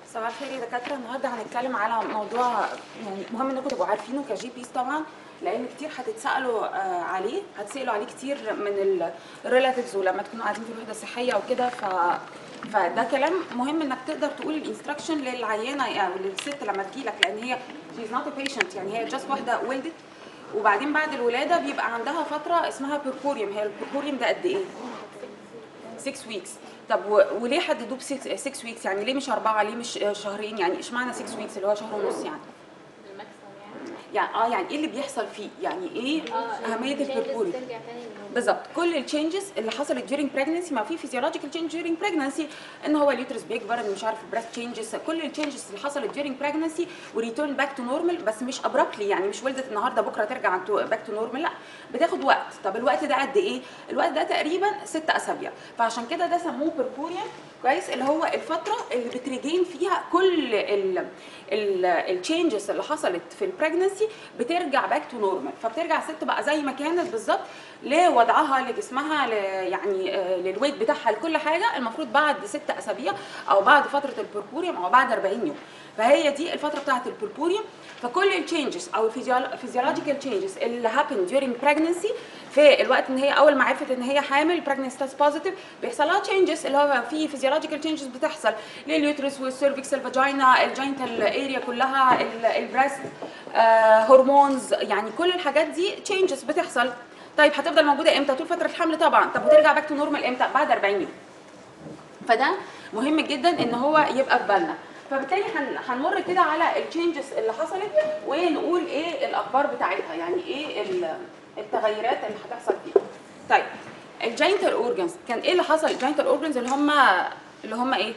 صباح الخير يا دكاتره النهارده هنتكلم على موضوع يعني مهم انكم تبقوا عارفينه كجي بيس طبعا لان كتير هتتسالوا آه، عليه هتسالوا عليه كتير من الريلاتيفز ولما تكونوا قاعدين في الوحده الصحيه وكده ف فده كلام مهم انك تقدر تقول الانستراكشن للعيانه يعني للست لما تجيلك لان هي شيز نوت بيشنت يعني هي جاست واحده ولدت وبعدين بعد الولاده بيبقى عندها فتره اسمها بيركوريوم هي البيركوريوم ده قد ايه؟ 6 ويكس طب و- وليه حددوه ب 6 ويكس يعني ليه مش اربعه ليه مش آه، شهرين يعني اشمعنى 6 ويكس اللي هو شهر ونص يعني الماكسيمم يعني يعني اه يعني ايه اللي بيحصل فيه يعني ايه اه اهميه الchanges البربوري بترجع تاني للنورمال. بالظبط كل التشينجز اللي حصلت during pregnancy ما في physiological change during pregnancy ان هو اليوترس بيكبر ان مش عارف البريست تشينجز كل التشينجز اللي حصلت during pregnancy وريتيرن باك تو نورمال بس مش abruptly يعني مش ولدت النهارده بكره ترجع باك تو نورمال لا بتاخد وقت طب الوقت ده قد ايه؟ الوقت ده تقريبا ست اسابيع فعشان كده ده سموه بيربوريا كويس اللي هو الفتره اللي بتريجين فيها كل التشينجز اللي حصلت في البريجنسي بترجع باك تو نورمال فبترجع الست بقى زي ما كانت بالظبط لوضعها لجسمها ل- يعني آه، للويت بتاعها لكل حاجه المفروض بعد ست اسابيع او بعد فتره البربوريوم او بعد 40 يوم فهي دي الفتره بتاعه البربوريوم فكل التشينجز او الفيزيولوجيكال تشينجز اللي هابن during pregnancy في الوقت ان هي اول ما عرفت ان هي حامل pregnancy test positive بيحصل لها تشينجز اللي هو في فيزيولوجيكال تشينجز بتحصل لليوترس والسيرفكس الفاجينا الجاينتال اريا كلها البريست هرمونز يعني كل الحاجات دي تشينجز بتحصل طيب هتفضل موجوده امتى طول فتره الحمل طبعا طب وترجع باك تو نورمال امتى بعد 40 يوم فده مهم جدا ان هو يبقى في بالنا فبالتالي هن- هنمر كده على التشينجز اللي حصلت ونقول ايه الاخبار بتاعتها يعني ايه ال- التغيرات اللي هتحصل فيها طيب الجاينتال اورجنز كان ايه اللي حصل الجاينتال اورجنز اللي هم اللي هم ايه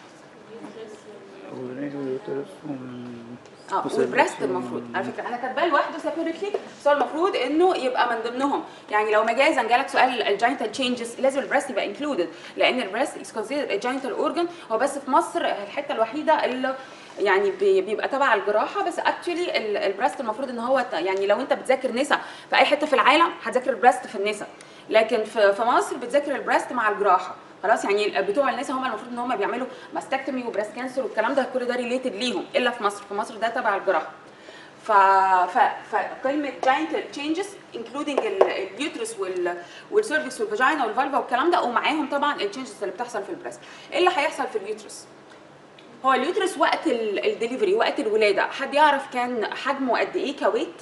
واليوترس اه والبريست المفروض على فكره انا كاتباه لوحده سيبريتلي بس هو المفروض انه يبقى من ضمنهم يعني لو مجازا جالك سؤال الجاينتال تشينجز لازم البريست يبقى انكلودد لان البريست از كونسيدر جاينتال اورجن هو بس في مصر الحته الوحيده اللي يعني بي- بيبقى تبع الجراحه بس اكشولي البريست المفروض ان هو ت- يعني لو انت بتذاكر نسا في اي حته في العالم هتذاكر البريست في النسا لكن في في مصر بتذاكر البريست مع الجراحه خلاص يعني بتوع النساء هم المفروض ان هم بيعملوا ماستكتومي وبريست كانسر والكلام ده كل ده ريليتد ليهم الا في مصر في مصر ده تبع الجراحه ف... ف... فكلمه جاينتال تشينجز انكلودنج اليوترس وال والسيرفكس والفاجينا والفالفا والكلام ده ومعاهم طبعا التشينجز اللي بتحصل في البريست ايه اللي هيحصل في اليوترس هو اليوترس وقت الدليفري وقت الولاده حد يعرف كان حجمه قد ايه كويت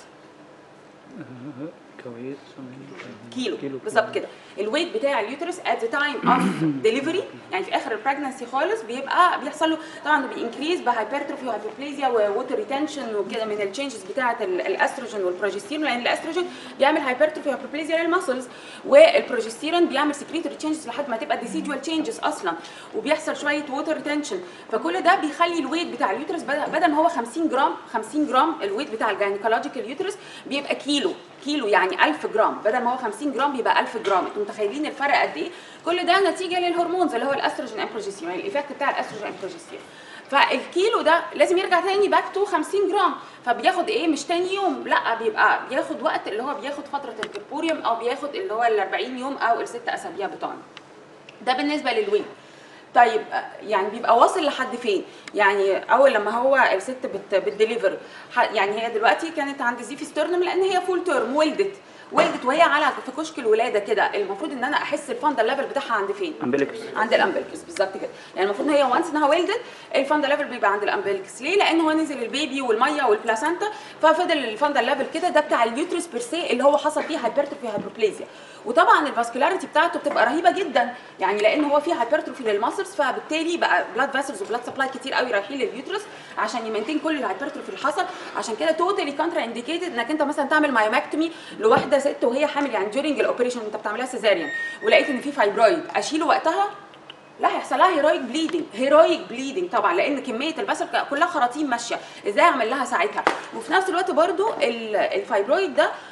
كويس كيلو بالظبط كده الويت بتاع اليوترس at the time of delivery يعني في اخر البريجنسي خالص بيبقى بيحصل له طبعا بينكريز بهايبرتروفي وهايبوبليزيا ووتر ريتنشن وكده من التشينجز بتاعه ال- الاستروجين والبروجستيرون لان الاستروجين بيعمل هايبرتروفي وهايبوبليزيا للمسلز والبروجستيرون بيعمل سكريتوري تشينجز لحد ما تبقى ديسيدوال تشينجز اصلا وبيحصل شويه ووتر ريتنشن فكل ده بيخلي الويت بتاع اليوترس بدل بدل ما هو 50 جرام 50 جرام الويت بتاع الجاينيكولوجيكال يوترس بيبقى كيلو كيلو يعني 1000 جرام بدل ما هو 50 جرام بيبقى 1000 جرام انتوا متخيلين الفرق قد ايه كل ده نتيجه للهرمونز اللي هو الاستروجين اند بروجستيرون يعني الايفكت بتاع الاستروجين اند بروجستيرون فالكيلو ده لازم يرجع تاني باك تو 50 جرام فبياخد ايه مش تاني يوم لا بيبقى بياخد وقت اللي هو بياخد فتره البربوريوم او بياخد اللي هو ال 40 يوم او الست اسابيع بتوعنا ده بالنسبه للويت طيب آه، يعني بيبقى واصل لحد فين يعني اول لما هو الست بت بتديليفر ح- يعني هي دلوقتي كانت عند زيفي ستيرنم لان هي فول تيرم ولدت ولدت وهي على في كشك الولاده كده المفروض ان انا احس الفاندا ليفل بتاعها عند فين امبليكس عند الامبلكس بالظبط كده يعني المفروض ان هي وانس انها ولدت الفاندا ليفل بيبقى عند الامبلكس ليه لان هو نزل البيبي والميه والبلاسنتا ففضل الفاندا ليفل كده ده بتاع اليوترس بيرسي اللي هو حصل فيه هايبرتروفي هايبروبليزيا وطبعا الفاسكولاريتي بتاعته بتبقى رهيبه جدا يعني لان هو فيه هايبرتروفي للماسلز فبالتالي بقى بلاد فاسلز وبلاد سبلاي كتير قوي رايحين لليوترس عشان يمنتين كل الهايبرتروفي اللي حصل عشان كده توتالي كونترا انديكيتد انك انت مثلا تعمل مايوماكتومي لواحده ست وهي حامل يعني ديورنج الاوبريشن انت بتعملها سيزاريان ولقيت ان في فايبرويد اشيله وقتها لا هيحصل لها هيرويك بليدنج هيرويك بليدنج طبعا لان كميه البصل كلها خراطيم ماشيه ازاي اعمل لها ساعتها وفي نفس الوقت برضو ال- الفايبرويد ده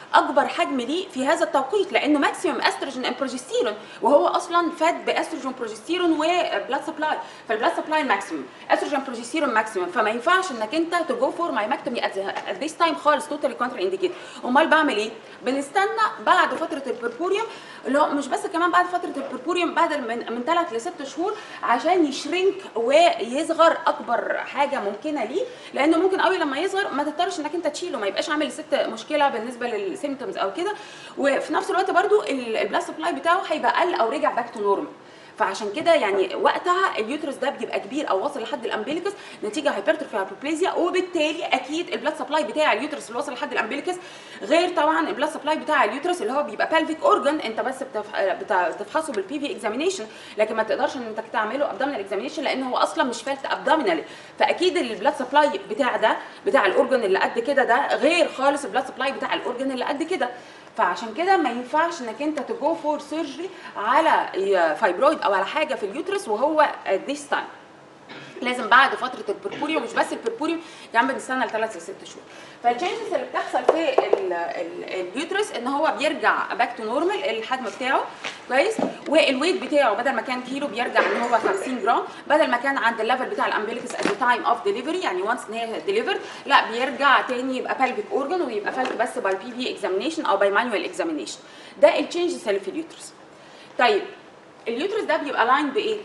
اكبر حجم ليه في هذا التوقيت لانه ماكسيمم استروجين اند بروجستيرون وهو اصلا فاد باستروجين بروجستيرون وبلاد سبلاي فالبلاد سبلاي ماكسيمم استروجين بروجستيرون ماكسيمم فما ينفعش انك انت تو فور مايمكتومي ات ذيس تايم خالص توتالي كونتر انديكيت امال بعمل ايه بنستنى بعد فتره البربوريوم اللي هو مش بس كمان بعد فتره البربوريوم بعد من من ثلاث لست شهور عشان يشرنك ويصغر اكبر حاجه ممكنه ليه لانه ممكن قوي لما يصغر ما تضطرش انك انت تشيله ما يبقاش عامل الست مشكله بالنسبه للسيمتومز او كده وفي نفس الوقت برضو البلاد سبلاي بتاعه هيبقى قل او رجع باك تو نورمال فعشان كده يعني وقتها اليوترس ده بيبقى كبير او واصل لحد الامبليكس نتيجه هايبرتروفي هايبوبليزيا وبالتالي اكيد البلاد سبلاي بتاع اليوترس اللي واصل لحد الامبليكس غير طبعا البلاد سبلاي بتاع اليوترس اللي هو بيبقى بالفيك اورجان انت بس بتف- بت- بتفحصه بالبي في اكزامينيشن لكن ما تقدرش ان انت تعمله ابدومينال اكزامينيشن لان هو اصلا مش فالت ابدومينال فاكيد البلاد سبلاي بتاع ده بتاع الاورجان اللي قد كده ده غير خالص البلاد سبلاي بتاع الاورجان اللي قد كده فعشان كده ما ينفعش انك انت تجو فور سيرجري على فايبرويد او على حاجه في اليوترس وهو ذيس تايم لازم بعد فتره البربوريوم مش بس البربوريوم يعني بنستنى لثلاث لست شهور فالتشينجز اللي بتحصل في ال- ال- اليوترس ان هو بيرجع باك تو نورمال الحجم بتاعه كويس والويت بتاعه بدل ما كان كيلو بيرجع ان هو 50 جرام بدل ما كان عند الليفل بتاع الامبليكس ات ذا تايم اوف ديليفري يعني وانس ان هي ديليفرد لا بيرجع تاني يبقى بالفيك اورجان ويبقى فالك بس باي بي في اكزامينيشن او باي مانوال اكزامينيشن ده التشينجز اللي في اليوترس طيب اليوترس ده بيبقى لاين بايه؟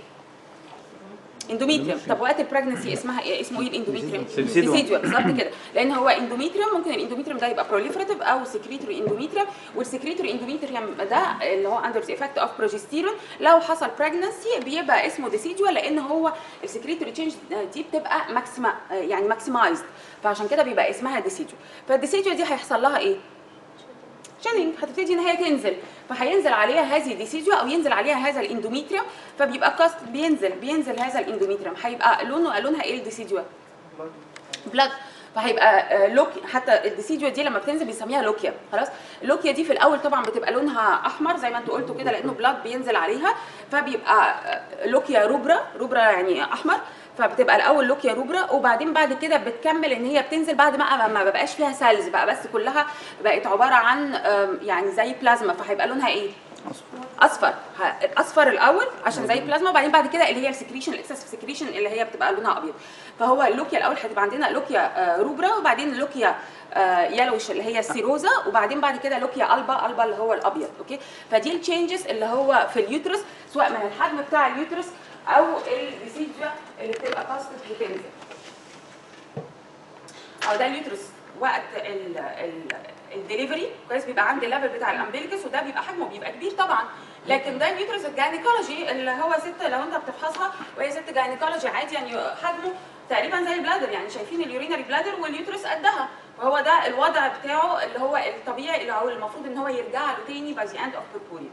اندوميتريوم طب وقت البريجنسي اسمها ايه اسمه ايه الاندوميتريوم Deciduum. ديسيدوا بالظبط كده لان هو اندوميتريوم ممكن الاندوميتريوم ده يبقى بروليفراتيف او سكريتوري اندوميتريوم والسكريتوري اندوميتريوم ده اللي هو اندر ذا افكت اوف بروجستيرون لو حصل بريجنسي بيبقى اسمه ديسيدوا لان هو السكريتوري تشينج دي بتبقى ماكسما يعني ماكسمايزد فعشان كده بيبقى اسمها ديسيدوا فالديسيدوا دي هيحصل لها ايه شننج هتبتدي ان هي تنزل فهينزل عليها هذه الديسيجوا او ينزل عليها هذا الاندوميتريوم فبيبقى كاست بينزل بينزل هذا الاندوميتريوم هيبقى لونه لونها ايه الديسيجوا بلاد فهيبقى آه، لوكي حتى الديسيجوا دي لما بتنزل بيسميها لوكيا خلاص اللوكيا دي في الاول طبعا بتبقى لونها احمر زي ما انتوا قلتوا كده لانه بلاد بينزل عليها فبيبقى آه، لوكيا روبرا روبرا يعني احمر فبتبقى الاول لوكيا روبرا وبعدين بعد كده بتكمل ان هي بتنزل بعد ما ما بقاش فيها سيلز بقى بس كلها بقت عباره عن آم، يعني زي بلازما فهيبقى لونها ايه اصفر ه- الاصفر الاول عشان زي البلازما وبعدين بعد كده اللي هي السكريشن الاكسس سكريشن اللي هي بتبقى لونها ابيض فهو اللوكيا الاول هتبقى عندنا لوكيا آه، روبرا وبعدين لوكيا يلوش اللي هي السيروزا وبعدين بعد كده لوكيا البا البا اللي هو الابيض اوكي فدي التشينجز اللي هو في اليوترس سواء من الحجم بتاع اليوترس او الديسيجيا اللي بتبقى كاستد بتنزل او ده اليوترس وقت ال ال الدليفري كويس بيبقى عند الليفل بتاع الامبليكس وده بيبقى حجمه بيبقى كبير طبعا لكن ده اليوترس الجاينيكولوجي اللي هو ست لو انت بتفحصها وهي ست جاينيكولوجي عادي يعني حجمه تقريبا زي البلادر يعني شايفين اليورينري بلادر واليوترس قدها فهو ده الوضع بتاعه اللي هو الطبيعي اللي هو المفروض ان هو يرجع له تاني باي ذا اند اوف بيربوريوم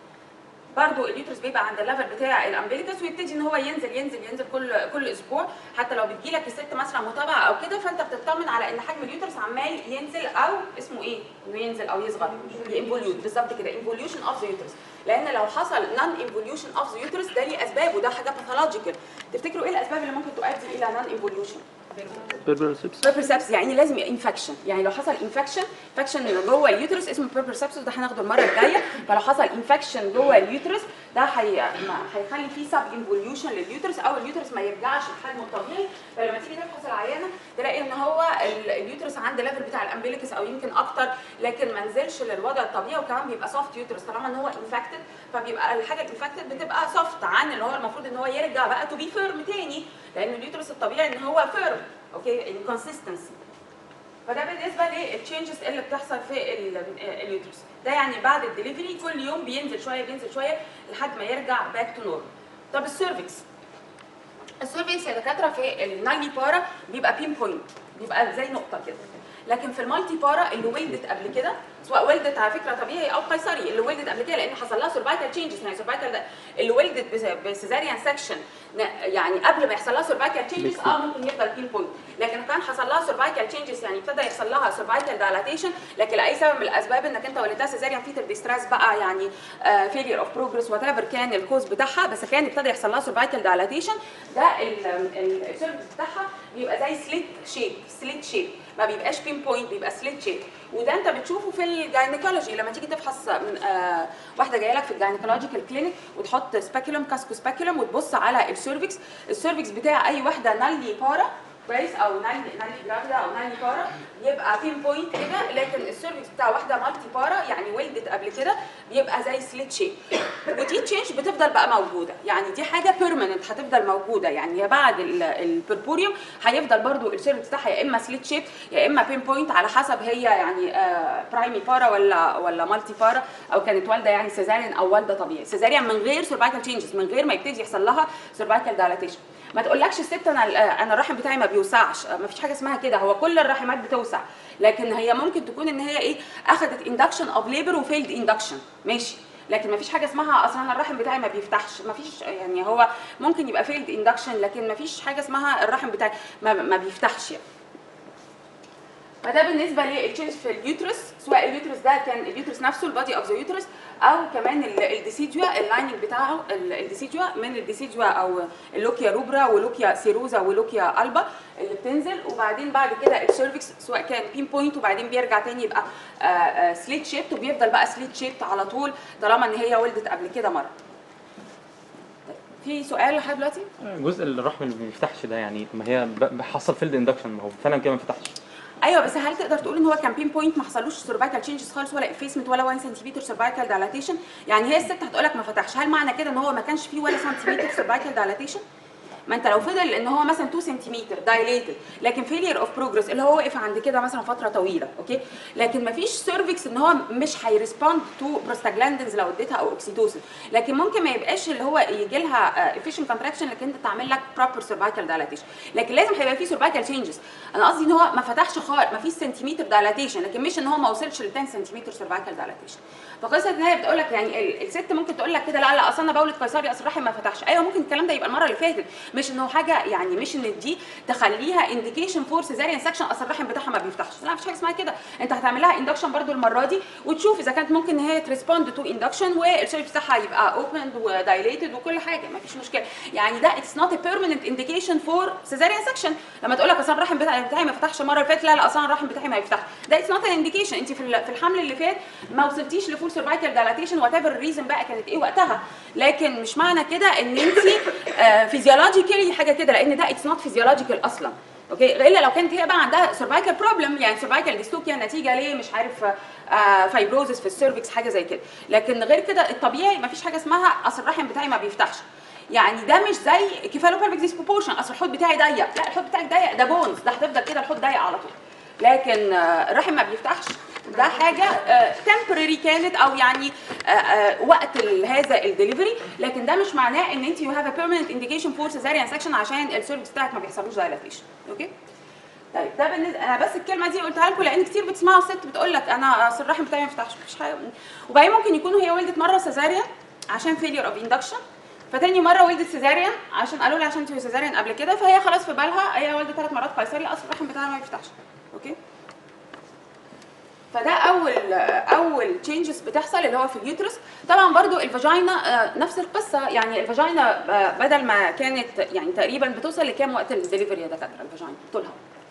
برضو اليوترس بيبقى عند الليفل بتاع الامبليكس ويبتدي ان هو ينزل ينزل ينزل كل كل اسبوع حتى لو بتجيلك الست مثلا متابعه او كده فانت بتطمن على ان حجم اليوترس عمال ينزل او اسمه ايه؟ انه ينزل او يصغر انفوليوت بالظبط كده انفوليوشن اوف ذا يوترس لان لو حصل نون انفوليوشن اوف ذا يوترس ده ليه اسباب وده حاجه باثولوجيكال تفتكروا ايه الاسباب اللي ممكن تؤدي الى نون انفوليوشن؟ بيربرسبس بيربرسبس يعني لازم انفكشن يعني لو حصل انفكشن انفكشن جوه اليوترس اسمه بيربرسبس ده هناخده المره الجايه فلو حصل انفكشن جوه اليوترس ده هي ما- هيخلي فيه سب انفوليوشن لليوترس او اليوترس ما يرجعش لحجمه الطبيعي فلما تيجي تفحص العيانه تلاقي ان هو ال- اليوترس عند ليفل بتاع الامبليكس او يمكن اكتر لكن ما نزلش للوضع الطبيعي وكمان بيبقى سوفت يوترس طالما ان هو انفكتد فبيبقى الحاجه الانفكتد بتبقى سوفت عن اللي هو المفروض ان هو يرجع بقى تو بي فيرم تاني لان اليوترس الطبيعي ان هو فيرم اوكي الكونسستنسي فده بالنسبه للتشينجز اللي بتحصل في ال- اليوترس ده يعني بعد الدليفري كل يوم بينزل شويه بينزل شويه لحد ما يرجع باك تو نورمال طب السيرفكس السيرفكس يا دكاتره في النايلي بارا بيبقى بين بوينت بيبقى زي نقطه كده لكن في المالتي بارا اللي ولدت قبل كده سواء ولدت على فكره طبيعي او قيصري اللي ولدت قبل كده لان حصل لها سيرفايكال تشينجز يعني سيرفايكال ده اللي ولدت بسيزاريان سكشن يعني قبل ما يحصل لها سيرفايكال تشينجز اه ممكن يفضل بين بوينت لكن كان حصل لها سيرفايكال تشينجز يعني ابتدى يحصل لها سيرفايكال دايلاتيشن لكن لاي سبب من الاسباب انك انت ولدتها سيزاريان فيتال ديستريس بقى يعني فيلير اوف بروجرس وات ايفر كان الكوز بتاعها بس كان ابتدى يحصل لها سيرفايكال دايلاتيشن ده السيرفكس بتاعها بيبقى زي سليت شيب سليت شيب ما بيبقاش بين بوينت بيبقى سليت شيب وده انت بتشوفه في الجاينيكولوجي لما تيجي تفحص من آه واحده جايه لك في الجاينيكولوجيكال كلينيك وتحط سباكيولم كاسكو سباكيولم وتبص على السيرفكس السيرفكس بتاع اي واحده نالي بارا كويس او نالي نالي جرافيدا او نالي بارا يبقى بين بوينت كده لكن السيرفكس بتاع واحده مالتي بارا يعني ولدت قبل كده بيبقى زي سليت شيب ودي تشينج بتفضل بقى موجوده يعني دي حاجه بيرمننت هتفضل موجوده يعني يا بعد البربوريوم هيفضل برضو السيرفكس بتاعها يا اما سليت شيب يا اما بين بوينت على حسب هي يعني آه برايمي بارا ولا ولا مالتي بارا او كانت والده يعني سيزاريان او والده طبيعي سيزاريان من غير سيرفايكال تشينجز من غير ما يبتدي يحصل لها سيرفايكال دايلاتيشن ما تقولكش الست انا انا الرحم بتاعي ما بيوسعش ما فيش حاجه اسمها كده هو كل الرحمات بتوسع لكن هي ممكن تكون ان هي ايه اخذت اندكشن اوف ليبر وفيلد اندكشن ماشي لكن ما فيش حاجه اسمها اصلا الرحم بتاعي ما بيفتحش ما فيش يعني هو ممكن يبقى فيلد اندكشن لكن ما فيش حاجه اسمها الرحم بتاعي ما, ما بيفتحش يعني. فده بالنسبه للتشينج في اليوترس سواء اليوترس ده كان اليوترس نفسه البادي اوف ذا يوترس او كمان الديسيديوا اللايننج بتاعه الديسيديوا من الديسيديوا او اللوكيا روبرا ولوكيا سيروزا ولوكيا البا اللي بتنزل وبعدين بعد كده السيرفكس سواء كان بين بوينت وبعدين بيرجع تاني يبقى سليت شيبت وبيفضل بقى سليت شيبت على طول طالما ان هي ولدت قبل كده مره في سؤال لحد دلوقتي؟ جزء الرحم اللي ما بيفتحش ده يعني ما هي ب- حصل فيلد اندكشن ما هو فعلا كده ما فتحش ايوه بس هل تقدر تقول ان هو كان بين بوينت ما حصلوش سيرفايكال تشينجز خالص ولا افيسمنت ولا 1 سنتيمتر سيرفايكال دايلاتيشن يعني هي الست هتقول لك ما فتحش هل معنى كده ان هو ما كانش فيه ولا سنتيمتر سيرفايكال دايلاتيشن ما انت لو فضل ان هو مثلا 2 سنتيمتر دايليتد لكن فيلير اوف بروجرس اللي هو وقف عند كده مثلا فتره طويله اوكي لكن ما فيش سيرفكس ان هو مش هيرسبوند تو بروستاجلاندنز لو اديتها او اوكسيتوسن لكن ممكن ما يبقاش اللي هو يجي لها افيشن كونتراكشن لكن انت تعمل لك بروبر سيرفايكال دايلاتيشن لكن لازم هيبقى في سيرفايكال تشينجز انا قصدي ان هو ما فتحش خالص ما فيش سنتيمتر دايلاتيشن لكن مش ان هو ما وصلش ل 10 سنتيمتر سيرفايكال دايلاتيشن فقصه ان هي بتقول لك يعني ال- الست ممكن تقول لك كده لا لا اصل انا بولد قيصري اصل الرحم ما فتحش ايوه ممكن الكلام ده يبقى المره اللي فاتت مش انه حاجه يعني مش ان دي تخليها انديكيشن فور سيزاريان سكشن اصل الرحم بتاعها ما بيفتحش لا مفيش حاجه اسمها كده انت هتعمل لها اندكشن برده المره دي وتشوف اذا كانت ممكن ان هي تريسبوند تو اندكشن والسيرف بتاعها يبقى اوبند ودايليتد وكل حاجه مفيش مشكله يعني ده اتس نوت ا بيرمننت انديكيشن فور سيزاريان سكشن لما تقول لك اصل الرحم بتاعي بتاعي ما فتحش المره اللي فاتت لا لا اصلا الرحم بتاعي ما يفتحش ده اتس نوت ان انديكيشن انت في ال- في الحمل اللي فات ما وصلتيش لفول سيرفايكال دايلاتيشن وات ايفر الريزن بقى كانت ايه وقتها لكن مش معنى كده ان انت فيزيولوجيكالي حاجه كده لان ده اتس نوت فيزيولوجيكال اصلا اوكي الا لو كانت هي بقى عندها سيرفايكال بروبلم يعني سيرفايكال ديستوكيا نتيجه ليه مش عارف فايبروزس في السيرفكس حاجه زي كده لكن غير كده الطبيعي ما فيش حاجه اسمها اصل الرحم بتاعي ما بيفتحش يعني ده مش زي كيفالوبالفيك ديسبروبورشن اصل الحوض بتاعي ضيق لا الحوض بتاعك ضيق ده بونز ده هتفضل كده الحوض ضيق على طول لكن آه، الرحم ما بيفتحش ده حاجه تمبرري كانت او يعني آه، آه، وقت ال- هذا الدليفري لكن ده مش معناه ان انت يو هاف ا بيرمننت انديكيشن فور سيزاريان سكشن عشان السيرفكس بتاعك ما بيحصلوش دايلاتيشن اوكي طيب ده بالنسبه انا بس الكلمه دي قلتها لكم لان كتير بتسمعوا ست بتقول لك انا اصل الرحم بتاعي ما يفتحش مفيش حاجه وبعدين ممكن يكونوا هي ولدت مره سيزاريان عشان فيلير اوف اندكشن فتاني مره ولدت سيزاريان عشان قالوا لها عشان انت سيزاريان قبل كده فهي خلاص في بالها هي والده ثلاث مرات قيصري اصل الرحم بتاعها ما يفتحش اوكي فده اول اول تشينجز بتحصل اللي هو في اليوترس طبعا برضو الفاجينا آه، نفس القصه يعني الفاجينا آه، بدل ما كانت يعني تقريبا بتوصل لكام وقت الدليفري يا دكاتره الفاجينا طولها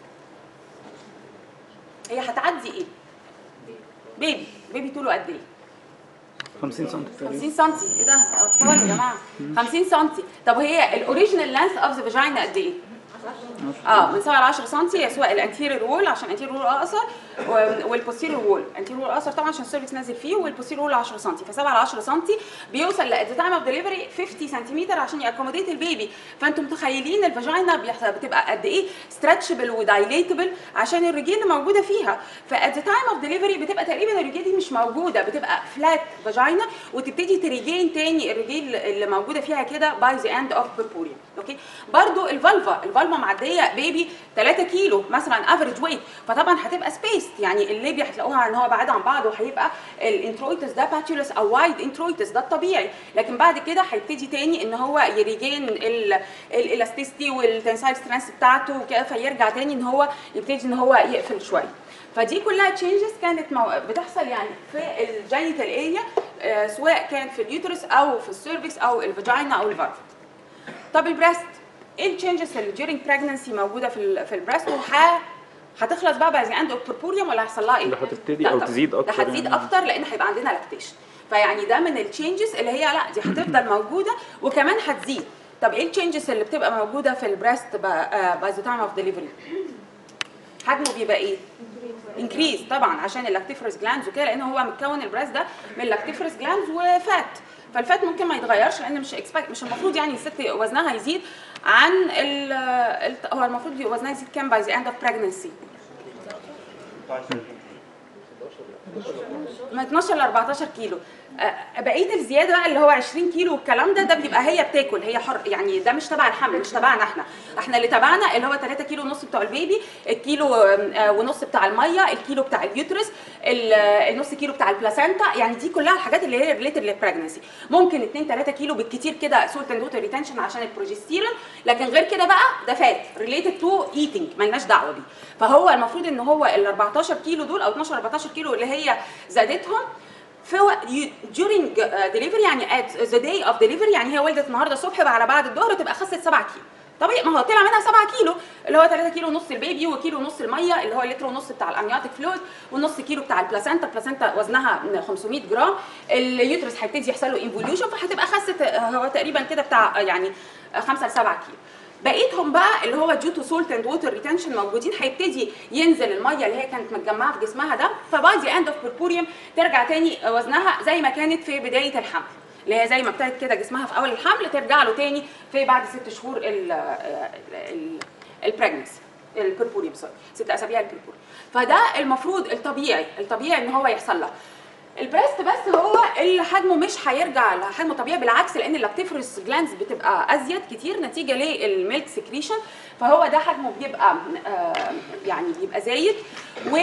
هي هتعدي ايه بيبي بيبي طوله قد ايه 50 سم تقريبا 50 سم ايه ده اطفال يا جماعه 50 سم طب هي الاوريجينال لانث اوف ذا فاجينا قد ايه اه من 7 ل 10 سم سواء الانتيريور وول عشان الانتيريور وول اقصر والبوستيريور وول الانتيريور وول اقصر طبعا عشان السيرفكس نازل فيه والبوستيريور وول 10 سم ف 7 ل 10 سم بيوصل ل تايم اوف ديليفري 50 سنتيمتر عشان يأكوموديت البيبي فانتم متخيلين الفاجينا بيحصل بتبقى قد ايه ستريتشبل ودايليتبل عشان الرجيل اللي موجوده فيها فات تايم اوف ديليفري بتبقى تقريبا الرجيل دي مش موجوده بتبقى فلات فاجينا وتبتدي تريجين تاني الرجيل اللي موجوده فيها كده باي ذا اند اوف بيربوريا اوكي برضو الفالفا الفالفا معديه بيبي 3 كيلو مثلا افريج ويت فطبعا هتبقى سبيس يعني الليبيا هتلاقوها ان هو بعاد عن بعض وهيبقى الانترويتس ده باتولس او وايد انترويتس ده الطبيعي لكن بعد كده هيبتدي تاني ان هو يريجين الالاستيستي والتنسايل سترينث بتاعته وكده فيرجع تاني ان هو يبتدي ان هو يقفل شويه فدي كلها تشينجز كانت مو... بتحصل يعني في الجينيتال اريا آه سواء كان في اليوترس او في السيرفكس او الفاجينا او الفالف طب البريست ايه التشينجز اللي during pregnancy موجوده في ال في البريست وح هتخلص بقى باي ذا اند اوف بوربوريوم ولا هيحصل لها ايه؟ ده هتبتدي لا أو طبعاً. تزيد أكتر ده هتزيد يعني. اكتر لان هيبقى عندنا لاكتيشن فيعني ده من التشينجز اللي هي لا دي هتفضل موجوده وكمان هتزيد طب ايه التشينجز اللي بتبقى موجوده في البريست باي ذا تايم اوف ديليفري حجمه بيبقى ايه انكريز طبعا عشان اللاكتيفرس جلاندز وكده لان هو متكون البراس ده من لاكتيفرس جلاندز وفات فالفات ممكن ما يتغيرش لان مش expect مش المفروض يعني الست وزنها يزيد عن ال ال- هو المفروض وزنها يزيد كام باي ذا اند اوف pregnancy من 12 ل 14 كيلو آه، بقيه الزياده بقى اللي هو 20 كيلو والكلام ده ده بيبقى هي بتاكل هي حر يعني ده مش تبع الحمل مش تبعنا احنا احنا اللي تبعنا اللي هو 3 كيلو ونص بتوع البيبي الكيلو آه، ونص بتاع الميه الكيلو بتاع اليوترس ال- آه، النص كيلو بتاع البلاسينتا يعني دي كلها الحاجات اللي هي ريليتد للبريجنسي ممكن 2 3 كيلو بالكتير كده سولت اند ووتر ريتنشن عشان البروجستيرون لكن غير كده بقى ده فات ريليتد تو ايتنج ملناش دعوه بيه فهو المفروض ان هو ال 14 كيلو دول او 12 14 كيلو اللي هي زادتهم في وق- you- during uh, delivery يعني at the day of delivery يعني هي ولدت النهارده الصبح بقى على بعد الظهر تبقى خست 7 كيلو طبيعي ما هو طلع منها 7 كيلو اللي هو 3 كيلو ونص البيبي وكيلو ونص الميه اللي هو لتر ونص بتاع الامنيوتيك فلويد ونص كيلو بتاع البلاسينتا البلاسينتا وزنها من 500 جرام اليوترس هيبتدي يحصل له انفوليوشن فهتبقى خست آه، هو تقريبا كده بتاع آه، يعني 5 ل 7 كيلو بقيتهم بقى اللي هو ديو تو سولت اند ووتر ريتنشن موجودين هيبتدي ينزل الميه اللي هي كانت متجمعه في جسمها ده فباي ذا اند اوف بوربوريوم ترجع تاني وزنها زي ما كانت في بدايه الحمل اللي هي زي ما ابتدت كده جسمها في اول الحمل ترجع له تاني في بعد ست شهور البريجنسي البربوريوم سوري ست اسابيع البربوريوم فده المفروض الطبيعي الطبيعي ان هو يحصل لها البريست بس هو اللي حجمه مش هيرجع لحجمه طبيعي بالعكس لان اللاكتيفرس جلاندز بتبقى ازيد كتير نتيجه للميلك سكريشن فهو ده حجمه بيبقى آه، يعني بيبقى زايد و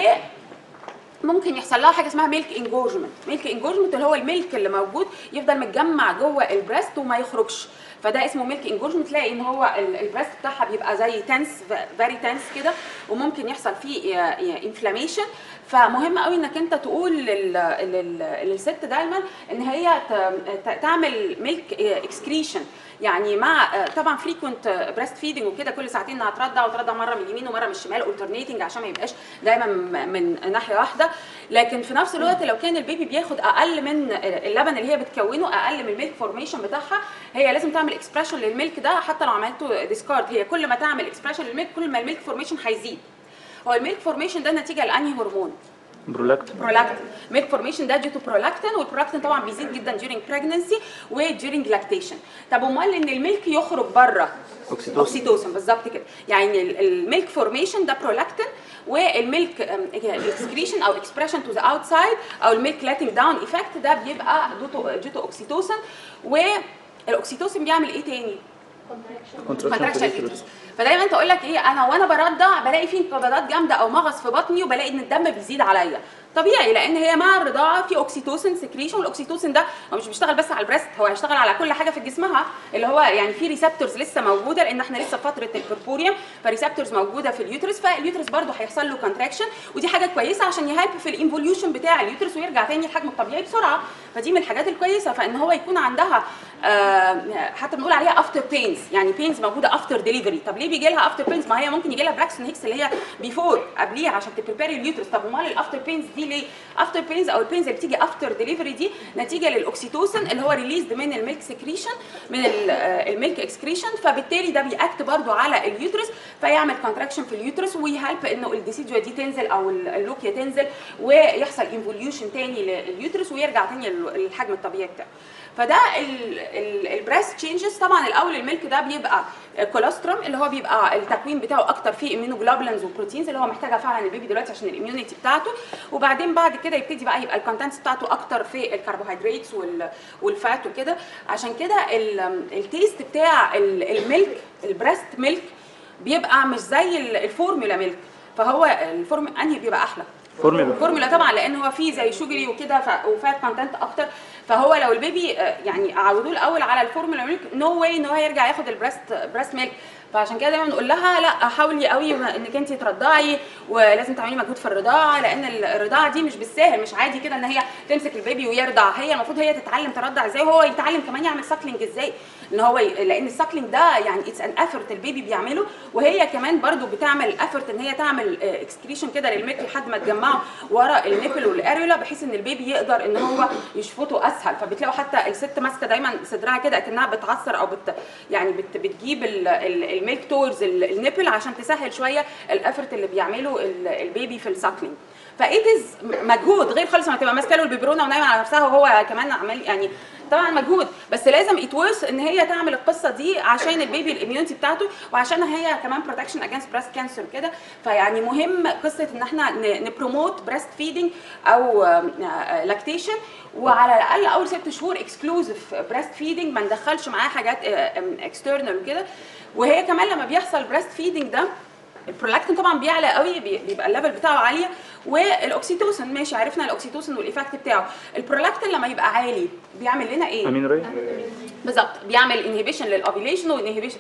ممكن يحصل لها حاجه اسمها ميلك انجورجمنت ميلك انجورجمنت اللي هو الميلك اللي موجود يفضل متجمع جوه البريست وما يخرجش فده اسمه ميلك انجورجمنت تلاقي ان هو ال- البريست بتاعها بيبقى زي تنس فيري تنس كده وممكن يحصل فيه انفلاميشن فمهم قوي انك انت تقول لل- لل- للست دايما ان هي ت- ت- تعمل ميلك اكسكريشن يعني مع آه، طبعا فريكونت بريست فيدنج وكده كل ساعتين انها ترضع وترضع مره من اليمين ومره من الشمال alternating عشان ما يبقاش دايما م- من ناحيه واحده لكن في نفس الوقت لو كان البيبي بياخد اقل من اللبن اللي هي بتكونه اقل من الميلك فورميشن بتاعها هي لازم تعمل اكسبريشن للميلك ده حتى لو عملته ديسكارد هي كل ما تعمل اكسبريشن للميلك كل ما الميلك فورميشن هيزيد هو الميلك فورميشن ده نتيجه لانهي هرمون برولاكت برولاكتين ميلك فورميشن ده ديو تو برولاكتين والبرولاكتين طبعا بيزيد جدا during pregnancy و during lactation طب امال ان الميلك يخرج بره اوكسيتوسن اوكسيتوسن بالظبط كده يعني ال- الميلك فورميشن ده برولاكتين والميلك اكسكريشن او اكسبريشن تو ذا اوتسايد او الميلك لاتنج داون ايفكت ده بيبقى ديو تو اوكسيتوسن والاوكسيتوسن بيعمل ايه تاني؟ كونتراكشن اليوترس فدايما تقول لك ايه انا وانا برضع بلاقي في انقباضات جامده او مغص في بطني وبلاقي ان الدم بيزيد عليا طبيعي لان هي مع الرضاعه في اوكسيتوسن سكريشن والاوكسيتوسن ده هو مش بيشتغل بس على البريست هو هيشتغل على كل حاجه في جسمها اللي هو يعني في ريسبتورز لسه موجوده لان احنا لسه في فتره البربوريوم فريسبتورز موجوده في اليوترس فاليوترس برده هيحصل له كونتراكشن ودي حاجه كويسه عشان يهلب في الانفوليوشن بتاع اليوترس ويرجع تاني لحجمه الطبيعي بسرعه فدي من الحاجات الكويسه فان هو يكون عندها آه، حتى بنقول عليها افتر بينز يعني بينز موجوده افتر ديليفري طب ليه بيجي لها افتر بينز ما هي ممكن يجي لها براكسون هيكس اللي هي بيفور قبليها عشان تبريبيري اليوترس طب امال الافتر بينز دي ليه افتر بينز او البينز اللي بتيجي افتر ديليفري دي نتيجه للاكسيتوسن اللي هو ريليزد من الميلك سكريشن من ال- آه، الميلك اكسكريشن فبالتالي ده بيأكت برضو على اليوترس فيعمل كونتراكشن في اليوترس ويهلب انه الديسيدوا دي تنزل او ال- اللوكيا تنزل ويحصل انفوليوشن تاني لليوترس ويرجع تاني لل- للحجم الطبيعي بتاعه فده البريست تشينجز طبعا الاول الميلك ده بيبقى كولوستروم اللي هو بيبقى التكوين بتاعه اكتر فيه امينوجلوبولينز وبروتينز اللي هو محتاجها فعلا البيبي دلوقتي عشان الاميونيتي بتاعته وبعدين بعد كده يبتدي بقى يبقى الكونتنتس بتاعته اكتر في الكربوهيدرات وال والفات وكده عشان كده ال- التيست بتاع ال- الميلك البريست ميلك بيبقى مش زي ال- الفورمولا ميلك فهو الفورم انهي بيبقى احلى فورمولا الفورمولا طبعا لان هو فيه زي شوجري وكده ف- وفات كونتنت اكتر فهو لو البيبي آه، يعني عودوه الاول على الفورمولا ميلك نو واي ان هو يرجع ياخد البريست بريست ميلك فعشان كده دايما نقول لها لا حاولي قوي انك انت ترضعي ولازم تعملي مجهود في الرضاعه لان الرضاعه دي مش بالساهل مش عادي كده ان هي تمسك البيبي ويرضع هي المفروض هي تتعلم ترضع ازاي وهو يتعلم كمان يعمل ساكلينج ازاي ان هو ي... لان الساكلينج ده يعني اتس ان افورت البيبي بيعمله وهي كمان برضو بتعمل افورت ان هي تعمل اكسكريشن كده للميك لحد ما تجمعه ورا النيبل والاريولا بحيث ان البيبي يقدر ان هو يشفطه اسهل فبتلاقوا حتى الست ماسكه دايما صدرها كده اكنها بتعصر او بت يعني بت بتجيب ال- ال- الميلك تورز النيبل عشان تسهل شويه الافورت اللي بيعمله ال- البيبي في الساكلينج فايتز مجهود غير خالص ما تبقى ماسكه له البيبرونه ونايمه على نفسها وهو كمان عمال يعني طبعا مجهود بس لازم اتورث ان هي تعمل القصه دي عشان البيبي الاميونتي بتاعته وعشان هي كمان بروتكشن اجينست بريست كانسر كده فيعني مهم قصه ان احنا نبروموت بريست فيدنج او لاكتيشن وعلى الاقل اول ست شهور اكسكلوزيف بريست فيدنج ما ندخلش معاه حاجات اكسترنال وكده وهي كمان لما بيحصل بريست فيدنج ده البرولاكتين طبعا بيعلى قوي بي- بيبقى الليفل بتاعه عاليه والاكسيتوسن ماشي عرفنا الاكسيتوسن والايفكت بتاعه البرولاكتين لما يبقى عالي بيعمل لنا ايه امين ري بالظبط بيعمل انهبيشن للاوفيليشن وانهبيشن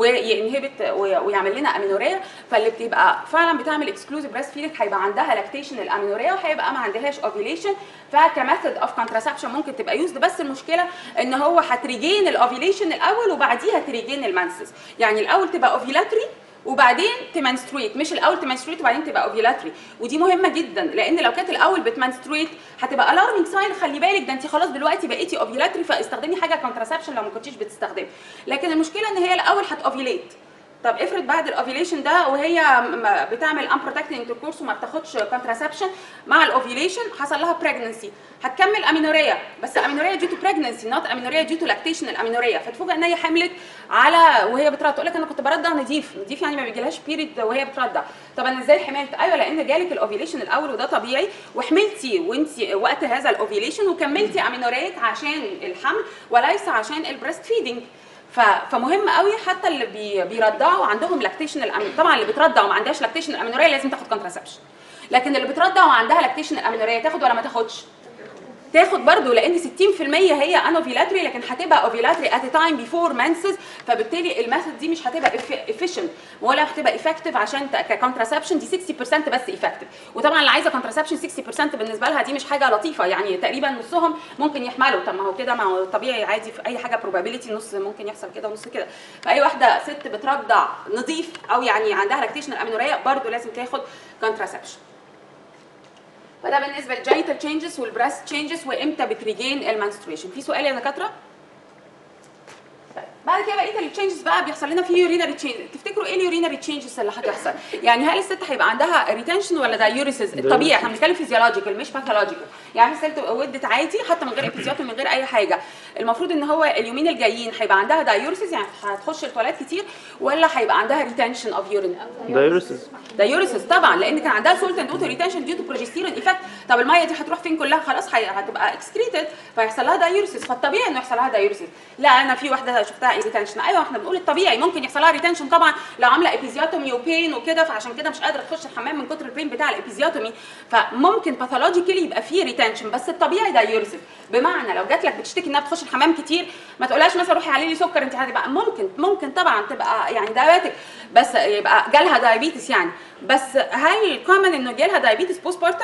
وينهبت ويعمل لنا امينوريا فاللي بتبقى فعلا بتعمل اكسكلوزيف بريست فيدنج هيبقى عندها لاكتيشن للامينوريا وهيبقى ما عندهاش اوفيليشن فكميثود اوف كونتراسبشن ممكن تبقى يوزد بس المشكله ان هو هتريجين الاوفيليشن الاول وبعديها تريجين المانسس يعني الاول تبقى اوفيلاتري وبعدين تمنسترويت مش الاول تمنسترويت وبعدين تبقى اوفيلاتري ودي مهمه جدا لان لو كانت الاول بتمنسترويت هتبقى الارمنج ساين خلي بالك ده انت خلاص دلوقتي بقيتي اوفيلاتري فاستخدمي حاجه كونتراسبشن لو ما كنتيش بتستخدمي لكن المشكله ان هي الاول هتوفيليت طب افرض بعد الاوفيليشن ده وهي م- بتعمل امبروتكتنج انتركورس وما بتاخدش كونتراسبشن مع الاوفيليشن حصل لها بريجنسي هتكمل امينوريا بس امينوريا دي تو بريجنسي نوت امينوريا دي تو لاكتيشن الامينوريا فتفوجئ ان هي حملت على وهي بترضع تقول لك انا كنت برضع نضيف نضيف يعني ما بيجيلهاش بيريد وهي بترضع طب انا ازاي حملت ايوه لان جالك الاوفيليشن الاول وده طبيعي وحملتي وانت وقت هذا الاوفيليشن وكملتي امينوريك عشان الحمل وليس عشان البريست فيدنج ف- فمهم قوي حتى اللي بي بيرضعوا عندهم لاكتيشن الامين طبعا اللي بترضع وما عندهاش لاكتيشن الامينوريا لازم تاخد كونتراسبشن لكن اللي بترضع وعندها لاكتيشن الامينوريا تاخد ولا ما تاخدش تاخد برضو لان 60% هي انوفيلاتري لكن هتبقى اوفيلاتري ات تايم بيفور منسز فبالتالي الميثود دي مش هتبقى افيشنت ولا هتبقى افكتيف عشان ككونتراسبشن دي 60% بس افكتيف وطبعا اللي عايزه كونتراسبشن 60% بالنسبه لها دي مش حاجه لطيفه يعني تقريبا نصهم ممكن يحملوا طب ما هو كده ما هو طبيعي عادي في اي حاجه probability نص ممكن يحصل كده ونص كده فاي واحده ست بترضع نظيف او يعني عندها لاكتيشن الامينوريا برضو لازم تاخد كونتراسبشن فده بالنسبه للجينيتال تشينجز والبريست تشينجز وامتى بتريجين المنستريشن في سؤال يا دكاتره طيب، بعد كده بقيه التشينجز بقى بيحصل لنا في يورينري تشينج تفتكروا ايه اليورينري تشينجز اللي هتحصل يعني هل الست هيبقى عندها ريتنشن ولا دايوريسز الطبيعي احنا بنتكلم فيزيولوجيكال مش باثولوجيكال يعني الست ودت عادي حتى من غير ابيزيوت من غير اي حاجه المفروض ان هو اليومين الجايين هيبقى عندها دايوريسز يعني هتخش التواليت كتير ولا هيبقى عندها ريتنشن اوف يورين دايوريسز دايوريسيس طبعا لان كان عندها سولت اند اوتو ريتنشن ديو تو بروجستيرون ايفكت طب الميه دي هتروح فين كلها خلاص هي- هتبقى اكسكريتد فيحصل لها دايوريسيس فالطبيعي انه يحصل لها دايوريسيس لا انا في واحده شفتها ريتنشن ايوه احنا بنقول الطبيعي ممكن يحصل لها ريتنشن طبعا لو عامله ابيزيوتومي وبين وكده فعشان كده مش قادره تخش الحمام من كتر البين بتاع الابيزيوتومي فممكن باثولوجيكالي يبقى فيه ريتنشن بس الطبيعي دايوريسيس بمعنى لو جات لك بتشتكي انها بتخش الحمام كتير ما تقولهاش مثلا روحي علي لي سكر انت هتبقى ممكن ممكن طبعا تبقى يعني دايابيتك بس يبقى جالها دايابيتس يعني بس هل كومن انه جالها دايابيتس بوست بارتم؟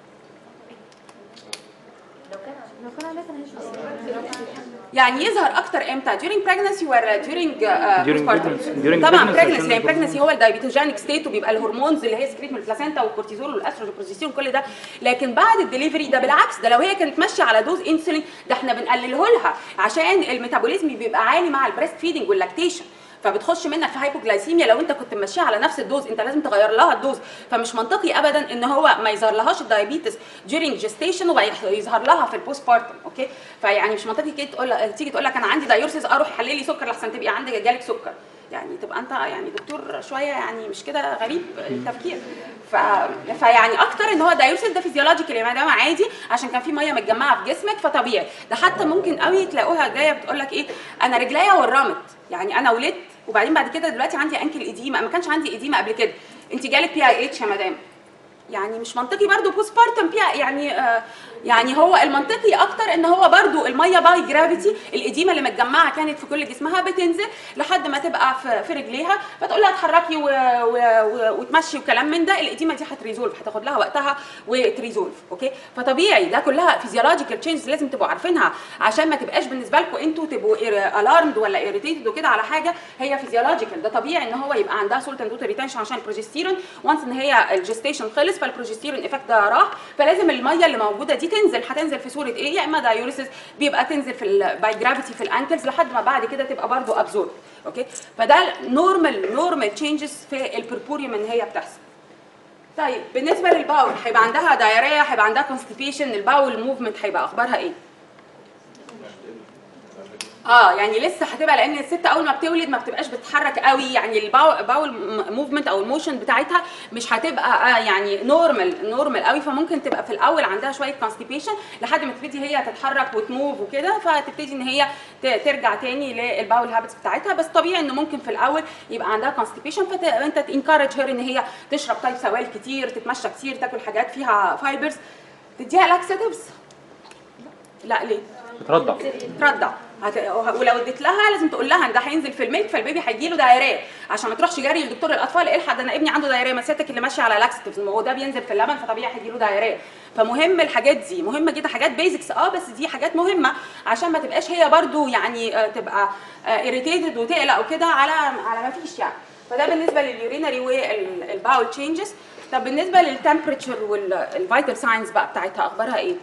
لو كان عندها تنهش يعني يظهر اكتر امتى during pregnancy ولا during uh, During postpartum؟ pregnancy. During طبعا pregnancy pregnancy عشان لان الهرمون. pregnancy هو الدايبيتوجينيك ستيت وبيبقى الهرمونز اللي هي سكريت من البلاسينتا والكورتيزول والاستروجين والبروجستيرون كل ده لكن بعد الدليفري ده بالعكس ده لو هي كانت ماشيه على دوز انسولين ده احنا بنقلله لها عشان الميتابوليزم بيبقى عالي مع البريست فيدنج واللاكتيشن فبتخش منك في هايبوجلايسيميا لو انت كنت ماشيه على نفس الدوز انت لازم تغير لها الدوز فمش منطقي ابدا ان هو ما يظهر لهاش الدايابيتس during gestation ويظهر لها في البوست بارتم اوكي فيعني مش منطقي كده تقول تيجي تقول لك انا عندي دايورسيس اروح حللي لي سكر لحسن تبقي عندك جالك سكر يعني تبقى انت يعني دكتور شويه يعني مش كده غريب التفكير ف... فيعني اكتر ان هو دايورسيس ده فيزيولوجيكال يعني ده عادي عشان كان في ميه متجمعه في جسمك فطبيعي ده حتى ممكن قوي تلاقوها جايه بتقول لك ايه انا رجليا ورمت يعني انا ولدت وبعدين بعد كده دلوقتي عندي انكل اديمه ما كانش عندي اديمه قبل كده انت جالك بي اي اتش يا مدام يعني مش منطقي برضو بوست بارتم فيها يعني آه يعني هو المنطقي اكتر ان هو برضو الميه باي جرافيتي الاديمه اللي متجمعه كانت في كل جسمها بتنزل لحد ما تبقى في, في رجليها فتقول لها اتحركي و... و... و... وتمشي وكلام من ده الاديمه دي هتريزولف هتاخد لها وقتها وتريزولف اوكي فطبيعي ده كلها فيزيولوجيكال تشينجز لازم تبقوا عارفينها عشان ما تبقاش بالنسبه لكم انتوا تبقوا الارمد ولا ايريتيتد وكده على حاجه هي فيزيولوجيكال ده طبيعي ان هو يبقى عندها سولت اند ريتنشن عشان البروجستيرون وانس ان هي الجستيشن خلص فالبروجستيرون افكت ده راح فلازم الميه اللي موجوده دي تنزل هتنزل في صوره ايه يا اما دايوريسيس بيبقى تنزل في باي جرافيتي في الانكلز لحد ما بعد كده تبقى برضو ابزورب اوكي فده نورمال نورمال تشينجز في البربوريوم ان هي بتحصل طيب بالنسبه للباول هيبقى عندها دايريه هيبقى عندها كونستيبيشن الباول موفمنت هيبقى اخبارها ايه اه يعني لسه هتبقى لان الست اول ما بتولد ما بتبقاش بتتحرك قوي يعني الباول موفمنت او الموشن بتاعتها مش هتبقى آه يعني نورمال نورمال قوي فممكن تبقى في الاول عندها شويه كونستيبيشن لحد ما تبتدي هي تتحرك وتموف وكده فتبتدي ان هي ت- ترجع تاني للباول هابتس بتاعتها بس طبيعي انه ممكن في الاول يبقى عندها كونستيبيشن فانت تنكرج هير ان هي تشرب طيب سوائل كتير تتمشى كتير تاكل حاجات فيها فايبرز تديها لاكساتيفز لا ليه؟ بترضع ترضع هت... ولو اديت لها لازم تقول لها ان ده هينزل في الميلك فالبيبي هيجي له دايريه عشان ما تروحش جري لدكتور الاطفال الحق ده انا ابني عنده دايريه ما سيادتك اللي ماشيه على لاكستيف ما هو ده بينزل في اللبن فطبيعي هيجي له دايريه فمهم الحاجات دي مهمه جدا حاجات بيزكس اه بس دي حاجات مهمه عشان ما تبقاش هي برضو يعني آه، تبقى اريتيتد وتقلق وكده على على ما فيش يعني فده بالنسبه لليورينري والباول تشينجز طب بالنسبه للتمبريتشر والفيتال ساينز بقى بتاعتها اخبارها ايه؟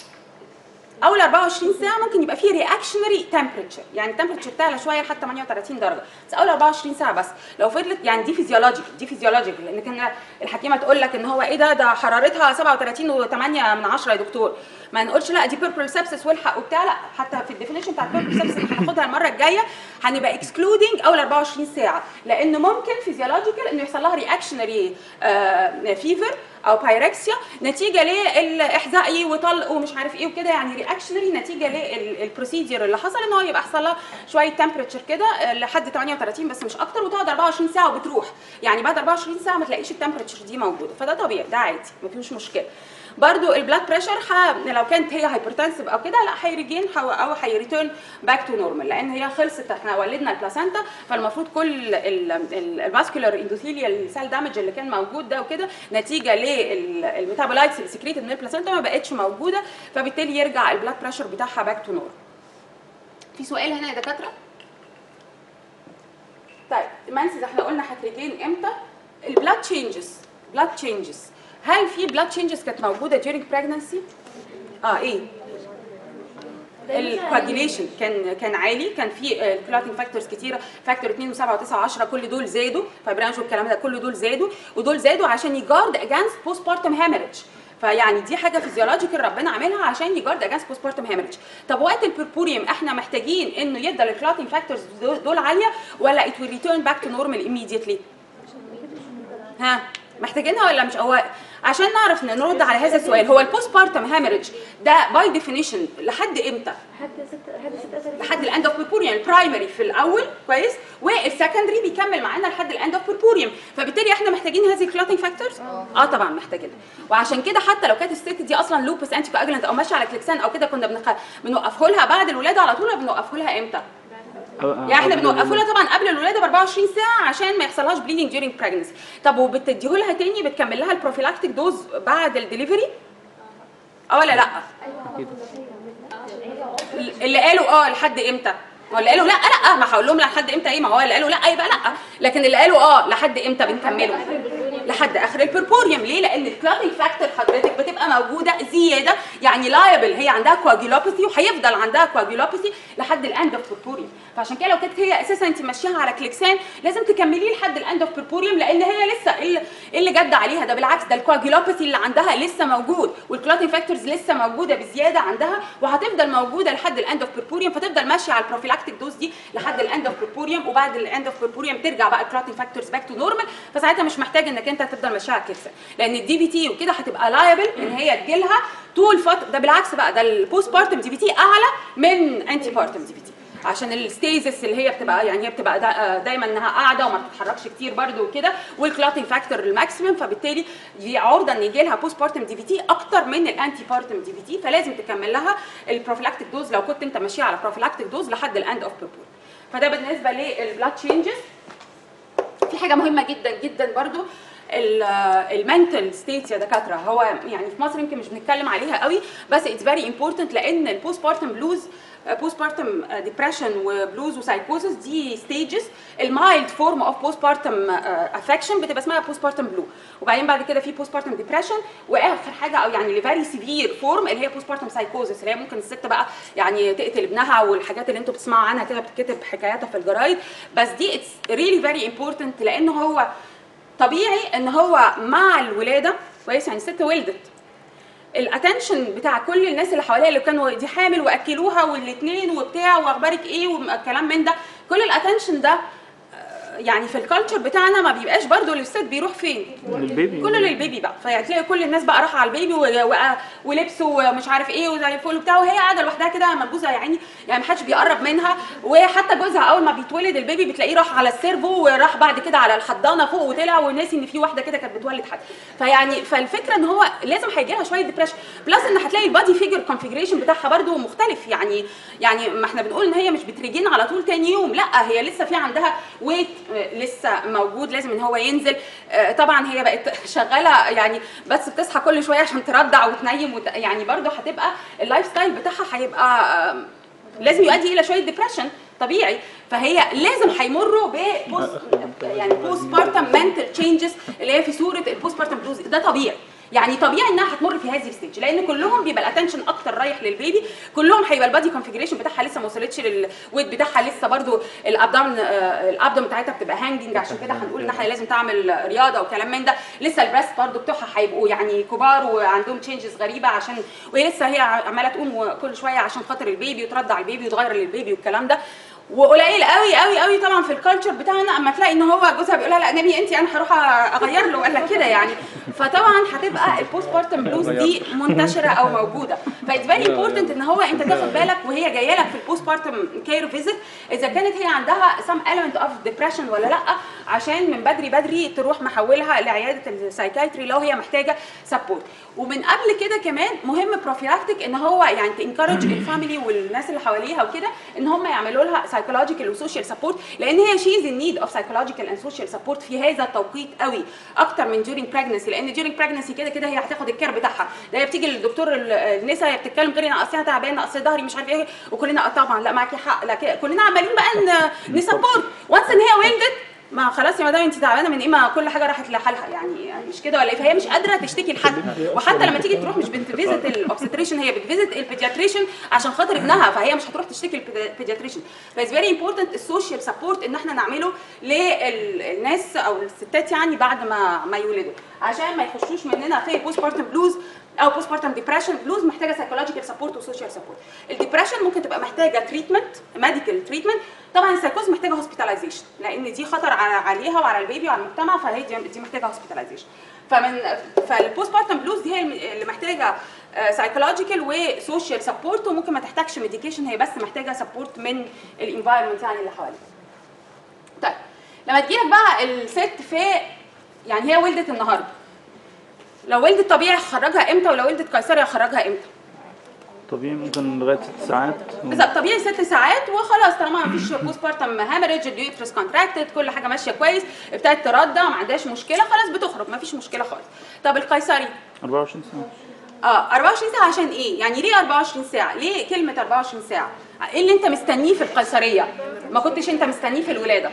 اول 24 ساعه ممكن يبقى فيه رياكشنري تمبريتشر يعني التمبريتشر تعلى شويه لحد 38 درجه بس اول 24 ساعه بس لو فضلت يعني دي فيزيولوجيك دي فيزيولوجيك لان كان الحكيمه تقول لك ان هو ايه ده ده حرارتها 37 و8 من 10 يا دكتور ما نقولش لا دي بيربل سبسس والحق وبتاع لا حتى في الديفينيشن بتاع البيربل سبسس اللي هناخدها المره الجايه هنبقى اكسكلودنج اول 24 ساعه لان ممكن فيزيولوجيكال انه يحصل لها رياكشنري فيفر او بايركسيا نتيجه للاحزائي وطلق ومش عارف ايه وكده يعني رياكشنري نتيجه للبروسيدير اللي حصل ان هو يبقى حصل لها شويه تمبريتشر كده آه، لحد 38 بس مش اكتر وتقعد 24 ساعه وبتروح يعني بعد 24 ساعه ما تلاقيش التمبريتشر دي موجوده فده طبيعي ده عادي ما فيهوش مشكله برضو البلاد بريشر ح... لو كانت هي هايبرتنسيف او كده لا هيريجين او او هيريتيرن باك تو نورمال لان هي خلصت احنا ولدنا البلاسنتا فالمفروض كل الفاسكولار اندوثيليال سيل دامج اللي كان موجود ده وكده نتيجه للميتابولايتس اللي سكريتد من البلاسنتا ما بقتش موجوده فبالتالي يرجع البلاد بريشر بتاعها باك تو نورمال في سؤال هنا يا دكاتره طيب المانسز احنا قلنا هتريجين امتى البلاد تشينجز بلاد تشينجز هل في بلاد تشينجز كانت موجوده during pregnancy اه ايه الكواجيليشن كان كان عالي كان في الكلوتنج فاكتورز كتيره فاكتور 2 و7 و9 و10 كل دول زادوا فايبرانج والكلام ده كل دول زادوا ودول زادوا عشان يجارد اجانست بوست بارتم هامرج فيعني دي حاجه فيزيولوجيكال ربنا عاملها عشان يجارد اجانست بوست بارتم هامرج طب وقت البربوريوم احنا محتاجين انه يفضل الكلوتنج فاكتورز دول عاليه ولا it will return back to normal immediately ها محتاجينها ولا مش هو عشان نعرف نرد على هذا السؤال هو البوست بارتم هامرج ده باي ديفينيشن لحد امتى؟ حد ست حد ست أسابيع لحد الاند اوف بيربوريوم البرايمري في الاول كويس والسكندري بيكمل معانا لحد الاند اوف بيربوريوم فبالتالي احنا محتاجين هذه الكلوتنج فاكتورز اه طبعا محتاجينها وعشان كده حتى لو كانت الست دي اصلا لوبس انتي كواجلنت او ماشيه على كليكسان او كده كنا بنخ... بنوقفه لها بعد الولاده على طول ولا بنوقفه لها امتى؟ يعني احنا بنوقفه لها طبعا قبل الولاده ب 24 ساعه عشان ما يحصلهاش بليدنج ديورنج بريجنسي طب وبتديه لها تاني بتكمل لها البروفيلاكتيك دوز بعد الدليفري اه ولا لا اللي قالوا اه لحد امتى ما هو اللي قالوا لا لا ما هقول لهم لحد امتى ايه ما هو اللي قالوا لا يبقى لا لكن اللي قالوا اه لحد امتى بنكمله لحد اخر البربوريوم ليه لان الكلاتنج فاكتور حضرتك بتبقى موجوده زياده يعني لايبل هي عندها كواجيولوباثي وهيفضل عندها كواجيولوباثي لحد الاند اوف بربوريوم فعشان كده لو كانت هي اساسا انت ماشيها على كليكسان لازم تكمليه لحد الاند اوف بربوريوم لان هي لسه ايه اللي- إيه اللي جد عليها ده بالعكس ده الكواجيولوباثي اللي عندها لسه موجود والكلاتنج فاكتورز لسه موجوده بزياده عندها وهتفضل موجوده لحد الاند اوف بربوريوم فتفضل ماشيه على البروفيلاكتيك دوز دي لحد الاند اوف بربوريوم وبعد الاند اوف بربوريوم ترجع بقى الكلاتنج فاكتورز باك تو نورمال فساعتها مش محتاج انك انت تفضل ماشيه على كليكسان لان الدي بي تي وكده هتبقى لايبل ان هي تجيلها طول فتره ده بالعكس بقى ده البوست بارتم دي بي تي اعلى من انتي بارتم دي بي تي عشان الستيزس اللي هي بتبقى يعني هي بتبقى دا آه، دايما انها قاعده وما بتتحركش كتير برده وكده والكلوتنج فاكتور الماكسيمم فبالتالي دي عرضه ان يجي لها بوست بارتم دي في تي اكتر من الانتي بارتم دي في تي فلازم تكمل لها البروفيلاكتيك دوز لو كنت انت ماشيه على بروفيلاكتيك دوز لحد الاند اوف بيبول فده بالنسبه للبلاد تشينجز في حاجه مهمه جدا جدا برضو المنتل ستيتس يا دكاتره هو يعني في مصر يمكن مش بنتكلم عليها قوي بس اتس فيري امبورتنت لان البوست بارتم بلوز بوست بارتم ديبريشن وبلوز وسايكوزس دي ستيجز المايلد فورم اوف بوست بارتم افكشن بتبقى اسمها بوست بارتم بلو وبعدين بعد كده في بوست بارتم ديبريشن واخر حاجه او يعني اللي فيري سيفير فورم اللي هي بوست بارتم سايكوزس اللي هي ممكن الست بقى يعني تقتل ابنها والحاجات اللي انتوا بتسمعوا عنها كده بتتكتب حكاياتها في الجرايد بس دي اتس ريلي فيري امبورتنت لان هو طبيعي ان هو مع الولاده كويس يعني الست ولدت الاتنشن بتاع كل الناس اللي حواليها اللي كانوا دي حامل واكلوها والاثنين وبتاع واخبارك ايه والكلام من ده كل الاتنشن ده آه، يعني في الكالتشر بتاعنا ما بيبقاش برضو للست بيروح فين البيبي كله للبيبي بقى فتلاقي كل الناس بقى راحه على البيبي و- و- ولبس ومش عارف ايه وزي الفل وبتاع وهي قاعده لوحدها كده منبوذه يا عيني يعني محدش بيقرب منها وحتى جوزها اول ما بيتولد البيبي بتلاقيه راح على السيرفو وراح بعد كده على الحضانه فوق وطلع وناسي ان في واحده كده كانت بتولد حد فيعني فالفكره ان هو لازم هيجي لها شويه ديبريشن بلس ان هتلاقي البادي فيجر كونفيجريشن بتاعها برده مختلف يعني يعني ما احنا بنقول ان هي مش بتريجين على طول تاني يوم لا هي لسه في عندها ويت لسه موجود لازم ان هو ينزل آه، طبعا هي بقت شغاله يعني بس بتصحى كل شويه عشان ترضع وتنيم وت... يعني برده هتبقى اللايف ستايل بتاعها هيبقى آم، لازم يؤدي الى شويه ديبريشن طبيعي فهي لازم هيمروا ببوست يعني بوست بارتم منتل تشينجز اللي هي في صوره البوست بارتم بلوز ده طبيعي يعني طبيعي انها هتمر في هذه الستيج لان كلهم بيبقى الاتنشن اكتر رايح للبيبي كلهم هيبقى البادي كونفيجريشن بتاعها لسه ما وصلتش للويت بتاعها لسه برضو الابدومن الابدومن بتاعتها بتبقى هانجنج عشان كده هنقول انها لازم تعمل رياضه وكلام من ده لسه البريست برضو بتوعها هيبقوا يعني كبار وعندهم تشينجز غريبه عشان وهي لسه هي عماله تقوم كل شويه عشان خاطر البيبي وترضع البيبي وتغير للبيبي والكلام ده وقليل قوي قوي قوي طبعا في الكالتشر بتاعنا اما تلاقي ان هو جوزها بيقول لها لا نبي انت انا هروح اغير له ولا كده يعني فطبعا هتبقى البوست بارتم بلوز دي منتشره او موجوده فايتس فيري امبورتنت ان هو انت تاخد بالك وهي جايه لك في البوست بارتم كير فيزيت اذا كانت هي عندها سم element اوف ديبريشن ولا لا عشان من بدري بدري تروح محولها لعياده السايكايتري لو هي محتاجه سبورت ومن قبل كده كمان مهم بروفيلاكتيك ان هو يعني تنكرج الفاميلي والناس اللي حواليها وكده ان هم يعملوا لها سايكولوجيكال وسوشيال سبورت لان هي شيز ان نيد اوف سايكولوجيكال اند سوشيال سبورت في هذا التوقيت قوي اكتر من during pregnancy لان during pregnancy كده كده هي هتاخد الكير بتاعها ده هي بتيجي للدكتور ال- النساء هي بتتكلم غير انا اصل انا تعبانه اصل ظهري مش عارف ايه وكلنا آه طبعا لا معاكي حق لا كده كلنا عمالين بقى نسبورت وانس ان هي ولدت ما خلاص يا مدام انت تعبانه من ايه ما كل حاجه راحت لحالها يعني, يعني مش كده ولا ايه فهي مش قادره تشتكي لحد وحتى لما تيجي تروح مش بتفيزت الاوبستريشن هي بتفيزت البيدياتريشن عشان خاطر ابنها فهي مش هتروح تشتكي البيدياتريشن فايز فيري امبورتنت السوشيال سبورت ان احنا نعمله للناس او الستات يعني بعد ما ما يولدوا عشان ما يخشوش مننا في بوست بارتم بلوز او بوست بارتم ديبريشن بلوز محتاجه سايكولوجيكال سبورت وسوشيال سبورت الديبريشن ممكن تبقى محتاجه تريتمنت ميديكال تريتمنت طبعا السايكوز محتاجه هوسبيتاليزيشن لان دي خطر على- عليها وعلى البيبي وعلى المجتمع فهي دي, دي محتاجه هوسبيتاليزيشن فمن فالبوست بارتم بلوز دي هي الم- اللي محتاجه سايكولوجيكال وسوشيال سبورت وممكن ما تحتاجش ميديكيشن هي بس محتاجه سبورت من الانفايرمنت يعني اللي حواليها طيب لما تجيلك بقى الست في يعني هي ولدت النهارده لو ولدت طبيعي هخرجها امتى ولو ولدت قيصري هخرجها امتى طبيعي ممكن لغايه ست ساعات بالظبط طبيعي ست ساعات وخلاص طالما ما فيش بوست بارتم هامرج اليوترس كونتراكتد كل حاجه ماشيه كويس ابتدت ترضع ما عندهاش مشكله خلاص بتخرج ما فيش مشكله خالص طب القيصري 24 ساعه اه 24 ساعه عشان ايه يعني ليه 24 ساعه ليه كلمه 24 ساعه ايه اللي انت مستنيه في القيصريه ما كنتش انت مستنيه في الولاده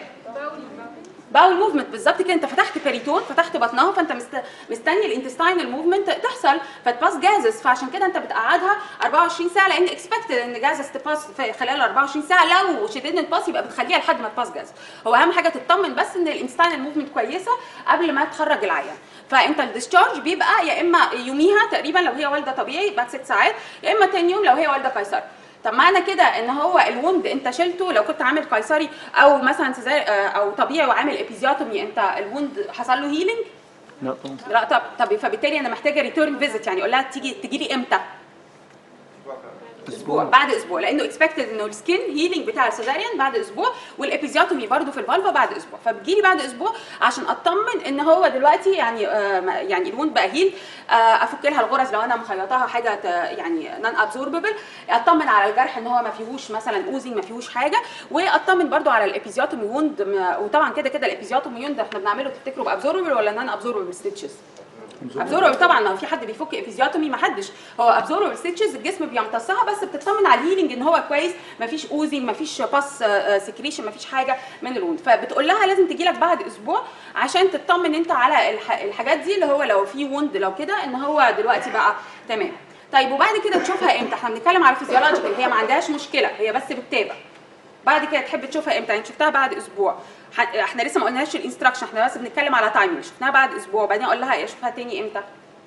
باول موفمنت بالظبط كده انت فتحت بيريتون فتحت بطنها فانت مست... مستني الانتستاينال موفمنت تحصل فتباس جازس فعشان كده انت بتقعدها 24 ساعه لان اكسبكتد ان جازس تباس في خلال 24 ساعه لو شديد الباس يبقى بتخليها لحد ما تباس جاز هو اهم حاجه تطمن بس ان الانتستاينال موفمنت كويسه قبل ما تخرج العيان فانت الديسشارج بيبقى يا اما يوميها تقريبا لو هي والده طبيعي بعد ست ساعات يا اما تاني يوم لو هي والده قيصري طب معنى كده ان هو الوند انت شلته لو كنت عامل قيصري او مثلا سيزار او طبيعي وعامل ابيزيوتومي انت الوند حصل له هيلينج لا طبعا لا طب طب فبالتالي انا محتاجه ريتيرن فيزيت يعني اقول لها تيجي تجي لي امتى اسبوع بعد اسبوع لانه اكسبكتد انه السكين هيلينج بتاع السيزاريان بعد اسبوع والابيزيوتومي برضه في الفالفا بعد اسبوع فبتجيلي بعد اسبوع عشان اطمن ان هو دلوقتي يعني آه ما- يعني الوند بقى هيل آه افك لها الغرز لو انا مخيطاها حاجه ت- يعني نون ابزورببل اطمن على الجرح ان هو ما فيهوش مثلا اوزنج ما فيهوش حاجه واطمن برضو على الابيزيوتومي ووند م- وطبعا كده كده الابيزيوتومي ووند احنا بنعمله تفتكروا بابزوربل ولا نون ابزوربل ستيتشز ابزوربل طبعا ما في حد بيفك افيزيوتومي ما حدش هو ابزوربل ستيتشز الجسم بيمتصها بس بتطمن على الهيلينج ان هو كويس ما فيش اوزنج ما فيش باس سكريشن ما فيش حاجه من الوند فبتقول لها لازم تجي لك بعد اسبوع عشان تطمن انت على الح- الحاجات دي اللي هو لو في وند لو كده ان هو دلوقتي بقى تمام طيب وبعد كده تشوفها امتى احنا بنتكلم على فيزيولوجيكال هي ما عندهاش مشكله هي بس بتتابع بعد كده تحب تشوفها امتى يعني شفتها بعد اسبوع ح- احنا لسه ما قلناش الانستراكشن احنا بس بنتكلم على تايمينج شفناها بعد اسبوع وبعدين اقول لها ايه اشوفها تاني امتى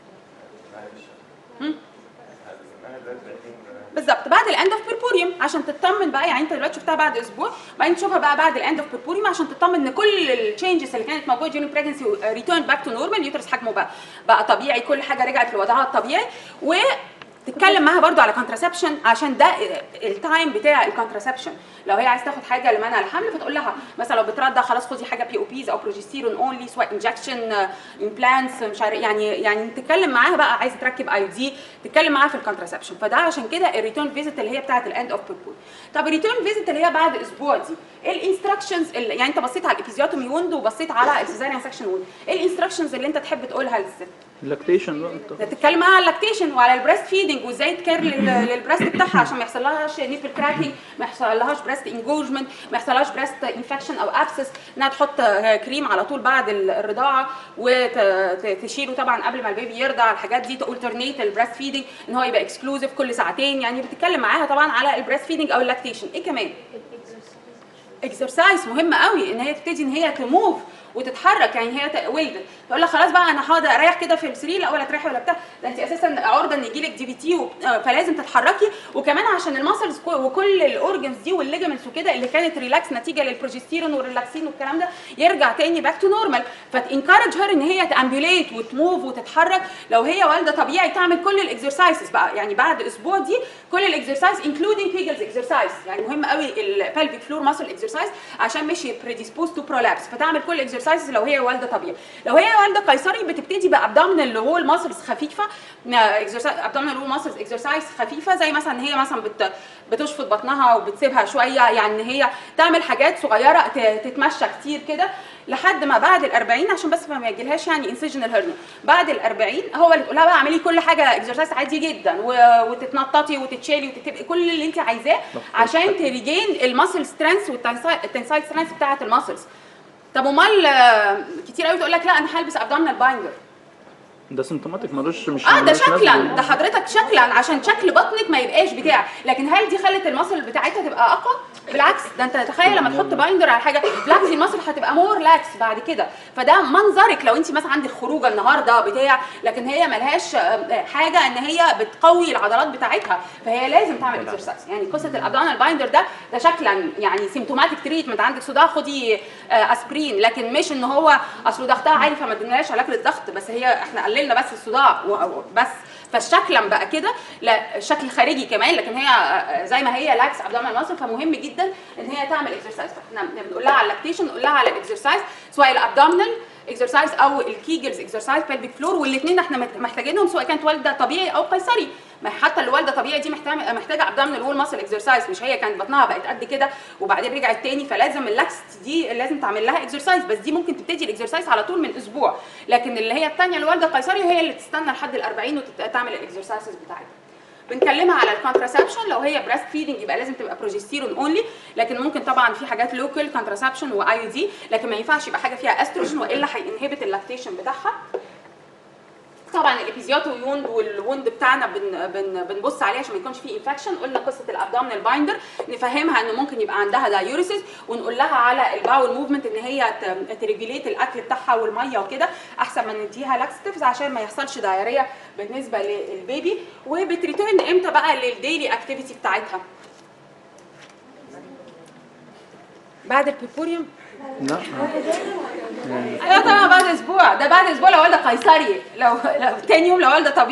بالظبط بعد الاند اوف بيربوريوم عشان تطمن بقى يعني انت دلوقتي شفتها بعد اسبوع بعدين تشوفها بقى بعد الاند اوف بيربوريوم عشان تطمن ان كل التشينجز اللي كانت موجوده during pregnancy ريتيرن باك تو نورمال اليوترس حجمه بقى بقى طبيعي كل حاجه رجعت لوضعها الطبيعي و تتكلم معاها برضو على كونتراسبشن عشان ده التايم بتاع الكونتراسبشن لو هي عايز تاخد حاجه لمنع الحمل فتقول لها مثلا لو بترضع خلاص خدي حاجه بي او بيز او بروجستيرون اونلي سواء انجكشن امبلانتس مش عارف يعني يعني تتكلم معاها بقى عايزه تركب اي دي تتكلم معاها في الكونتراسبشن فده عشان كده الريتيرن فيزيت اللي هي بتاعه الاند اوف بيربول طب الريتيرن فيزيت اللي هي بعد اسبوع دي ايه الانستراكشنز اللي يعني انت بصيت على الابيزيوتومي ووند وبصيت على السيزاريان سكشن ووند ايه الانستراكشنز اللي انت تحب تقولها للست لاكتيشن بقى انت تتكلم معاها على اللاكتيشن وعلى البريست فيدنج وازاي تكير لل- للبريست بتاعها عشان ما يحصلهاش نيبل كراكنج ما يحصلهاش بريست انجوجمنت ما يحصلهاش بريست انفكشن او ابسس انها تحط كريم على طول بعد ال- الرضاعه وتشيله طبعا قبل ما البيبي يرضع الحاجات دي تالترنيت البريست فيدنج ان هو يبقى اكسكلوزيف كل ساعتين يعني بتتكلم معاها طبعا على البريست فيدنج او اللاكتيشن ايه كمان اكسرسايز مهم قوي ان هي تبتدي ان هي تموف وتتحرك يعني هي ت- ولدت تقول لها خلاص بقى انا هقعد اريح كده في السرير لا ولا تريحي ولا بتاع ده انت اساسا عرضه ان يجي لك دي بي تي فلازم تتحركي وكمان عشان الماسلز وكل الاورجنز دي والليجمنتس وكده اللي كانت ريلاكس نتيجه للبروجستيرون والريلاكسين والكلام ده يرجع تاني باك تو نورمال فتنكرج هير ان هي تامبيوليت وتموف وتتحرك لو هي والده طبيعي تعمل كل الاكسرسايزز بقى يعني بعد اسبوع دي كل الاكسرسايز انكلودينج بيجلز اكسرسايز يعني مهم قوي البلفيك فلور ماسل اكسرسايز عشان مش بريديسبوز تو برولابس فتعمل كل الاكسرسايز لو هي والده طبيعي لو هي والده قيصري بتبتدي بابدومينال وول ماسلز خفيفه ابدومينال وول ماسلز اكسرسايز خفيفه زي مثلا ان هي مثلا بت بتشفط بطنها وبتسيبها شويه يعني ان هي تعمل حاجات صغيره ت- تتمشى كتير كده لحد ما بعد ال 40 عشان بس ما يجيلهاش يعني انسجنال هيرنيا بعد ال 40 هو اللي تقولها بقى اعملي كل حاجه اكسرسايز عادي جدا و- وتتنططي وتتشالي وتتبقي كل اللي انت عايزاه عشان تريجين الماسل سترينث والتنسايل سترينث بتاعه الماسلز طب امال آه، كتير قوي تقول لك لا انا هلبس ابدومينال بايندر ده سيمتوماتيك ملوش مش اه ده ملوش شكلا نسبة. ده حضرتك شكلا عشان شكل بطنك ما يبقاش بتاع لكن هل دي خلت المصل بتاعتها تبقى اقوى بالعكس ده انت تخيل لما تحط بايندر على حاجه بالعكس دي المصل هتبقى مور لاكس بعد كده فده منظرك لو انت مثلا عندك خروجه النهارده بتاع لكن هي ملهاش آه، حاجه ان هي بتقوي العضلات بتاعتها فهي لازم تعمل اكسرسايز يعني قصه الابدومينال بايندر ده ده شكلا يعني سيمتوماتيك تريتمنت عندك صداع خدي آه، اسبرين لكن مش ان هو اصل ضغطها عالي فما اديناش علاج للضغط بس هي احنا قللنا بس الصداع و- بس فالشكلا بقى كده لا شكل خارجي كمان لكن هي آه، زي ما هي لاكس ابدومينال ماسل فمهم جدا ان هي تعمل اكسرسايز فاحنا بنقول لها على اللاكتيشن نقول لها على الاكسرسايز سواء الابدومينال اكسرسايز او الكيجلز اكسرسايز بيلفيك فلور والاثنين احنا مت- محتاجينهم سواء كانت والده طبيعي او قيصري ما حتى اللي والده طبيعي دي محتاجه محتاجه ابدومينال وول ماسل اكسرسايز مش هي كانت بطنها بقت قد كده وبعدين رجعت تاني فلازم اللاكس دي لازم تعمل لها اكسرسايز بس دي ممكن تبتدي الاكسرسايز على طول من اسبوع لكن اللي هي الثانيه اللي والده قيصري هي اللي تستنى لحد ال 40 وتعمل الاكسرسايزز بتاعتها بنكلمها على الكونتراسبشن لو هي بريست فيدنج يبقى لازم تبقى بروجستيرون اونلي لكن ممكن طبعا في حاجات لوكال كونتراسبشن واي دي لكن ما ينفعش يبقى حاجه فيها استروجين والا هينهبت اللاكتيشن بتاعها طبعا الابيزياتو ووند والوند بتاعنا بن بن بنبص عليه عشان ما يكونش فيه انفكشن قلنا قصه الابدومينال بايندر نفهمها انه ممكن يبقى عندها دايوريسيس ونقول لها على الباول موفمنت ان هي ت- تريجوليت الاكل بتاعها والميه وكده احسن ما نديها لاكستيفز عشان ما يحصلش دايريه بالنسبه للبيبي وبتريتيرن امتى بقى للديلي اكتيفيتي بتاعتها بعد البيبوريوم لا ايوه طبعا بعد اسبوع ده بعد اسبوع لو والده قيصري لو لو تاني يوم لو والده طبيعي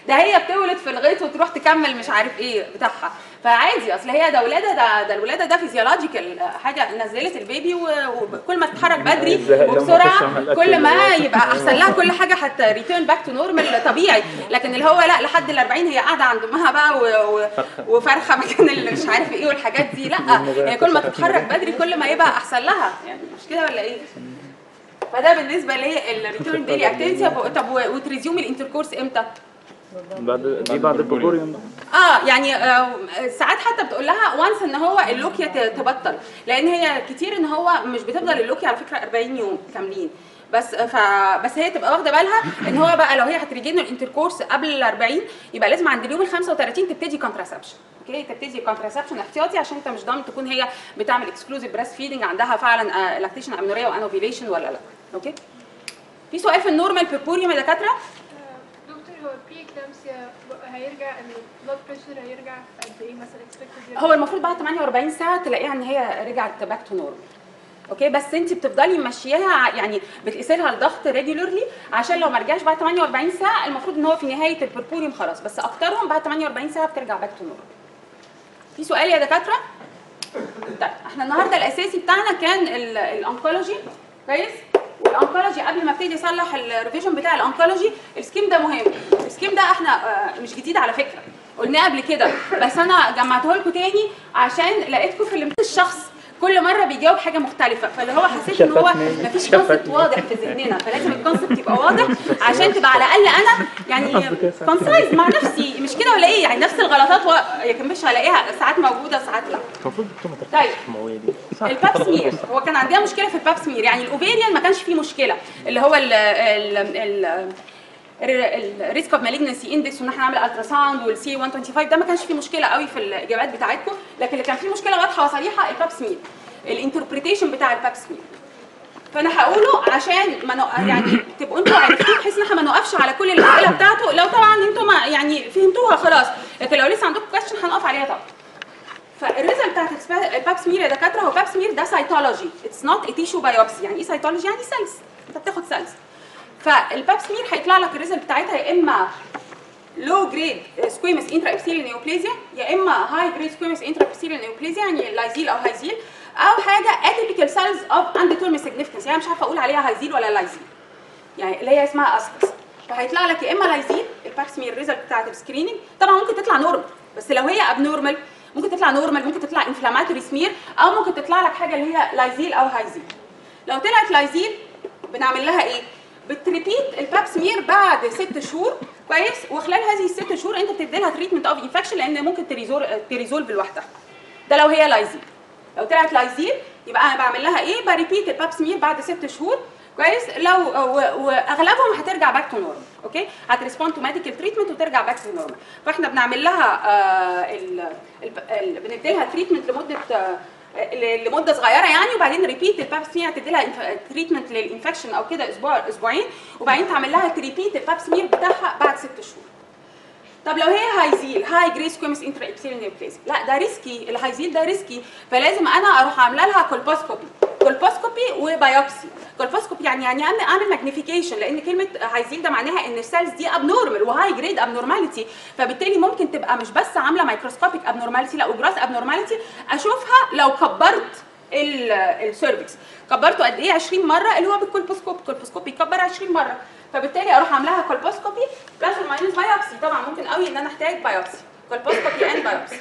ده هي بتولد في الغيط وتروح تكمل مش عارف ايه بتاعها فعادي اصل هي ده ولاده ده ده الولاده ده فيزيولوجيكال حاجه نزلت البيبي و- وكل ما تتحرك بدري الزهق لما وبسرعه تخش على الأكل كل ما اللي هو- يبقى احسن لها كل حاجه حتى ريتيرن باك تو نورمال طبيعي لكن اللي هو لا لحد ال 40 هي قاعده عند امها بقى و... و... وفرخه مكان اللي مش عارف ايه والحاجات دي لا هي كل ما تتحرك بدري كل ما يبقى احسن لها يعني مش كده ولا ايه؟ فده بالنسبه للريتيرن ديلي اكتيفيتي طب و- وتريزيوم الانتركورس امتى؟ بعد دي بعد البوبوريوم اه يعني آه ساعات حتى بتقول لها وانس ان هو اللوكيا ت- تبطل لان هي كتير ان هو مش بتفضل اللوكيا على فكره 40 يوم كاملين بس ف بس هي تبقى واخده بالها ان هو بقى لو هي هتريجين الانتركورس قبل ال 40 يبقى لازم عند اليوم ال 35 تبتدي كونتراسبشن اوكي تبتدي كونتراسبشن احتياطي عشان انت مش ضامن تكون هي بتعمل اكسكلوزيف بريست فيدنج عندها فعلا لاكتيشن امنوريه وانوفيليشن ولا لا اوكي في سؤال في النورمال بيربوريوم يا دكاتره دكتور هو البي اكلامسيا هيرجع البلاد بريشر هيرجع في قد ايه مثلا اكسبكتد هو المفروض بعد 48 ساعه تلاقيها ان هي رجعت باك تو نورمال اوكي بس انت بتفضلي ماشياها ع- يعني بتقيسي لها الضغط ريجولرلي عشان لو ما رجعش بعد 48 ساعه المفروض ان هو في نهايه البربوريوم خلاص بس اكترهم بعد 48 ساعه بترجع باك تو نورمال في سؤال يا دكاتره طيب احنا النهارده الاساسي بتاعنا كان ال- الانكولوجي كويس والانكولوجي قبل ما ابتدي اصلح الريفيجن بتاع الانكولوجي السكيم ده مهم السكيم ده احنا آه، مش جديد على فكره قلناه قبل كده بس انا جمعته لكم تاني عشان لقيتكم في الامتحان الشخص كل مره بيجاوب حاجه مختلفه فاللي هو حسيت ان هو شفتني. مفيش كونسبت واضح في ذهننا فلازم الكونسبت يبقى واضح عشان تبقى على الاقل انا يعني قصدك إيه؟ كونسايز مع نفسي مش كده ولا ايه يعني نفس الغلطات و... يمكن مش هلاقيها ساعات موجوده ساعات لا المفروض الدكتور ما تركزش طيب في المواضيع دي الباب سمير هو كان عندنا مشكله في الباب سمير يعني الاوفيريان ما كانش فيه مشكله اللي هو ال ال ال الريسك اوف مالجنسي اندكس وان احنا نعمل الترا ساوند والسي 125 ده ما كانش فيه مشكله قوي في الاجابات بتاعتكم لكن اللي كان فيه مشكله واضحه وصريحه الباب سمير الانتربريتيشن بتاع الباب سمير فانا هقوله عشان ما نق... يعني تبقوا انتوا عرفتوه بحيث ان احنا ما نوقفش على كل الاسئله بتاعته لو طبعا انتوا ما يعني فهمتوها خلاص لكن لو لسه عندكم كويستشن هنقف عليها طبعا فالريزلت بتاعت السبا- الباب سمير يا دكاتره هو باب سمير ده سيتولوجي اتس نوت ا تيشو بايوبسي يعني ايه سيتولوجي يعني سيلز انت بتاخد سيلز فالباب سمير هيطلع لك الريزلت بتاعتها يا اما لو جريد سكويمس انترا ابسيليال نيوبليزيا يا اما هاي جريد سكويمس انترا ابسيليال نيوبليزيا يعني لايزيل او هايزيل او حاجه اتيبيكال سيلز اوف انديتورمي سيجنيفيكانس يعني مش عارفه اقول عليها هايزيل ولا لايزيل يعني اللي هي اسمها اسكس فهيطلع لك يا اما لايزين الباك سمير ريزلت بتاعت السكريننج طبعا ممكن تطلع نورمال بس لو هي اب نورمال ممكن تطلع نورمال ممكن تطلع انفلاماتوري سمير او ممكن تطلع لك حاجه اللي هي لايزيل او هايزيل لو طلعت لايزيل بنعمل لها ايه بتريبيت الباب سمير بعد ست شهور كويس وخلال هذه الست شهور انت بتدي لها تريتمنت اوف انفكشن لان ممكن تريزول تريزولف لوحدها ده لو هي لايزيل لو طلعت لايزيل يبقى انا بعمل لها ايه بريبيت الباب سمير بعد ست شهور كويس لو و- واغلبهم هترجع باك تو نورمال اوكي هتريسبوند تو ميديكال تريتمنت وترجع باك تو نورمال فاحنا بنعمل لها آه ال ال ال بندي لها تريتمنت لمده آه ل- لمده صغيره يعني وبعدين ريبيت الباب سمير هتدي لها تريتمنت للانفكشن او كده اسبوع اسبوعين وبعدين تعمل لها تريبيت الباب سمير بتاعها بعد ست شهور طب لو هي هايزيل هاي جريد سكويمس انترا ابسيلين نيوكليز لا ده ريسكي الهايزيل ده ريسكي فلازم انا اروح عامله لها كولبوسكوبي كولبوسكوبي وبايوبسي كولبوسكوبي يعني يعني اعمل اعمل ماجنيفيكيشن لان كلمه هايزيل ده معناها ان السيلز دي ابنورمال وهاي جريد ابنورماليتي فبالتالي ممكن تبقى مش بس عامله مايكروسكوبيك ابنورماليتي لا وجراس ابنورماليتي اشوفها لو كبرت السيرفكس كبرته قد ايه 20 مره اللي هو بالكولبوسكوب الكولبوسكوب يكبر 20 مره فبالتالي اروح عاملاها كولبوسكوبي بلس الماينس بايوبسي طبعا ممكن قوي ان انا احتاج بايوبسي كولبوسكوبي اند بايوبسي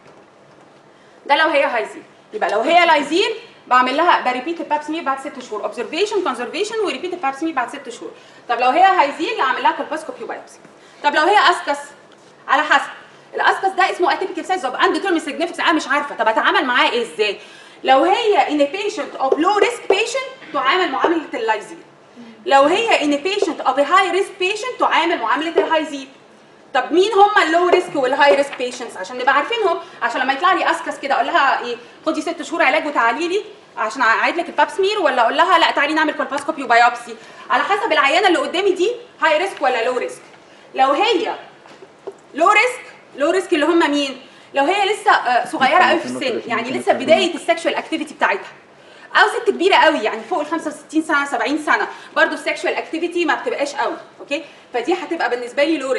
ده لو هي هايزين يبقى لو هي لايزين بعمل لها بريبيت الباب سمير بعد ست شهور اوبزرفيشن كونزرفيشن وريبيت الباب سمير بعد ست شهور طب لو هي هايزين اعمل لها كولبوسكوبي وبايوبسي طب لو هي اسكس على حسب الاسكس ده اسمه اتيبيكال سايز اوف انديترمي سيجنيفيكانس انا مش عارفه طب اتعامل معاه ايه ازاي لو هي ان بيشنت اوف لو ريسك بيشنت تعامل معامله اللايزين لو هي ان بيشنت اوف هاي ريسك بيشنت تعامل معامله الهايزين طب مين هم اللو ريسك والهاي ريسك بيشنتس عشان نبقى عارفينهم عشان لما يطلع لي اسكس كده اقول لها ايه خدي ست شهور علاج وتعالي لي عشان اعيد لك الباب سمير ولا اقول لها لا تعالي نعمل كولباسكوبي وبايوبسي على حسب العيانه اللي قدامي دي هاي ريسك ولا لو ريسك لو هي لو ريسك لو ريسك اللي هم مين لو هي لسه آه، صغيره قوي في السن يعني لسه بدايه السكشوال اكتيفيتي بتاعتها او ست كبيره قوي يعني فوق ال 65 سنه 70 سنه برضو السكشوال اكتيفيتي ما بتبقاش قوي اوكي فدي هتبقى بالنسبه لي لو ريسك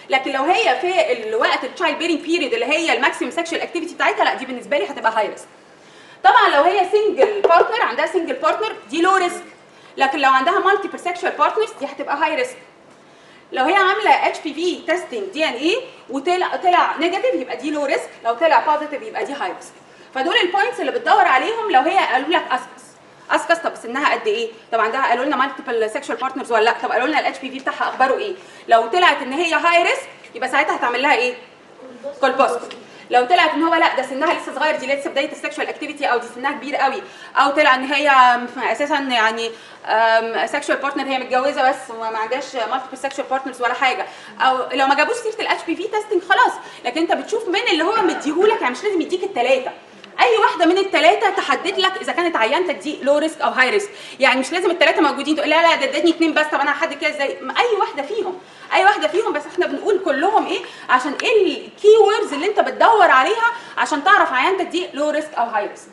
لكن لو هي في الوقت التشايلد بيرنج بيريد اللي هي الماكسيمم سكشوال اكتيفيتي بتاعتها لا دي بالنسبه لي هتبقى هاي ريسك طبعا لو هي سنجل بارتنر عندها سنجل بارتنر دي لو ريسك لكن لو عندها مالتيبل سكشوال بارتنرز دي هتبقى هاي ريسك لو هي عامله اتش بي في تيستنج دي ان اي وطلع طلع نيجاتيف يبقى دي لو ريسك لو طلع بوزيتيف يبقى دي هاي ريسك فدول البوينتس اللي بتدور عليهم لو هي قالوا لك اسكس اسكس طب سنها قد ايه طب عندها قالوا لنا مالتيبل سكشوال بارتنرز ولا لا طب قالوا لنا الاتش بي في بتاعها اخباره ايه لو طلعت ان هي هاي ريسك يبقى ساعتها هتعمل لها ايه كولبوسكوبي لو طلعت ان هو لا ده سنها لسه صغير دي لسه بدايه السكشوال اكتيفيتي او دي سنها كبير قوي او طلع ان هي اساسا يعني سكشوال بارتنر هي متجوزه بس وما عندهاش مالتيبل سكشوال بارتنرز ولا حاجه او لو ما جابوش سيره الاتش بي في تيستنج خلاص لكن انت بتشوف من اللي هو مديهولك يعني مش لازم يديك الثلاثه اي واحده من الثلاثه تحدد لك اذا كانت عيانتك دي لو ريسك او هاي ريسك يعني مش لازم الثلاثه موجودين تقول لا لا ده ادتني اثنين بس طب انا هحدد كده ازاي ما اي واحده فيهم اي واحده فيهم بس احنا بنقول كلهم ايه عشان ايه الكي ووردز اللي انت بتدور عليها عشان تعرف عيانتك دي لو ريسك او هاي ريسك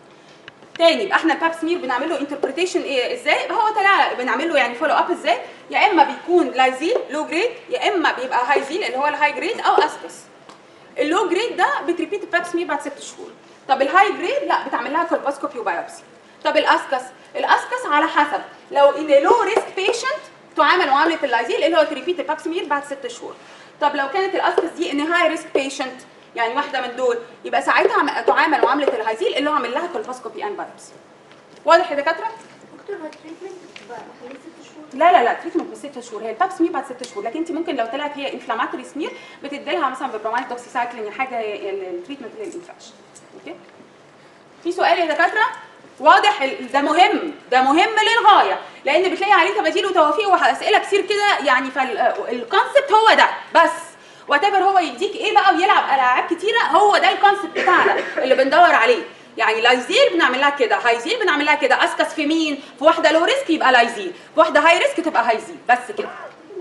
تاني يبقى احنا الباب سمير بنعمل له انتربريتيشن ايه ازاي يبقى هو طلع بنعمل له يعني فولو اب ازاي يا اما بيكون لايزيل لو جريد يا اما بيبقى هايزيل اللي هو الهاي جريد او اسكس اللو جريد ده بتريبيت الباب سمير بعد ست شهور طب الهاي جريد لا بتعمل لها كولبوسكوبي وبايوبسي طب الاسكس الاسكس على حسب لو ان لو ريسك بيشنت تعامل معامله اللايزيل اللي هو تريبيت الباب سمير بعد ست شهور طب لو كانت الاسكس دي ان هاي ريسك بيشنت يعني واحده من دول يبقى ساعتها م- تعامل معامله الهايزيل اللي هو عامل لها كولبوسكوبي اند بايوبسي واضح يا دكاتره دكتور هو التريتمنت بتبقى محلية ست شهور لا لا لا تريتمنت بس ست شهور هي الباب سمير بعد ست شهور لكن انت ممكن لو طلعت هي انفلاماتوري سمير بتدي لها مثلا ببرومايد دوكسيسايكلين حاجه التريتمنت للانفكشن اوكي في سؤال يا دكاتره واضح ال- ده مهم ده مهم للغايه لان بتلاقي عليه تباديل وتوافيق واسئله كتير كده يعني فالكونسبت هو ده بس وات هو يديك ايه بقى ويلعب العاب كتيره هو ده الكونسبت بتاعنا اللي بندور عليه يعني لايزيل بنعمل لها كده هايزيل بنعمل لها كده اسكس في مين في واحده لو ريسك يبقى لايزيل في واحده هاي ريسك تبقى هايزيل بس كده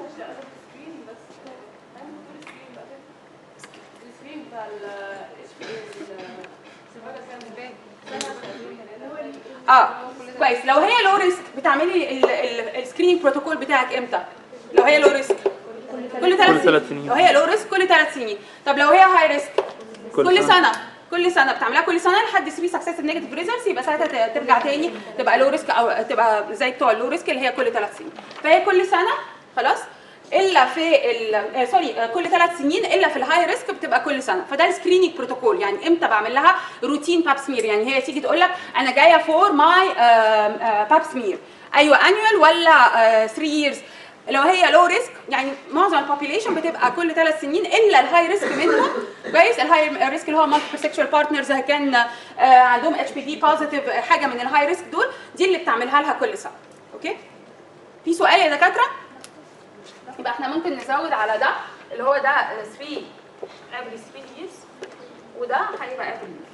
اه كويس لو هي لو ريسك بتعملي السكريننج بروتوكول بتاعك امتى لو هي لو ريسك كل كل ثلاث ثلاث سنين سنين. لو هي لو ريسك كل ثلاث سنين طب لو هي هاي ريسك كل كل سنة. سنه كل سنه بتعملها كل سنه لحد 3 سكسس نيجاتيف ريزلتس يبقى ساعتها ت- ترجع تاني تبقى لو ريسك او تبقى زي بتوع اللو ريسك اللي هي كل ثلاث سنين فهي كل سنه خلاص الا في ال آه سوري آه كل ثلاث سنين الا في الهاي ريسك بتبقى كل سنه فده السكريننج بروتوكول يعني امتى بعمل لها روتين باب سمير يعني هي تيجي تقول لك انا جايه فور ماي باب سمير ايوه انيوال ولا 3 ييرز لو هي لو ريسك يعني معظم البوبيليشن بتبقى كل ثلاث سنين الا الهاي ريسك منهم كويس الهاي ريسك اللي هو مالتيبل سيكشوال بارتنرز كان آه، عندهم اتش بي في بوزيتيف حاجه من الهاي ريسك دول دي اللي بتعملها لها كل سنه اوكي في سؤال يا دكاتره يبقى احنا ممكن نزود على ده اللي هو ده 3 every 3 years وده هيبقى every year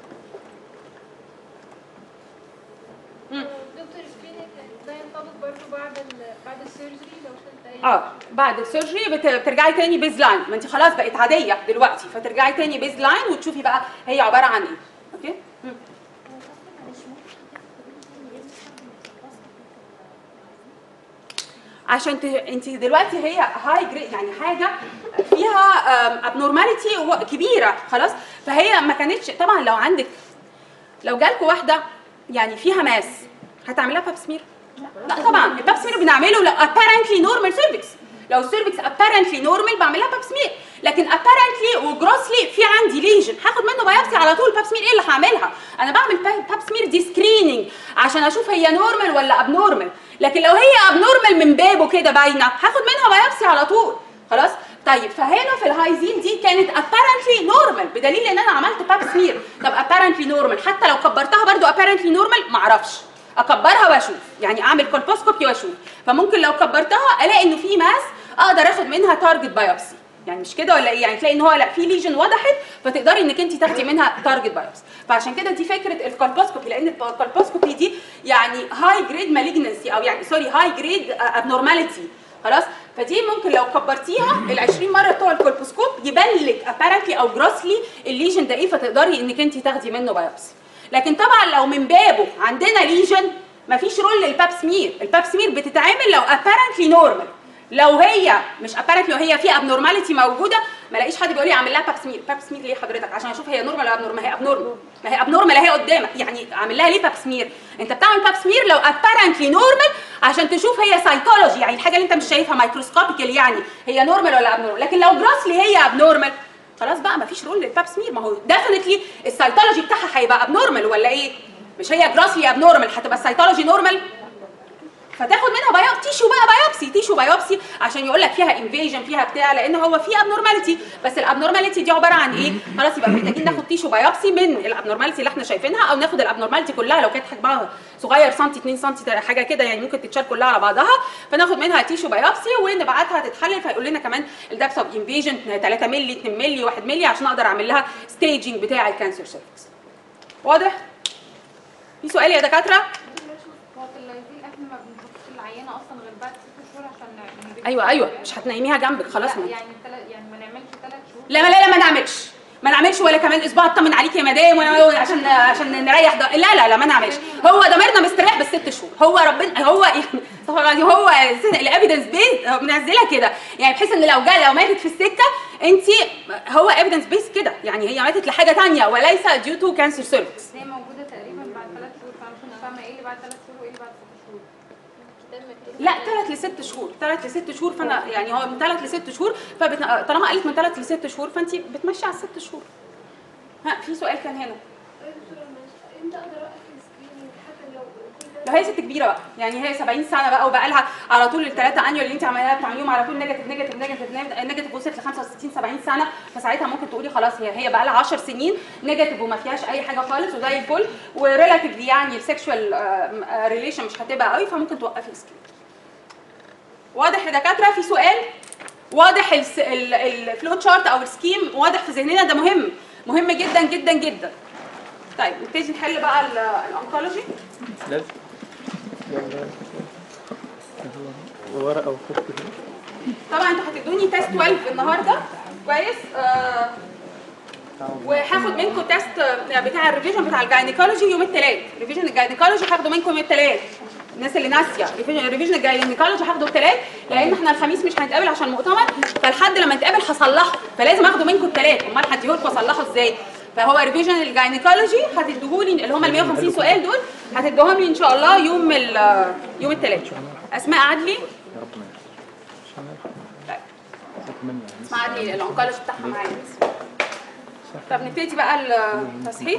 مم. دكتور سكريننج ده ينطبق برضه بعد ال بعد السيرجري لو شلت اي اه بعد السيرجري بت- بترجعي تاني بيز لاين ما انت خلاص بقت عاديه دلوقتي فترجعي تاني بيز لاين وتشوفي بقى هي عباره عن ايه اوكي مم. عشان ت... انت دلوقتي هي هاي جريد يعني حاجه فيها ابنورماليتي كبيره خلاص فهي ما كانتش طبعا لو عندك لو جالكوا واحده يعني فيها ماس هتعملها باب سمير لا طبعا الباب سمير بنعمله لو apparently normal cervix لو السيرفكس apparently normal بعملها باب سمير لكن apparently وجروسلي في عندي ليجن هاخد منه بايوبسي على طول باب سمير ايه اللي هعملها انا بعمل با- باب سمير دي سكريننج عشان اشوف هي نورمال ولا ابنورمال لكن لو هي ابنورمال من بابه كده باينه هاخد منها بايوبسي على طول خلاص طيب فهنا في الهايزين دي كانت apparently نورمال بدليل ان انا عملت باب سمير طب apparently نورمال حتى لو كبرتها برضو apparently نورمال معرفش اكبرها واشوف يعني اعمل كولبوسكوبي واشوف فممكن لو كبرتها الاقي انه في ماس اقدر اخد منها تارجت بايوبسي يعني مش كده ولا ايه يعني تلاقي ان هو لا في ليجن وضحت فتقدري انك انت تاخدي منها تارجت بايوبسي فعشان كده دي فكره الكولبوسكوبي لان الكولبوسكوبي دي يعني هاي جريد مالجنسي او يعني سوري هاي جريد ابنورماليتي خلاص فدي ممكن لو كبرتيها ال 20 مره بتوع الكولبوسكوب يبان لك ابارنتلي او جروسلي الليجن ده ايه فتقدري انك انت تاخدي منه بايوبسي لكن طبعا لو من بابه عندنا ليجن مفيش رول للباب سمير الباب سمير بتتعمل لو ابارنتلي نورمال لو هي مش ابارنتلي وهي في ابنورماليتي موجوده ما الاقيش حد بيقول لي اعمل لها باب سمير باب سمير ليه حضرتك عشان اشوف هي نورمال ولا ابنورمال ما هي ابنورمال ما هي ابنورمال اهي قدامك يعني اعمل لها ليه باب سمير انت بتعمل باب سمير لو ابارنتلي نورمال عشان تشوف هي سايتولوجي يعني الحاجه اللي انت مش شايفها مايكروسكوبيكال يعني هي نورمال ولا ابنورمال لكن لو جراسلي هي ابنورمال خلاص بقى مفيش رول للباب سمير ما هو ديفنتلي السايتولوجي بتاعها هيبقى ابنورمال ولا ايه مش هي جراسلي ابنورمال هتبقى السايتولوجي نورمال فتاخد منها بايوب تيشو بقى بايوبسي تيشو بايوبسي عشان يقول لك فيها انفيجن فيها بتاع لان هو في ابنورماليتي بس الابنورماليتي دي عباره عن ايه خلاص يبقى محتاجين ناخد تيشو بايوبسي من الابنورماليتي اللي احنا شايفينها او ناخد الابنورماليتي كلها لو كانت حجمها صغير سنتي 2 سنتي حاجه كده يعني ممكن تتشال كلها على بعضها فناخد منها تيشو بايوبسي ونبعتها تتحلل فيقول لنا كمان الدبس اوف انفيجن 3 مللي 2 مللي 1 مللي عشان اقدر اعمل لها ستيجنج بتاع الكانسر سيرفكس واضح في سؤال يا دكاتره هو في اللايزين احنا ما بنحطش العينه اصلا غير بعد ست شهور عشان نبيت ايوه ايوه مش هتنيميها جنبك خلاص لا ما يعني تلات يعني ما نعملش ثلاث شهور لا لا لا ما نعملش ما نعملش ولا كمان اسبوع اطمن عليك يا مدام ولا- عشان عشان نريح ده لا لا لا ما نعملش هو ضميرنا مستريح بالست شهور هو ربنا هو يعني استغفر الله العظيم، هو الايفيدنس بيز منزلها كده يعني بحيث ان لو جا لو ماتت في السكه انت هو ايفيدنس بيز كده يعني هي ماتت لحاجه ثانيه وليس ديو تو كانسر سيرفكس هي موجوده تقريبا بعد ثلاث شهور فانا مش فاهمه ايه اللي بعد ثلاث شهور وايه اللي بعد ست شهور لا ثلاث لست شهور ثلاث لست شهور فانا يعني هو من ثلاث لست شهور فطالما قالت من ثلاث لست شهور فانت بتمشي على الست شهور ها في سؤال كان هنا امتى اقدر اوقف السكريننج حتى لو كل لو هي ست كبيره بقى يعني هي 70 سنه بقى وبقى لها على طول الثلاثه انيول اللي انت عمالها بتعمليهم على طول نيجاتيف نيجاتيف نيجاتيف نيجاتيف وصلت ل 65 70 سنه فساعتها ممكن تقولي خلاص هي هي بقى لها 10 سنين نيجاتيف وما فيهاش اي حاجه خالص وزي الفل وريلاتيفلي يعني السكشوال ريليشن مش هتبقى قوي فممكن توقفي السكرين واضح يا دكاتره في سؤال واضح الفلو تشارت او السكيم واضح في ذهننا ده مهم مهم جدا جدا جدا طيب نبتدي نحل بقى ال- الانكولوجي لازم ورقه وخط طبعا انتوا هتدوني تيست 12 النهارده كويس آه وهاخد منكم تيست آه، بتاع الريفيجن بتاع الجاينيكولوجي يوم الثلاث ريفيجن الجاينيكولوجي هاخده منكم يوم الثلاث الناس اللي ناسيه ريفيجن ريفيجن الجاينيكولوجي هاخده الثلاث لان احنا الخميس مش هنتقابل عشان مؤتمر فلحد لما نتقابل هصلحه فلازم اخده منكم الثلاث امال هديهولكم اصلحه ازاي فهو ريفيجن الجاينيكولوجي هتديهولي اللي هم ال 150 سؤال دول هتدوهم لي ان شاء الله يوم ال- يوم الثلاث اسماء عدلي يا رب ما طيب. اتمنى اسماء عدلي الانكولوجي بتاعها معايا طب نبتدي بقى التصحيح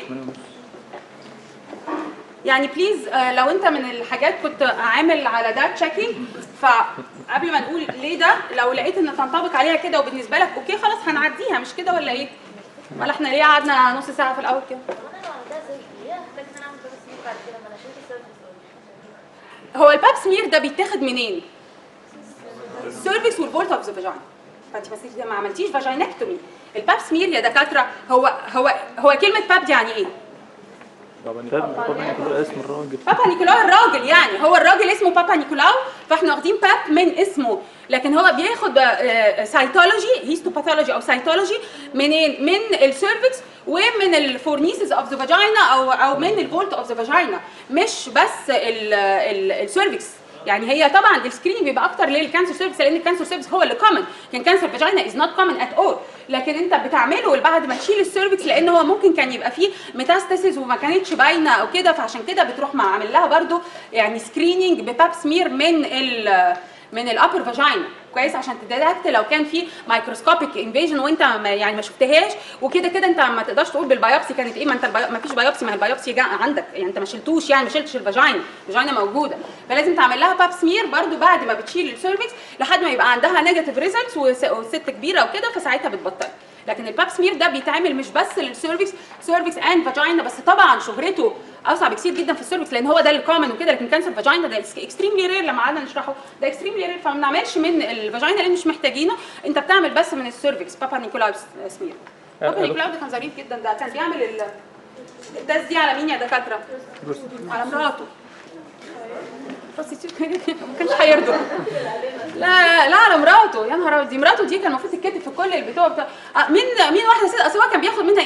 يعني بليز لو انت من الحاجات كنت عامل على ده تشيكينج فقبل ما نقول ليه ده لو لقيت ان تنطبق عليها كده وبالنسبه لك اوكي خلاص هنعديها مش كده ولا ايه؟ ولا احنا ليه قعدنا نص ساعه في الاول كده؟ وانا لو عملتها زي ليه هحتاج ان انا اعمل باب سمير بعد كده ما انا شلت السيرفيس هو الباب سمير ده بيتاخد منين؟ السيرفكس والفولت اوف ذا فاجينا فانت بس إذا ما عملتيش فاجينكتومي الباب سمير يا دكاتره هو هو هو كلمه باب دي يعني ايه؟ طبعا طبعا كل اسم الراجل بابا نيكولاو الراجل يعني هو الراجل اسمه بابا نيكولاو فاحنا واخدين باب من اسمه لكن هو بياخد سايتولوجي هيستوباثولوجي او سايتولوجي منين من السيرفكس ومن الفورنيسز اوف ذا فاجينا او او من الفولت اوف ذا فاجينا مش بس السيرفكس يعني هي طبعا السكريننج بيبقى اكتر للكانسر سيرفكس لان الكانسر سيرفكس هو اللي كومن كان كانسر فاجينا از نوت كومن ات اول لكن انت بتعمله بعد ما تشيل السيرفكس لان هو ممكن كان يبقى فيه ميتاستاسيس وما كانتش باينه او كده فعشان كده بتروح مع عامل لها برده يعني سكريننج بباب سمير من ال من الابر فاجينا كويس عشان تديتكت لو كان في مايكروسكوبيك انفيجن وانت ما يعني ما شفتهاش وكده كده انت ما تقدرش تقول بالبيوبسي كانت ايه ما انت البي... ما فيش بيوبسي ما هي البيوبسي جا عندك يعني انت ما شلتوش يعني ما شلتش الفاجينا الفاجينا موجوده فلازم تعمل لها باب سمير برده بعد ما بتشيل السيرفكس لحد ما يبقى عندها نيجاتيف ريزلتس وست كبيره وكده فساعتها بتبطل لكن الباب سمير ده بيتعمل مش بس للسيرفكس سيرفكس اند فاجينا بس طبعا شهرته اوسع بكثير جدا في السيرفكس لان هو ده الكومن وكده لكن كانسر فاجينا ده اكستريملي رير لما قعدنا نشرحه ده اكستريملي رير فما بنعملش من الفاجينا لان مش محتاجينه انت بتعمل بس من السيرفكس بابا نيكولاو سمير بابا نيكولاو ده كان ظريف جدا ده كان بيعمل ال- التست دي على مين يا دكاتره؟ على مراته بس ما كانش هيرضوا لا لا على مراته يا نهار أبيض، دي مراته دي كان المفروض تتكتب في كل البتوع بتاع آه، مين مين واحده ست اصل هو كان بياخد منها ايه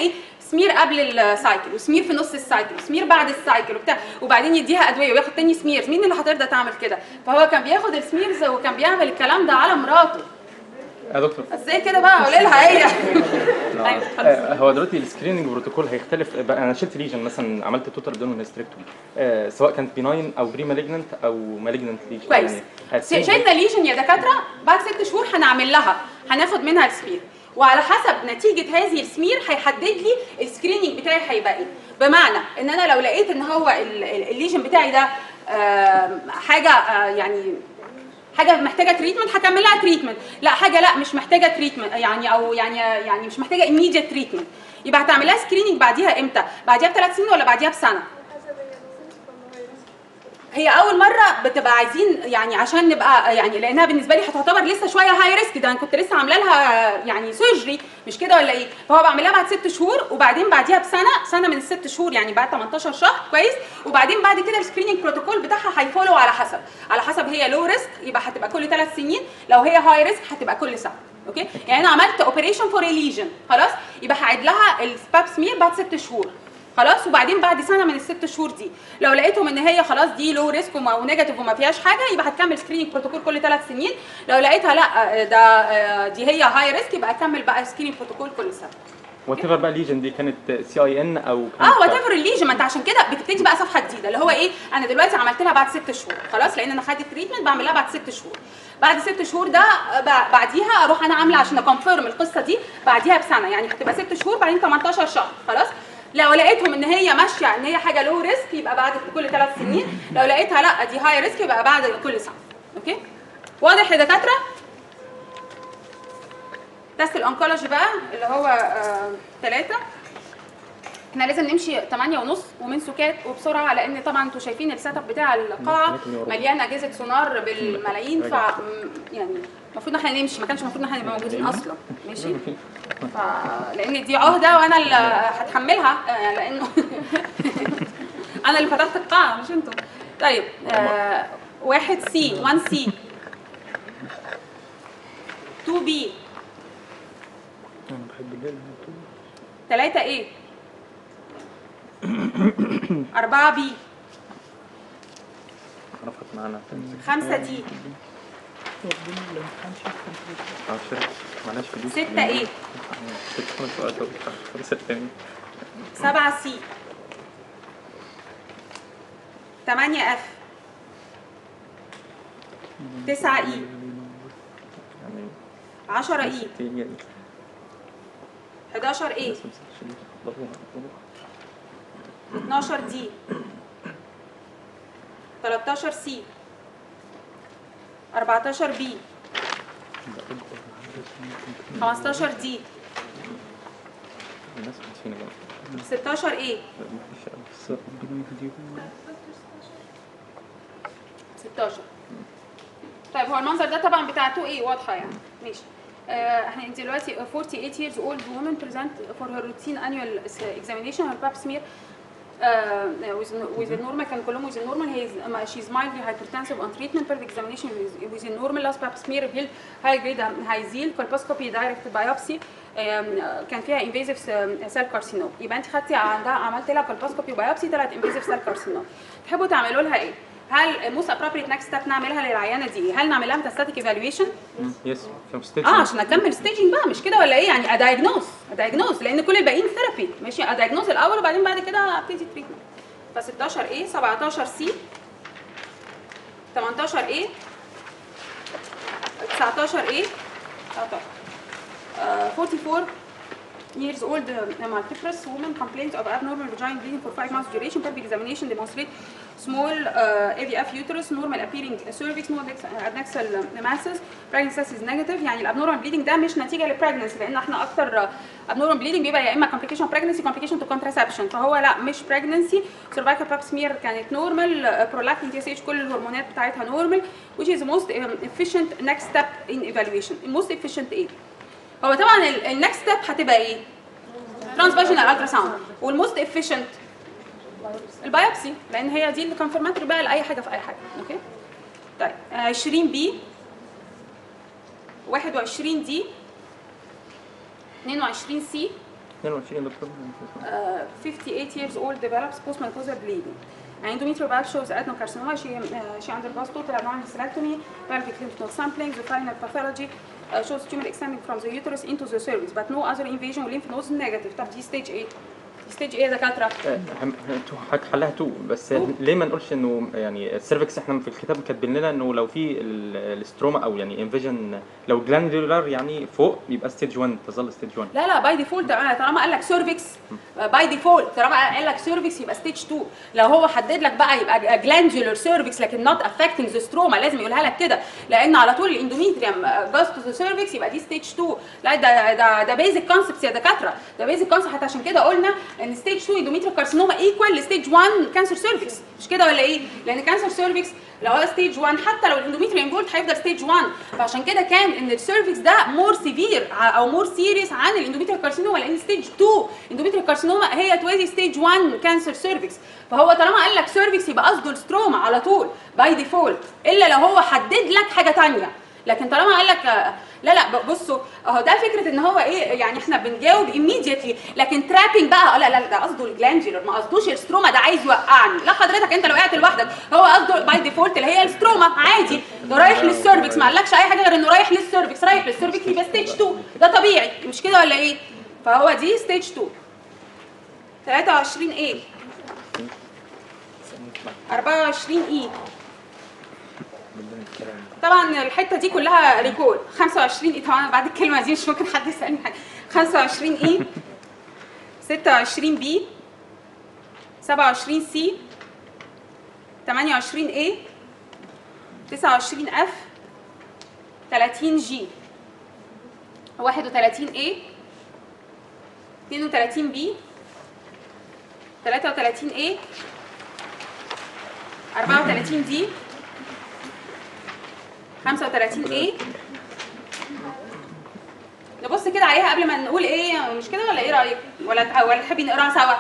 سمير قبل السايكل وسمير في نص السايكل وسمير بعد السايكل وبتاع وبعدين يديها ادويه وياخد تاني سميرز مين اللي هترضى تعمل كده فهو كان بياخد السميرز وكان بيعمل الكلام ده على مراته يا دكتور ازاي كده بقى قولي لها هي أيوة، خلاص. آه، هو دلوقتي السكريننج بروتوكول هيختلف بقى انا شلت ليجن مثلا عملت توتال ابدومين هيستريكتومي آه سواء كانت بيناين او بري مالجننت او مالجننت ليجن كويس شلنا ليجن يا دكاتره بعد ست شهور هنعمل لها هناخد منها السمير وعلى حسب نتيجه هذه السمير هيحدد لي السكريننج بتاعي هيبقى ايه بمعنى ان انا لو لقيت ان هو ال- ال- الليجن بتاعي ده آم، حاجه آه، يعني حاجه محتاجه تريتمنت هكمل لها تريتمنت لا حاجه لا مش محتاجه تريتمنت يعني او يعني يعني مش محتاجه immediate تريتمنت يبقى هتعمل لها سكريننج بعديها امتى بعديها بثلاث سنين ولا بعديها بسنه حسب هي نزلت ولا هي لسه هي اول مره بتبقى عايزين يعني عشان نبقى يعني لانها بالنسبه لي هتعتبر لسه شويه هاي ريسك ده انا كنت لسه عامله لها يعني سيرجري مش كده ولا ايه فهو بعملها بعد ست شهور وبعدين بعديها بسنه سنه من الست شهور يعني بعد 18 شهر كويس وبعدين بعد كده السكريننج بروتوكول بتاعها هيفولو على حسب على حسب هي لو ريسك يبقى هتبقى كل ثلاث سنين لو هي هاي ريسك هتبقى كل سنه اوكي يعني انا عملت اوبريشن فور ليجن خلاص يبقى هعيد لها السباب سمير بعد ست شهور خلاص وبعدين بعد سنه من الست شهور دي لو لقيتهم ان هي خلاص دي لو ريسك ونيجاتيف وما فيهاش حاجه يبقى هتكمل سكريننج بروتوكول كل ثلاث سنين لو لقيتها لا ده آه، دي هي هاي ريسك يبقى اكمل بقى سكريننج بروتوكول كل سنه وات ايفر بقى ليجن دي كانت سي اي ان او كانت اه وات ايفر الليجن ما انت عشان كده بتبتدي بقى صفحه جديده اللي هو ايه انا دلوقتي عملت لها بعد ست شهور خلاص لان انا خدت تريتمنت بعمل لها بعد ست شهور بعد ست شهور ده آه، ب- بعديها اروح انا عامله عشان اكونفيرم القصه دي بعديها بسنه يعني هتبقى ست شهور بعدين 18 شهر خلاص لو لقيتهم ان هي ماشيه ان هي حاجه لو ريسك يبقى بعد كل ثلاث سنين لو لقيتها لا دي هاي ريسك يبقى بعد كل سنه اوكي واضح يا دكاتره تست الانكولوجي بقى اللي هو ثلاثة احنا لازم نمشي 8 ونص ومن سكات وبسرعه لان طبعا انتوا شايفين السيت اب بتاع القاعه مليان اجهزه سونار بالملايين ف م- يعني المفروض ان احنا نمشي ما كانش المفروض ان احنا نبقى موجودين اصلا ماشي ف... لان دي عهده وانا اللي هتحملها آه، لانه انا اللي فتحت القاعه مش انتوا طيب آه واحد سي 1 سي 2 بي انا بحب الليل ثلاثة ايه أربعة بي عرفت معانا خمسة دي ربنا لو ما كانش اه شركة معناش فلوس ستة ايه ست خمس سؤال طب خمسة تاني سبعة سي تمانية اف تسعة اي يعني عشرة اي ستين يعني 11 ايه بس مسكش ليه. ضرورة، ضرورة. 12 دي 13 سي 14 بي 15 دي الناس بتفين بقى 16 ايه مفيش أوي. بس ربنا يهديهم 16 طيب هو المنظر ده طبعا بتاع 2 ايه واضحه يعني ماشي آه، احنا انت دلوقتي 48 years old woman present for her routine annual examination her pap smear uh, with, with a normal كان كلهم with a normal he is, um, she's mildly hypertensive on treatment per examination with, with a normal last pap smear revealed high grade hyzil colposcopy direct biopsy um, كان فيها invasive cell carcinoma يبقى انت خدتي عندها عملت لها colposcopy وبيوبسي طلعت invasive cell carcinoma تحبوا تعملوا لها ايه؟ هل موست ابروبريت نكست ستيب نعملها للعيانه دي هل نعمل لها ميتاستاتيك ايفالويشن؟ يس في ستيج اه عشان اكمل ستيجنج بقى مش كده ولا ايه يعني ادايجنوز ادايجنوز لان كل الباقيين ثيرابي ماشي ادايجنوز الاول وبعدين بعد كده ابتدي تريتمنت ف 16 ايه 17 سي 18 ايه 19 ايه 19 آه، 44 years old uh, multipress woman complains of abnormal vaginal bleeding for five months duration. Pelvic examination demonstrate small uh, AVF uterus, normal appearing cervix, no adnex- adnexal masses. Pregnancy test is negative. يعني الابنورمال bleeding ده مش نتيجه للبريجنسي لان احنا اكتر abnormal bleeding بيبقى يا اما complication of pregnancy complication to contraception فهو لا مش pregnancy cervical pap smear كانت normal uh, prolactin TSH كل الهرمونات بتاعتها normal which is the most um, efficient next step in evaluation. الموست efficient ايه؟ هو طبعا النكست ستيب هتبقى ايه؟ ترانسفاجينال الترا ساوند والموست افيشنت البايوبسي لان هي دي اللي كونفرماتوري بقى لاي حاجه في اي حاجه اوكي طيب آه، 20 بي 21 دي 22 سي 22 دكتور uh, 58 years old develops postmenopausal bleeding. And endometrial bulk shows adenocarcinoma. She, uh, she undergoes total abdominal hysterectomy, pelvic lymph node sampling, the final pathology uh, shows tumor extending from the uterus into the cervix, but no other invasion lymph nodes negative. طب دي stage ايه؟ دي stage ايه يا دكاترة؟ حلها تو بس ليه ما نقولش انه يعني السيرفكس احنا في الكتاب كاتبين لنا انه لو في ال- الاستروما او يعني انفيجن لو جلاندولار يعني فوق يبقى ستيج 1 تظل ستيج 1 لا لا باي ديفولت طالما قال لك سيرفكس باي ديفولت طالما قال لك سيرفكس يبقى ستيج 2 لو هو حدد لك بقى يبقى جلاندولار سيرفكس لكن نوت افكتنج ذا ستروما لازم يقولها لك كده لان على طول الاندوميتريوم جاست ذا سيرفكس يبقى دي ستيج 2 لا ده ده ده بيزك كونسبتس يا دكاتره ده بيزك كونسبت حتى عشان كده قلنا ان ستيج 2 اندوميتريال كارسينوما ايكوال لستيج 1 كانسر سيرفكس مش كده ولا ايه؟ لان كانسر سيرفكس لو هو ستيج 1 حتى لو الاندوميتريوم انفولد هيفضل ستيج 1 فعشان كده كان ان السيرفكس ده مور سيفير او مور سيريس عن الاندوميتريال كارسينوما لان ستيج 2 اندوميتريال كارسينوما هي توازي ستيج 1 كانسر سيرفكس فهو طالما قال لك سيرفكس يبقى قصده الستروما على طول باي ديفولت الا لو هو حدد لك حاجه ثانيه لكن طالما قال لك آه، لا لا ب- بصوا اهو ده فكره ان هو ايه يعني احنا بنجاوب immediately لكن ترابينج بقى آه، لا لا ده قصده الجلاندولار ما قصدوش الستروما ده عايز يوقعني لا حضرتك انت لو وقعت لوحدك هو قصده باي ديفولت اللي هي الستروما عادي ده رايح للسيرفكس ما قالكش اي حاجه غير انه رايح للسيرفكس رايح للسيرفكس يبقى ستيج 2 ده طبيعي مش كده ولا ايه فهو دي ستيج 2 23 ايه 24 اي طبعا الحته دي كلها ريكول 25 اي طبعا بعد الكلمه دي مش ممكن حد يسالني حاجه 25 اي 26 بي 27 سي 28 اي 29 اف 30 جي 31 اي 32 بي 33 اي 34 دي 35 ايه نبص كده عليها قبل ما نقول ايه مش كده ولا ايه رايك ولا تع- ولا تحبي نقراها سوا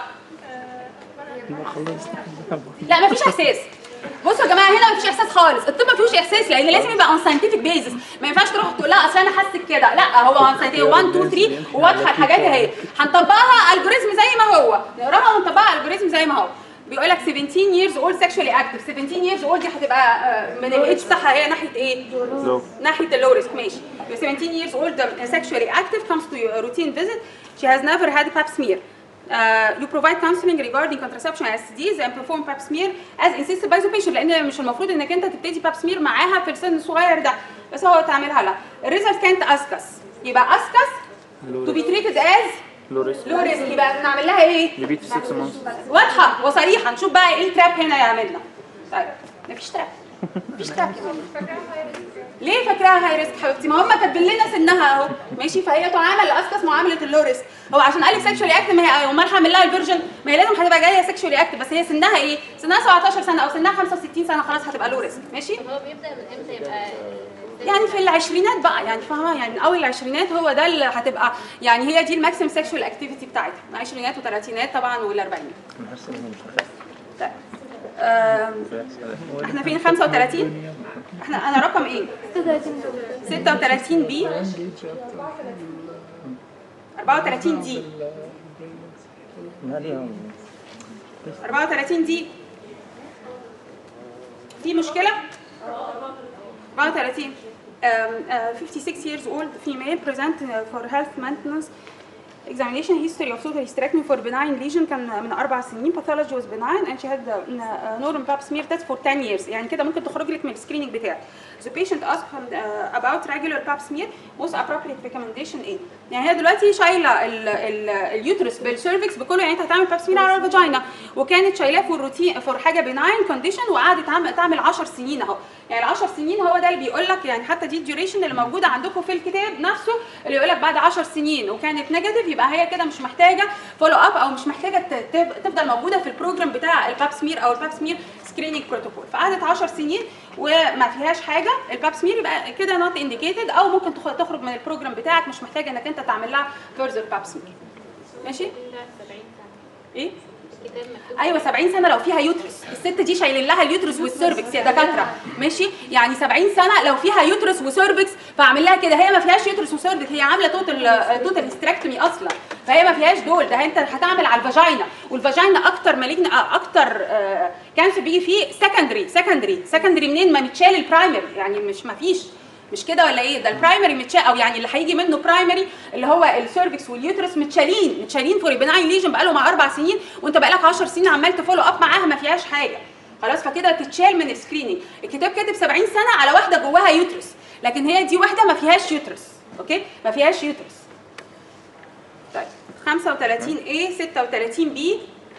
لا مفيش احساس بصوا يا جماعه هنا مفيش احساس خالص الطب ما فيهوش احساس لان لازم يبقى اون ساينتفك بيزس ما ينفعش تروح تقول لها اصل انا حاسك كده لا هو اون ساينتفك 1 2 3 وواضحه الحاجات اهي هنطبقها الجوريزم زي ما هو نقراها ونطبقها الجوريزم زي ما هو بيقول لك 17 years old sexually active 17 years old دي هتبقى آه، من الايدج بتاعها هي ناحيه ايه؟ ناحيه اللو ريسك ماشي 17 years old um, sexually active comes to a routine visit she has never had a pap smear Uh, you provide counseling regarding contraception and STDs and perform pap smear as insisted by the patient لان مش المفروض انك انت تبتدي pap smear معاها في السن الصغير ده بس هو تعملها لها الريزلت كانت اسكس يبقى اسكس to be treated as لو ريسك low risk يبقى نعمل لها ايه؟ ريبيت 6 months واضحه وصريحه نشوف بقى ايه التراب هنا يعملنا طيب مفيش تراب مفيش تراب يا ماما. ليه فاكراها هاي ريسك حبيبتي ما هم كاتبين لنا سنها اهو ماشي فهي تعامل لاسكس معامله اللو ريسك هو عشان قال لك سيكشوالي اكتف ما هي امال هعمل لها الفيرجن ما هي لازم هتبقى جايه سيكشوالي اكتف بس هي سنها ايه سنها 17 سنه او سنها 65 سنه خلاص هتبقى لو ريسك ماشي طب هو بيبدا من امتى يبقى يعني في العشرينات بقى يعني فاهمه يعني من اول العشرينات هو ده اللي هتبقى يعني هي دي الماكسيم سيكشوال اكتيفيتي بتاعتها عشرينات وثلاثينات طبعا والاربعينات انا حاسس ان هو مش طيب. آم، احنا فين 35 احنا انا رقم ايه 36 بي 34 دي 34 دي في مشكلة 34 um, uh, 56 years old female present uh, for health maintenance examination history of total hysterectomy for benign lesion كان من اربع سنين pathology was benign and she had uh, uh, normal pap smear test for 10 years يعني كده ممكن تخرج لك من السكريننج بتاعك the patient asked him uh, about regular pap smear most appropriate recommendation ايه يعني هي دلوقتي شايله ال- ال- اليوترس بالسيرفكس بكله يعني انت هتعمل باب سمير على الفاجينا وكانت شايلاه فور روتين فور حاجه بناين كونديشن وقعدت تعمل تعمل 10 سنين اهو يعني ال 10 سنين هو ده اللي بيقول لك يعني حتى دي الديوريشن اللي موجوده عندكم في الكتاب نفسه اللي يقول لك بعد 10 سنين وكانت نيجاتيف يبقى هي كده مش محتاجه فولو اب او مش محتاجه ت- ت- تفضل موجوده في البروجرام بتاع الباب سمير او الباب سمير سكريننج بروتوكول فقعدت 10 سنين وما فيهاش حاجه الباب سمير يبقى كده نوت انديكيتد او ممكن تخ- تخرج من البروجرام بتاعك مش محتاجه انك انت تعمل لها فيرذر باب سمير ماشي ايه الكتاب مكتوب ايوه 70 سنه لو فيها يوترس الست دي شايلين لها اليوترس والسيرفكس يا دكاتره ماشي يعني 70 سنه لو فيها يوترس وسيرفكس فاعمل لها كده هي ما فيهاش يوترس وسيرفكس هي عامله توتال توتال هيستريكتومي اصلا فهي ما فيهاش دول ده انت هتعمل على الفاجينا والفاجينا اكتر مالجن اكتر كانسر بيجي فيه سكندري سكندري سكندري منين ما متشال البرايمري يعني مش ما فيش مش كده ولا ايه ده البرايمري متشال او يعني اللي هيجي منه برايمري اللي هو السيرفكس واليوترس متشالين متشالين فور بناين ليجن بقاله مع اربع سنين وانت بقالك 10 سنين عمال تفولو اب معاها ما فيهاش حاجه خلاص فكده تتشال من السكريننج الكتاب كاتب 70 سنه على واحده جواها يوترس لكن هي دي واحده ما فيهاش يوترس اوكي ما فيهاش يوترس طيب 35 A 36 B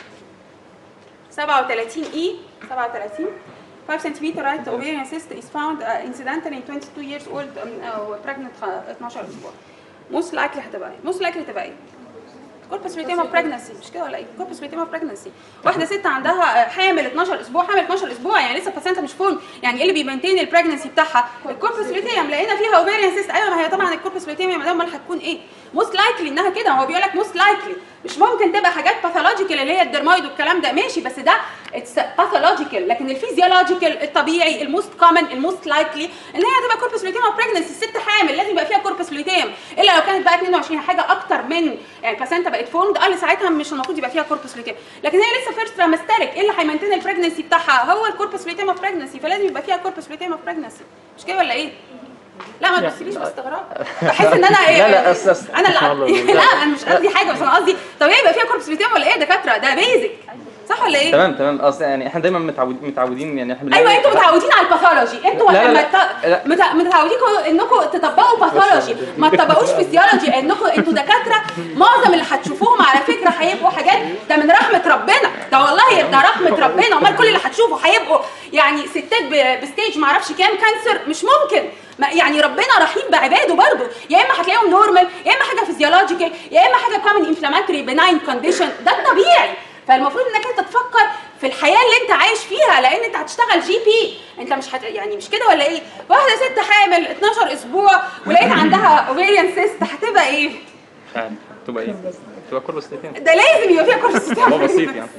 37 E 37 5 centimeter right ovarian cyst is found uh, incidentally in 22 years old um, uh, pregnant خ- 12 اسبوع most likely هتبقى ايه؟ most likely تبقى ايه؟ corpus luteum of pregnancy مش كده ولا ايه؟ corpus luteum of pregnancy واحده ست عندها آه، حامل 12 اسبوع حامل 12 اسبوع يعني لسه البلاسنتا مش فورم يعني ايه اللي بيمنتين البريجنسي بتاعها؟ الكوربس luteum لقينا فيها اوفيريان سيست ايوه ما هي طبعا الكوربس luteum يا مدام امال هتكون ايه؟ most likely انها كده هو بيقول لك most likely مش ممكن تبقى حاجات باثولوجيكال اللي هي الدرمايد والكلام ده ماشي بس ده اتس باثولوجيكال لكن الفيزيولوجيكال الطبيعي الموست كومن الموست لايكلي ان هي تبقى كوربس لوتيم اوف بريجنسي الست حامل لازم يبقى فيها كوربس لوتيم الا لو كانت بقى 22 حاجه اكتر من يعني البلاسنتا بقت فورمد اه ساعتها مش المفروض يبقى فيها كوربس لوتيم لكن هي لسه فيرست ترامستريك ايه اللي هيمنتين البريجنسي بتاعها هو الكوربس لوتيم اوف بريجنسي فلازم يبقى فيها كوربس لوتيم اوف بريجنسي مش كده ولا ايه؟ لا ما تبصليش باستغراب بحس ان انا ايه لا لا أس أس انا اللي لا انا مش قصدي حاجه بس انا قصدي طب ايه يبقى فيها كوربس لوتيم ولا ايه يا دكاتره ده بيزك صح ولا ايه؟ تمام تمام اصل يعني احنا دايما متعودين متعودين يعني احنا ايوه بنلاقي- انتوا متعودين على الباثولوجي انتوا لا، لا، لما لا. ت- لا. مت- متعودين انكم تطبقوا باثولوجي ما تطبقوش فيسيولوجي انكم انتوا دكاتره معظم اللي هتشوفوهم على فكره هيبقوا حاجات ده من رحمه ربنا ده والله ده رحمه ربنا امال كل اللي هتشوفه هيبقوا يعني ستات ب- بستيج ما اعرفش كام كانسر مش ممكن ما يعني ربنا رحيم بعباده برضه يا اما هتلاقيهم نورمال يا اما حاجه فيزيولوجيكال يا اما حاجه كومن انفلاماتوري بناين كونديشن ده الطبيعي فالمفروض انك انت تفكر في الحياه اللي انت عايش فيها لان انت هتشتغل جي بي انت مش هت... يعني مش كده ولا ايه واحده ست حامل 12 اسبوع ولقيت عندها اوفيريان سيست هتبقى ايه مش عارف تبقى ايه تبقى كوربس لوتيم ده لازم يبقى فيها كورس الموضوع بسيط يعني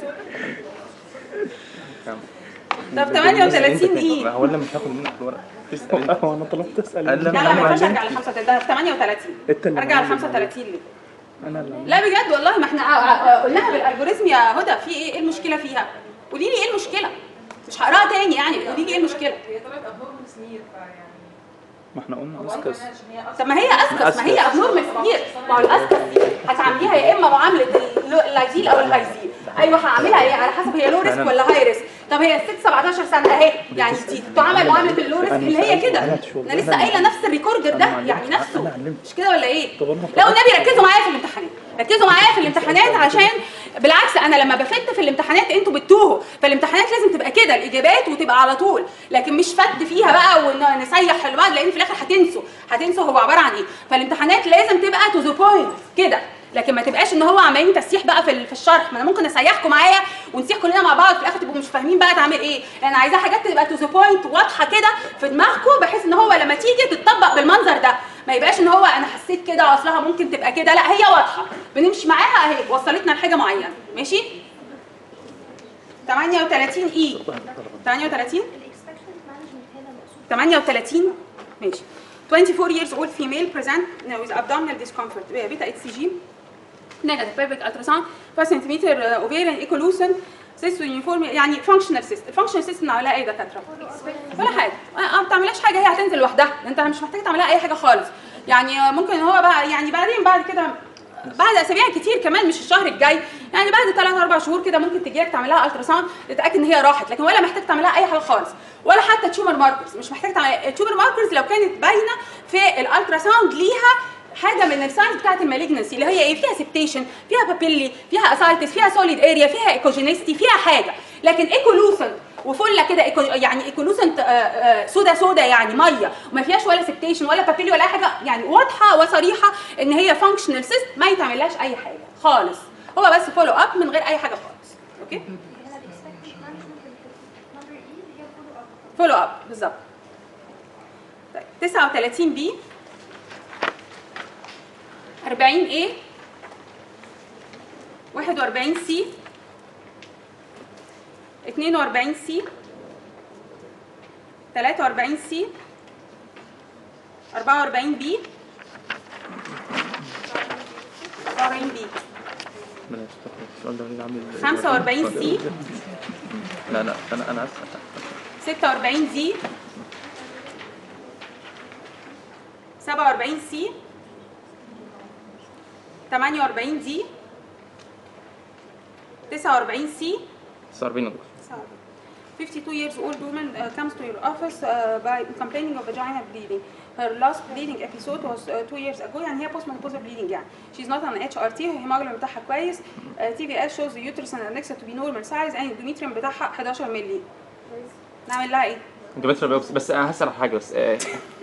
طب 38 ايه هو اللي مش هاخد منك الورق تسال انت هو انا طلبت اسال قال لا لما لا ما ينفعش معلم. ارجع ل 35 ده 38 انت اللي ارجع ل معلم. 35 ليه انا اللي لا بجد والله ما احنا آه، آه، قلناها بالالجوريزم يا هدى في ايه ايه المشكله فيها قولي لي ايه المشكله مش هقراها تاني يعني قولي لي ايه المشكله هي طلعت ابنورمال سمير فيعني ما احنا قلنا هو اسكس عشان هي اصلا طب ما هي اسكس ما هي ابنورمال كتير ما هو الاسكس دي هتعمليها يا اما معامله اللو- اللايزيل او الهايزيل ايوه هعملها ايه على حسب هي لو ريسك ولا هاي ريسك طب هي الست 17 سنه اهي يعني دي تعمل معامله اللو ريسك اللي هي كده انا لسه قايله نفس الريكوردر ده يعني نفسه مش كده ولا ايه طب أنا لو النبي ركزوا معايا في الامتحانات ركزوا معايا في الامتحانات عشان بالعكس انا لما بفت في الامتحانات انتوا بتتوهوا فالامتحانات لازم تبقى كده الاجابات وتبقى على طول لكن مش فت فيها بقى ونسيح لبعض لان في الاخر هتنسوا هتنسوا هو عباره عن ايه فالامتحانات لازم تبقى تو ذا بوينت كده لكن ما تبقاش ان هو عمالين تسيح بقى في ال- في الشرح ما انا ممكن اسيحكم معايا ونسيح كلنا مع بعض في الاخر تبقوا مش فاهمين بقى تعمل ايه انا عايزاها حاجات تبقى تو ذا بوينت واضحه كده في دماغكم بحيث ان هو لما تيجي تتطبق بالمنظر ده ما يبقاش ان هو انا حسيت كده اصلها ممكن تبقى كده لا هي واضحه بنمشي معاها اهي وصلتنا لحاجه معينه ماشي 38 اي 38 الاكسبكشن مانجمنت هنا مقصود 38 ماشي 24 years old female present with abdominal discomfort beta HCG negative pelvic ultrasound 5 cm ovarian ecolucent cyst uniform يعني functional cyst الفانكشنال cyst بنعملها ايه دكاتره؟ ولا حاجه آه، ما بتعملهاش حاجه هي هتنزل لوحدها انت مش محتاج تعملها اي حاجه خالص يعني آه، ممكن هو بقى يعني بعدين بعد كده بعد اسابيع كتير كمان مش الشهر الجاي يعني بعد 3 4 شهور كده ممكن تجي لك تعملها الترا ساوند تتاكد ان هي راحت لكن ولا محتاج تعملها اي حاجه خالص ولا حتى تيومر ماركرز مش محتاج تعمل التيومر ماركرز لو كانت باينه في الالترا ساوند ليها حاجه من الساينز بتاعت المالجنسي اللي هي ايه فيها سبتيشن فيها بابيلي فيها اسايتس فيها سوليد اريا فيها ايكوجينيستي فيها حاجه لكن ايكولوسنت وفله كده إيكو يعني ايكولوسنت آه، آه، سودا سودا يعني ميه وما فيهاش ولا سبتيشن ولا بابيلي ولا اي حاجه يعني واضحه وصريحه ان هي فانكشنال سيست ما يتعملهاش اي حاجه خالص هو بس فولو اب من غير اي حاجه خالص اوكي هنا الاكسبكشن مانجمنت نمبر اي اللي هي فولو اب فولو اب بالظبط طيب 39 بي 40 ايه 41 سي 42 سي 43 سي 44 بي 44 بي بلاش تاخد السؤال ده اللي عامل 45 سي لا لا انا انا اسف 46 دي 47 سي 48 دي 49 سي 49 دكتور 52 years old woman uh, comes to your office uh, by complaining of vaginal bleeding. Her last bleeding episode was uh, two years ago يعني هي postmenopausal bleeding يعني. She's not on HRT الهيموجلوبين بتاعها كويس. Uh, TVS shows the uterus and annexa to be normal size and endometrium بتاعها 11 مللي. نعمل لها ايه؟ اندوميتريال بايوبسي بس انا هسال على حاجه بس آه،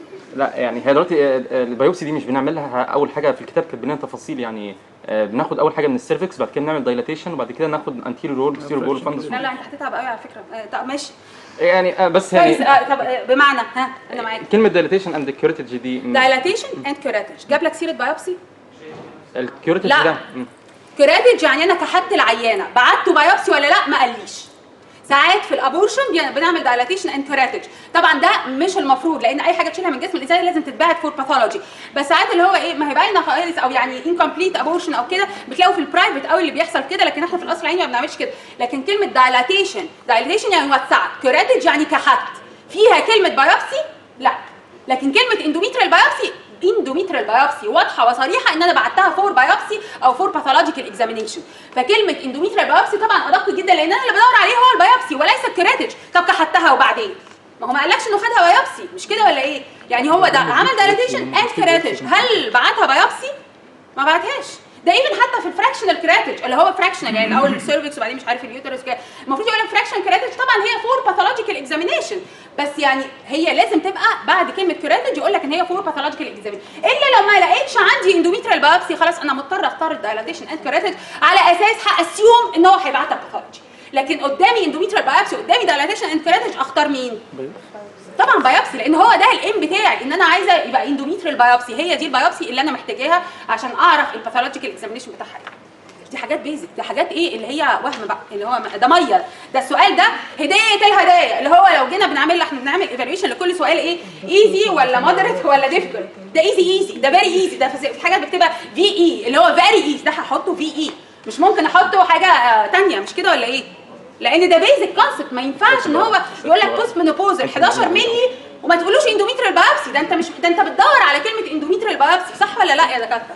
لا يعني هي دلوقتي آه، آه، البايوبسي دي مش بنعمل لها اول حاجه في الكتاب كاتبين لنا تفاصيل يعني آه، بناخد اول حاجه من السيرفكس بعد كده بنعمل دايلاتيشن وبعد كده ناخد انتيريور رول بوستيريور رول فندس لا لا انت هتتعب قوي على فكره آه، طب ماشي يعني آه، بس كويس يعني آه، طب آه، بمعنى ها انا معاك كلمه دايلاتيشن اند كيوريتج دي دايلاتيشن اند كوراتج جاب لك سيره بايوبسي الكيوريتج لا. ده مم. كوراتج يعني انا كحدت العيانه بعته بايوبسي ولا لا ما قاليش ساعات في الابورشن بي- بنعمل دايلاتيشن اند كوراتج طبعا ده مش المفروض لان اي حاجه تشيلها من جسم الانسان لازم تتبعت فور باثولوجي بس ساعات اللي هو ايه ما هي باينه خالص او يعني انكمبليت ابورشن او كده بتلاقوا في البرايفت قوي اللي بيحصل كده لكن احنا في القصر العيني ما بنعملش كده لكن كلمه دايلاتيشن دايلاتيشن يعني وسعت كوراتج يعني كحت فيها كلمه بايوبسي لا لكن كلمه اندوميتريال بايوبسي اندوميتريال بايوبسي واضحه وصريحه ان انا بعتها فور بايوبسي او فور باثولوجيكال اكزامينيشن فكلمه اندوميتريال بايوبسي طبعا ادق جدا لان انا اللي بدور عليه هو البايوبسي وليس الكراتج طب كحتها وبعدين ما هو ما قالكش انه خدها بايوبسي مش كده ولا ايه يعني هو ده عمل دايلاتيشن اند كراتج هل بعتها بايوبسي ما بعتهاش ده ايفن حتى في الفراكشنال كراتج اللي هو فراكشنال يعني الاول السيرفكس وبعدين مش عارف اليوترس كده المفروض يقول لك فراكشن كراتج طبعا هي فور باثولوجيكال اكزامينيشن بس يعني هي لازم تبقى بعد كلمه كراتج يقول لك ان هي فور باثولوجيكال اكزامينيشن الا لو ما لقيتش عندي اندوميتريال بايوبسي خلاص انا مضطر اختار الدايلاتيشن اند كراتج على اساس هاسيوم ان هو هيبعتها باثولوجي لكن قدامي اندوميتريال بايوبسي قدامي دايلاتيشن اند كراتج اختار مين؟ طبعا بايوبسي لان هو ده الايم بتاعي ان انا عايزه يبقى اندوميتريال بايوبسي هي دي البايوبسي اللي انا محتاجاها عشان اعرف الباثولوجيكال اكزامينيشن بتاعها إيه. دي حاجات بيزك دي حاجات ايه اللي هي وهم بقى اللي هو ده ميه ده السؤال ده هديه الهدايا اللي هو لو جينا بنعمل احنا بنعمل ايفالويشن لكل سؤال ايه ايزي ولا مودريت ولا ديفيكولت ده ايزي ايزي ده فيري ايزي ده في في حاجات بكتبها في اي اللي هو فيري ايزي ده هحطه في اي مش ممكن احطه حاجه آه، تانية مش كده ولا ايه لان ده بيزك كونسبت ما ينفعش ان هو يقول لك بوست منوبوز 11 مللي وما تقولوش اندوميتريال بايوبسي ده انت مش ده انت بتدور على كلمه اندوميتريال بايوبسي صح ولا لا يا دكاتره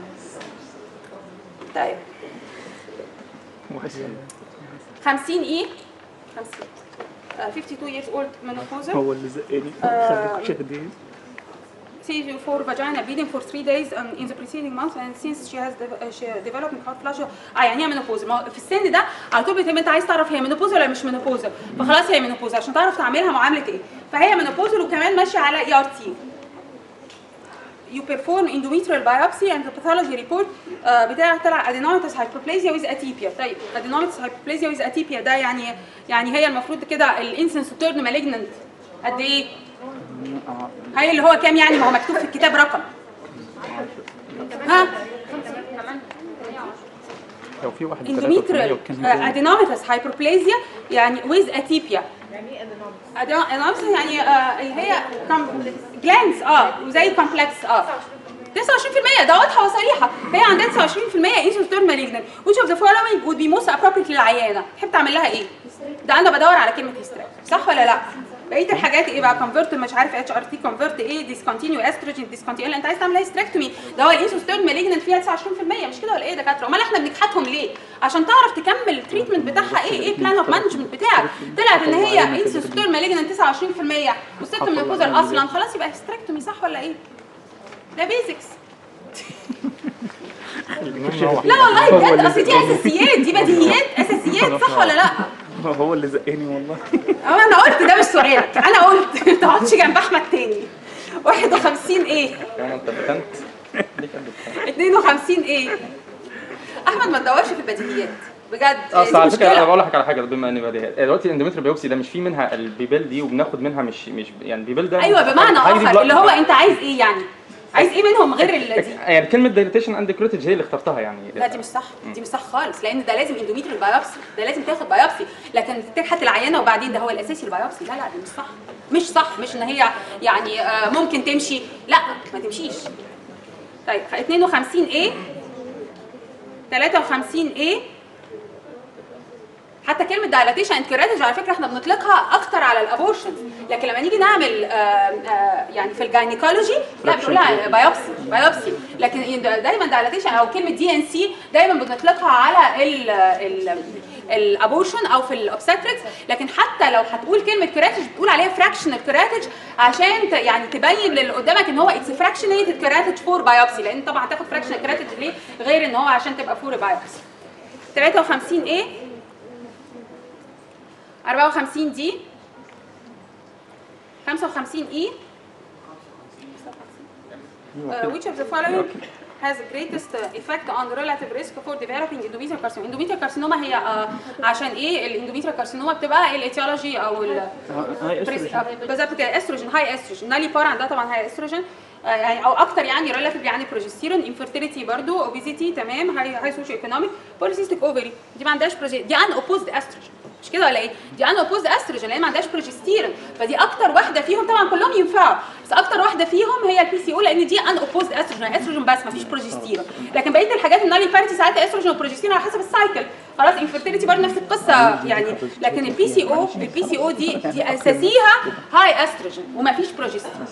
طيب 50 ايه 50 uh, 52 years old menopausal هو اللي زقني آه. خليك شهدين seizure for vagina bleeding for three days um, in the preceding month and since she has de- uh, she developed hot flash اه يعني هي menopause ما هو في السن ده على طول بتبقى انت عايز تعرف هي menopause ولا مش menopause فخلاص هي menopause عشان تعرف تعملها معامله ايه فهي menopause وكمان ماشيه على اي ار تي you perform endometrial biopsy and the pathology report آه، بتاع طلع adenomatous hyperplasia with atypia طيب adenomatous hyperplasia with atypia ده يعني يعني هي المفروض كده الانسنس turn malignant قد ايه؟ هاي اللي هو كام يعني ما هو مكتوب في الكتاب رقم ها لو في واحد endometrial adenomatous hyperplasia يعني with atypia يعني ايه adenomatous يعني آه اللي هي جلانس اه وزي كومبلكس اه 29% ده واضحه وصريحه فهي عندها 29% انسولتور مالجنت which of the following would be most appropriate للعيانه تحب تعمل لها ايه ده انا بدور على كلمه هيستريك صح ولا لا بقيه الحاجات ايه بقى كونفرت مش عارف اتش ار تي كونفرت ايه ديسكونتينيو استروجين ديسكونتينيو انت عايز تعمل هيستريكتومي ده هو الانسولتور مالجنت فيها 29% مش كده ولا ايه يا دكاتره امال احنا بنكحتهم ليه عشان تعرف تكمل التريتمنت بتاعها ايه ايه بلان اوف مانجمنت بتاعك طلعت ان هي انسولتور مالجنت 29% والست منوبوزال اصلا خلاص يبقى هيستريكتومي صح ولا ايه ده بيزكس لا والله بجد اصل دي اساسيات دي بديهيات اساسيات صح ولا لا؟ هو اللي زقني والله اه انا قلت ده مش سؤالك انا قلت ما تقعدش جنب احمد تاني 51 ايه كمان انت بتنت ليك قد البتنت 52 ايه احمد ما تدورش في البديهيات بجد اصل دي على فكره انا مشكله بقول لك على حاجه بما ان بديهيات دلوقتي الاندوميتريال بيوبسي ده مش في منها البيبيل دي وبناخد منها مش مش يعني البيبيل ده ايوه بمعنى highly اخر اللي هو blood- انت عايز ايه يعني عايز ايه منهم غير ال- دي يعني كلمه دايليتيشن اند كروتج هي اللي اخترتها يعني لا دي مش صح دي مش صح خالص لان ده لازم اندوميتريال بايوبسي ده لازم تاخد بايوبسي لكن تكحت العينه وبعدين ده هو الاساسي البايوبسي لا لا دي مش صح مش صح مش ان هي يعني آه، ممكن تمشي لا ما تمشيش طيب 52 ايه 53 ايه حتى كلمه دايلاتيشن اند كيراتج على فكره احنا بنطلقها اكتر على الابورشن لكن لما نيجي نعمل آه، آه، يعني في الجاينيكولوجي لا بنقولها بايوبسي بايوبسي لكن دايما دايلاتيشن او كلمه دي ان سي دايما بنطلقها على ال ال الابورشن او في الاوبستريكس لكن حتى لو هتقول كلمه كيراتج بتقول عليها فراكشنال كيراتج عشان ت- يعني تبين للي قدامك ان هو اتس فراكشنيتد كيراتج فور بايوبسي لان طبعا هتاخد فراكشنال كيراتج ليه غير ان هو عشان تبقى فور بايوبسي 53 ايه 54 دي 55 اي Uh, which of the following has the greatest uh, effect on the relative risk for developing endometrial carcinoma endometrial carcinoma هي uh, عشان ايه الاندوميتريال كارسينوما بتبقى الايتيولوجي او ال هاي بريس- استروجين آه، بالظبط كده استروجين هاي استروجين نالي بار عندها طبعا هاي استروجين آه، يعني او اكتر يعني ريلاتيف يعني بروجستيرون انفيرتيليتي برضو اوبيزيتي تمام هاي هاي سوشيو ايكونوميك بوليسيستيك اوفري دي ما عندهاش بروجي دي ان اوبوزد استروجين مش كده ولا ايه؟ دي ان اوبوزد استروجين لان ما عندهاش بروجستيرون فدي اكتر واحده فيهم طبعا كلهم ينفعوا بس اكتر واحده فيهم هي البي سي او لان دي ان اوبوزد استروجين استروجين بس ما فيش بروجستيرون لكن بقيه الحاجات النالي بارتي ساعتها استروجين وبروجستيرون على حسب السايكل خلاص انفيرتيليتي برضه نفس القصه يعني لكن البي سي او البي سي او دي دي اساسيها هاي استروجين وما فيش بروجستيرون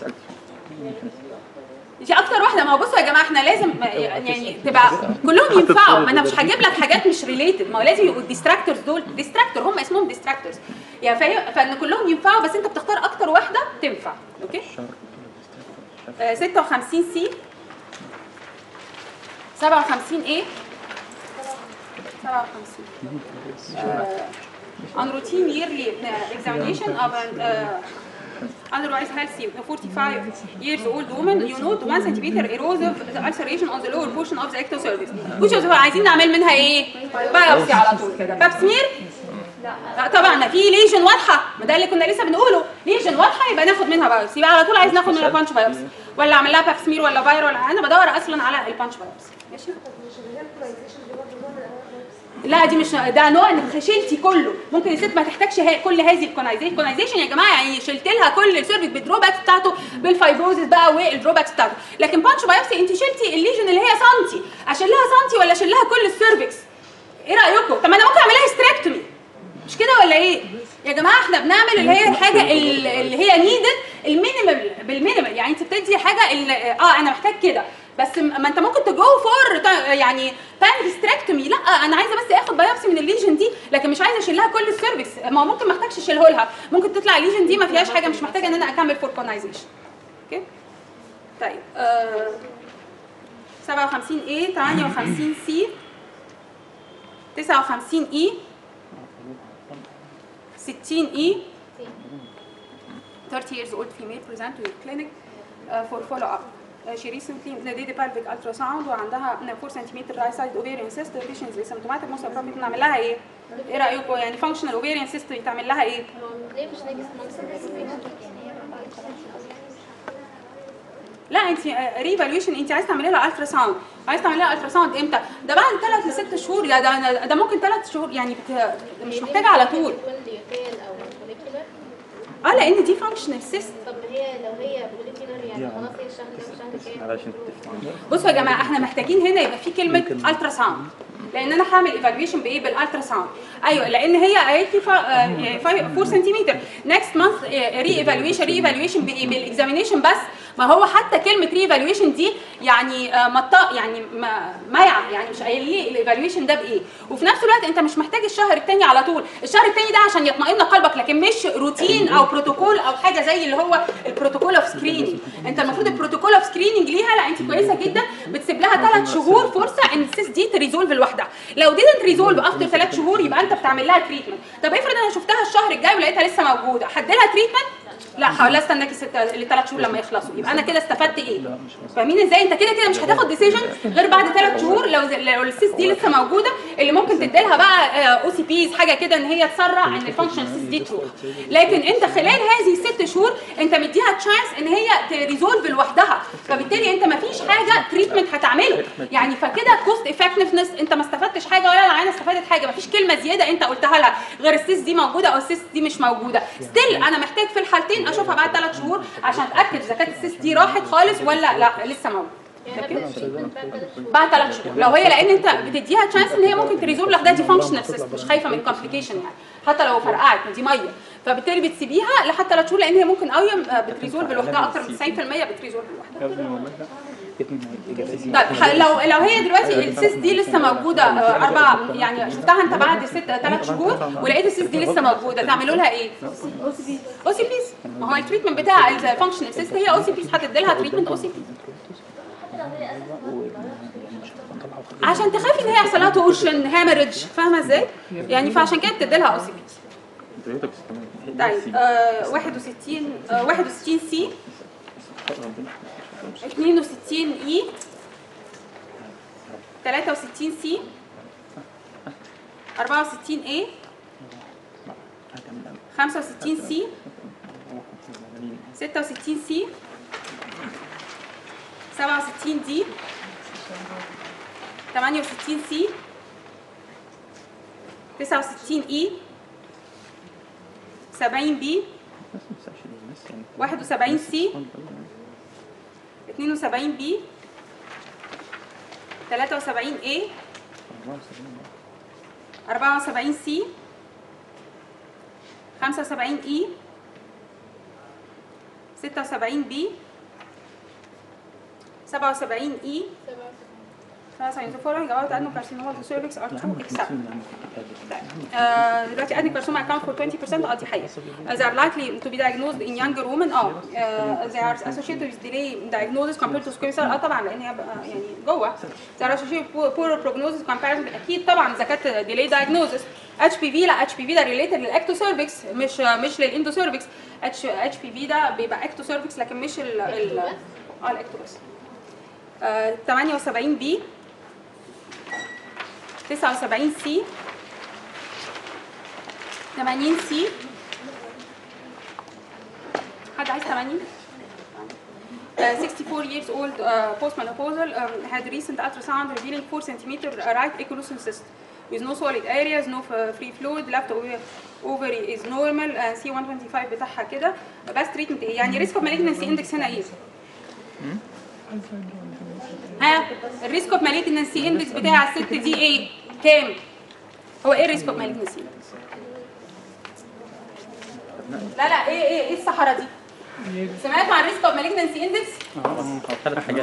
دي اكتر واحده ما هو بصوا يا جماعه احنا لازم يعني تبقى كلهم ينفعوا ما انا مش هجيب لك حاجات مش ريليتد ما هو لازم يبقوا الديستراكتورز دول ديستراكتور هم اسمهم ديستراكتورز يعني فاهم فان كلهم ينفعوا بس انت بتختار اكتر واحده تنفع اوكي آه 56 سي 57 ايه 57 uh, on routine yearly uh, examination of an uh, otherwise healthy 45 years old woman you note 1 centimeter erosive ulceration on the lower portion of the ectocervix which is عايزين نعمل منها ايه؟ بايوبسي على طول كده باب سمير لا طبعا في ليجن واضحه ما ده اللي كنا لسه بنقوله ليجن واضحه يبقى ناخد منها بايوبسي يبقى على طول عايز ناخد منها بانش بايوبسي ولا اعمل لها باب سمير ولا فاير ولا انا بدور اصلا على البانش بايوبسي ماشي لا دي مش ده نوع انك شلتي كله ممكن الست ما تحتاجش ها- كل هذه الكونايزيشن الكونايزيشن يا جماعه يعني شلت لها كل السيرفيس بالدروباكس بتاعته بالفايبروزس بقى والدروباكس بتاعته لكن بانش بايوبسي انت شلتي الليجن اللي هي سنتي اشيل لها سنتي ولا اشيل لها كل السيرفكس ايه رايكم طب ما انا ممكن اعملها هيستريكتومي مش كده ولا ايه يا جماعه احنا بنعمل اللي هي الحاجه ال- اللي هي نيدد المينيمال بالمينيمال يعني انت بتدي حاجه ال- اه انا محتاج كده بس م- ما انت ممكن تجو فور يعني بان هيستريكتومي لا انا عايزه بس اخد بايوبسي من الليجن دي لكن مش عايزه اشيل لها كل السيرفكس ما هو ممكن ما احتاجش اشيله لها ممكن تطلع الليجن دي ما فيهاش حاجه مش محتاجه ان انا اكمل فوركونايزيشن اوكي طيب آه 57 ايه 58 سي 59 اي 60 اي 30 years old female present to your clinic uh, for follow up. Uh, she recently did a pelvic ultrasound وعندها 4 سم right side ovarian cyst patients asymptomatic most appropriate نعمل لها ايه؟ ايه رايكم يعني functional ovarian cyst يتعمل لها ايه؟ ليه مش ناقص منصب لا انت ريفالويشن انت عايز تعملي لها الترا ساوند عايز تعملي لها الترا ساوند امتى؟ ده بعد ثلاث لست شهور يا ده ده ممكن ثلاث شهور يعني بت... مش محتاجه على طول ديوتيل او موليكيولر اه لان دي فانكشنال سيست طب هي لو هي موليكيولر يعني خلاص هي الشهر ده والشهر الجاي علشان تفتح بصوا يا جماعه احنا محتاجين هنا يبقى في كلمه الترا ساوند لان انا هعمل ايفالويشن بايه بالالترا ساوند ايوه لان هي قالت لي 4 سنتيمتر نكست مانث ري ايفالويشن ري ايفالويشن بايه بالاكزامينيشن بس ما هو حتى كلمه ري ايفالويشن دي يعني آه، مطا يعني ما- مايعه يعني مش قايل لي الايفالويشن ده بايه وفي نفس الوقت انت مش محتاج الشهر الثاني على طول الشهر الثاني ده عشان يطمئن قلبك لكن مش روتين او بروتوكول او حاجه زي اللي هو البروتوكول اوف سكريننج انت المفروض البروتوكول اوف سكريننج ليها لا انت كويسه جدا بتسيب لها ثلاث شهور فرصه ان السيس دي تريزولف لوحدها لو didn't ريزولف افتر ثلاث شهور يبقى انت بتعمل لها تريتمنت طب افرض انا شفتها الشهر الجاي ولقيتها لسه موجوده هدي لها تريتمنت لا هقول لها استناكي ست الثلاث شهور لما يخلصوا يبقى انا كده استفدت ايه فاهمين ازاي انت كده كده مش هتاخد ديسيجن غير بعد ثلاث شهور لو لو السيس دي لسه موجوده اللي ممكن تدي لها بقى او سي بيز حاجه كده ان هي تسرع ان الفانكشن سيس دي تروح لكن انت خلال هذه الست شهور انت مديها تشانس ان هي تريزولف لوحدها فبالتالي انت ما فيش حاجه تريتمنت هتعمله يعني فكده كوست افكتفنس انت ما استفدتش حاجه ولا العينه استفادت حاجه ما فيش كلمه زياده انت قلتها لها غير السيس دي موجوده او السيس دي مش موجوده ستيل انا محتاج في الحالتين اشوفها بعد ثلاث شهور عشان اتاكد اذا كانت السيس دي راحت خالص ولا لا لسه موجوده يعني هبدا التريتمنت بعد ثلاث شهور بعد ثلاث شهور لو هي لان انت بتديها تشانس ان هي ممكن تريزولف لوحدها دي فانكشنال سيست مش خايفه من كومبليكيشن يعني حتى لو فرقعت ما دي ميه فبالتالي بتسيبيها لحد ثلاث شهور لان هي ممكن قوي بتريزولف لوحدها اكتر من 90% بتريزولف لوحدها قبل ما اولدها جت منها اجابه طيب ح- لو لو هي دلوقتي السيس دي لسه موجوده آه، اربع يعني شفتها انت بعد ست ثلاث شهور ولقيت السيس دي لسه موجوده تعملوا لها ايه؟ او سي بيز ما هو التريتمنت بتاع الفانكشنال سيست هي او سي بيز هتدي لها تريتمنت او سي بيز عشان تخافي ان هي يحصل لها تورشن هامرج فاهمه ازاي؟ يعني فعشان كده بتدي لها او سي بيز انتبيوتكس كمان طيب آه 61 آه 61 سي ربنا 62 اي 63 سي 64 اي 65 سي 66 سي 67 دي 68 سي 69 اي 70 بي 71 سي 72 بي 73 اي 74 سي 75 اي 76 بي 77 اي 77 the following about adenocarcinoma of the cervix are true except آه، دلوقتي adenocarcinoma account for 20% اه دي حقيقة Uh, they are likely to be diagnosed in younger women اه uh, they are associated with delay in diagnosis compared to squamous cell اه طبعا لان هي بقى يعني جوه they are associated with poor- poor prognosis compared اكيد طبعا اذا كانت delay diagnosis اتش بي في لا اتش بي في ده ريليتد للاكتوسيرفكس مش مش للاندوسيرفكس اتش اتش بي في ده بيبقى اكتوسيرفكس لكن مش ال ال اه الاكتو بس آه، 78 بي 79 سي 80 سي حد عايز 80 Uh, 64 years old uh, postmenopausal um, had recent ultrasound revealing 4 centimeter right ecolucin cyst with no solid areas, no f- free fluid, left ov- ovary is normal, uh, C125 بتاعها كده بس treatment ايه؟ يعني risk of malignancy index هنا ايه؟ ها الريسك اوف مالجنسي اندكس بتاع الست دي ايه؟ كام؟ هو ايه الريسك اوف مالجنسي؟ لا لا ايه ايه ايه الصحراء دي؟ سمعت عن الريسك اوف مالجنسي اندكس؟ ثلاث حاجات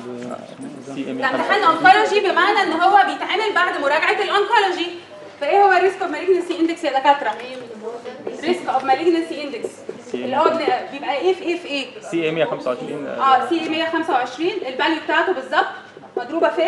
سي ام لا امتحان انكولوجي بمعنى ان هو بيتعمل بعد مراجعه الانكولوجي فايه هو الريسك اوف مالجنسي اندكس يا دكاتره؟ ريسك اوف مالجنسي اندكس اللي هو بن- بيبقى ايه في ايه في ايه؟ سي ام 125 اه سي 125 الفاليو بتاعته بالظبط مضروبه في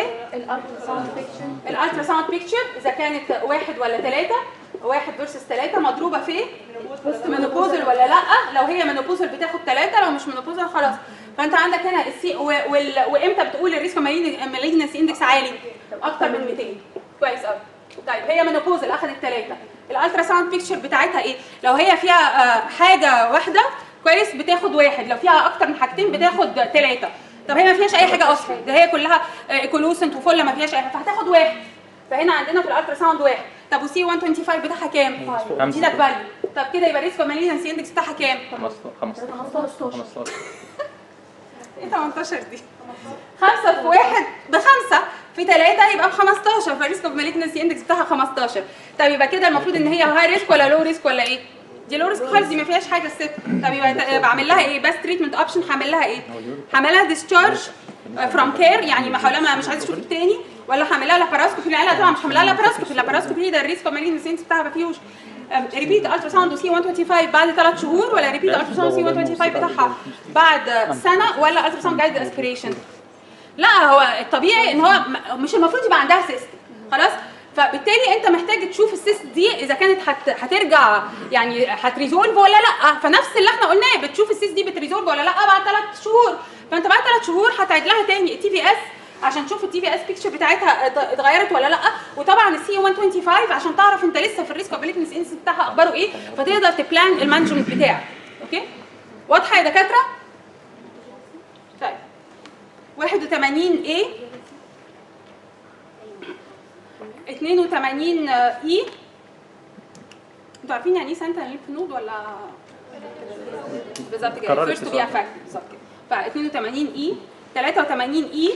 الالترا ساوند بيكتشر اذا كانت واحد ولا ثلاثه واحد فيرسس ثلاثه مضروبه في بوست منوبوزل ولا لا لو هي منوبوزل بتاخد ثلاثه لو مش منوبوزل خلاص فانت عندك هنا السي و- وال... وامتى بتقول الريسك مالجنسي اندكس عالي اكتر من 200 كويس قوي طيب هي منوبوزل اخذت ثلاثه الالترا ساوند بيكتشر بتاعتها ايه لو هي فيها آه، حاجه واحده كويس بتاخد واحد لو فيها اكتر من حاجتين بتاخد ثلاثه طب هي ما فيهاش اي حاجه اصلا ده هي كلها ايكولوسنت وفله ما فيهاش اي حاجه فهتاخد واحد فهنا عندنا في الالترا ساوند واحد طب وسي 125 بتاعها كام؟ خمسة. دي لك فاليو طب كده يبقى الريسك مالينسي اندكس بتاعها كام؟ 15 15 ايه 18 دي؟ خمسة في واحد بخمسة في ثلاثة يبقى ب 15 فالريسك اوف مالجنسي اندكس بتاعها 15 طب يبقى كده المفروض ان هي هاي ريسك ولا لو ريسك ولا ايه؟ دي لو ريسك خالص دي ما فيهاش حاجه الست طب يبقى يبقى اعمل لها ايه؟ بس تريتمنت اوبشن هعمل لها ايه؟ هعمل لها ديسشارج فروم كير يعني ما هقول لها مش عايز اشوفك تاني ولا هعمل لها لاباراسكوبي لا لا طبعا مش هعمل لها لاباراسكوبي اللاباراسكوبي ده الريسك اوف مالجنسي اندكس بتاعها ما فيهوش ريبيت الترا ساوند وسي 125 بعد ثلاث شهور ولا ريبيت الترا ساوند سي 125 بتاعها بعد سنه ولا الترا ساوند جايد اسبيريشن لا هو الطبيعي ان هو م- مش المفروض يبقى عندها سيست خلاص فبالتالي انت محتاج تشوف السيست دي اذا كانت هت... هترجع يعني هتريزولف ولا لا فنفس اللي احنا قلناه بتشوف السيست دي بتريزولف ولا لا بعد ثلاث شهور فانت بعد ثلاث شهور هتعيد لها تاني التي في اس عشان تشوف التي في اس بيكتشر بتاعتها ات- اتغيرت ولا لا وطبعا السي 125 عشان تعرف انت لسه في الريسك اوف انس بتاعها اخباره ايه فتقدر تبلان المانجمنت بتاعك اوكي واضحه يا دكاتره طيب 81 A 82 اي انتوا عارفين يعني ايه سنترال ليمف نود ولا بالظبط كده قررت فيرست تو بي السؤال. افكت بالظبط كده ف 82 اي 83 اي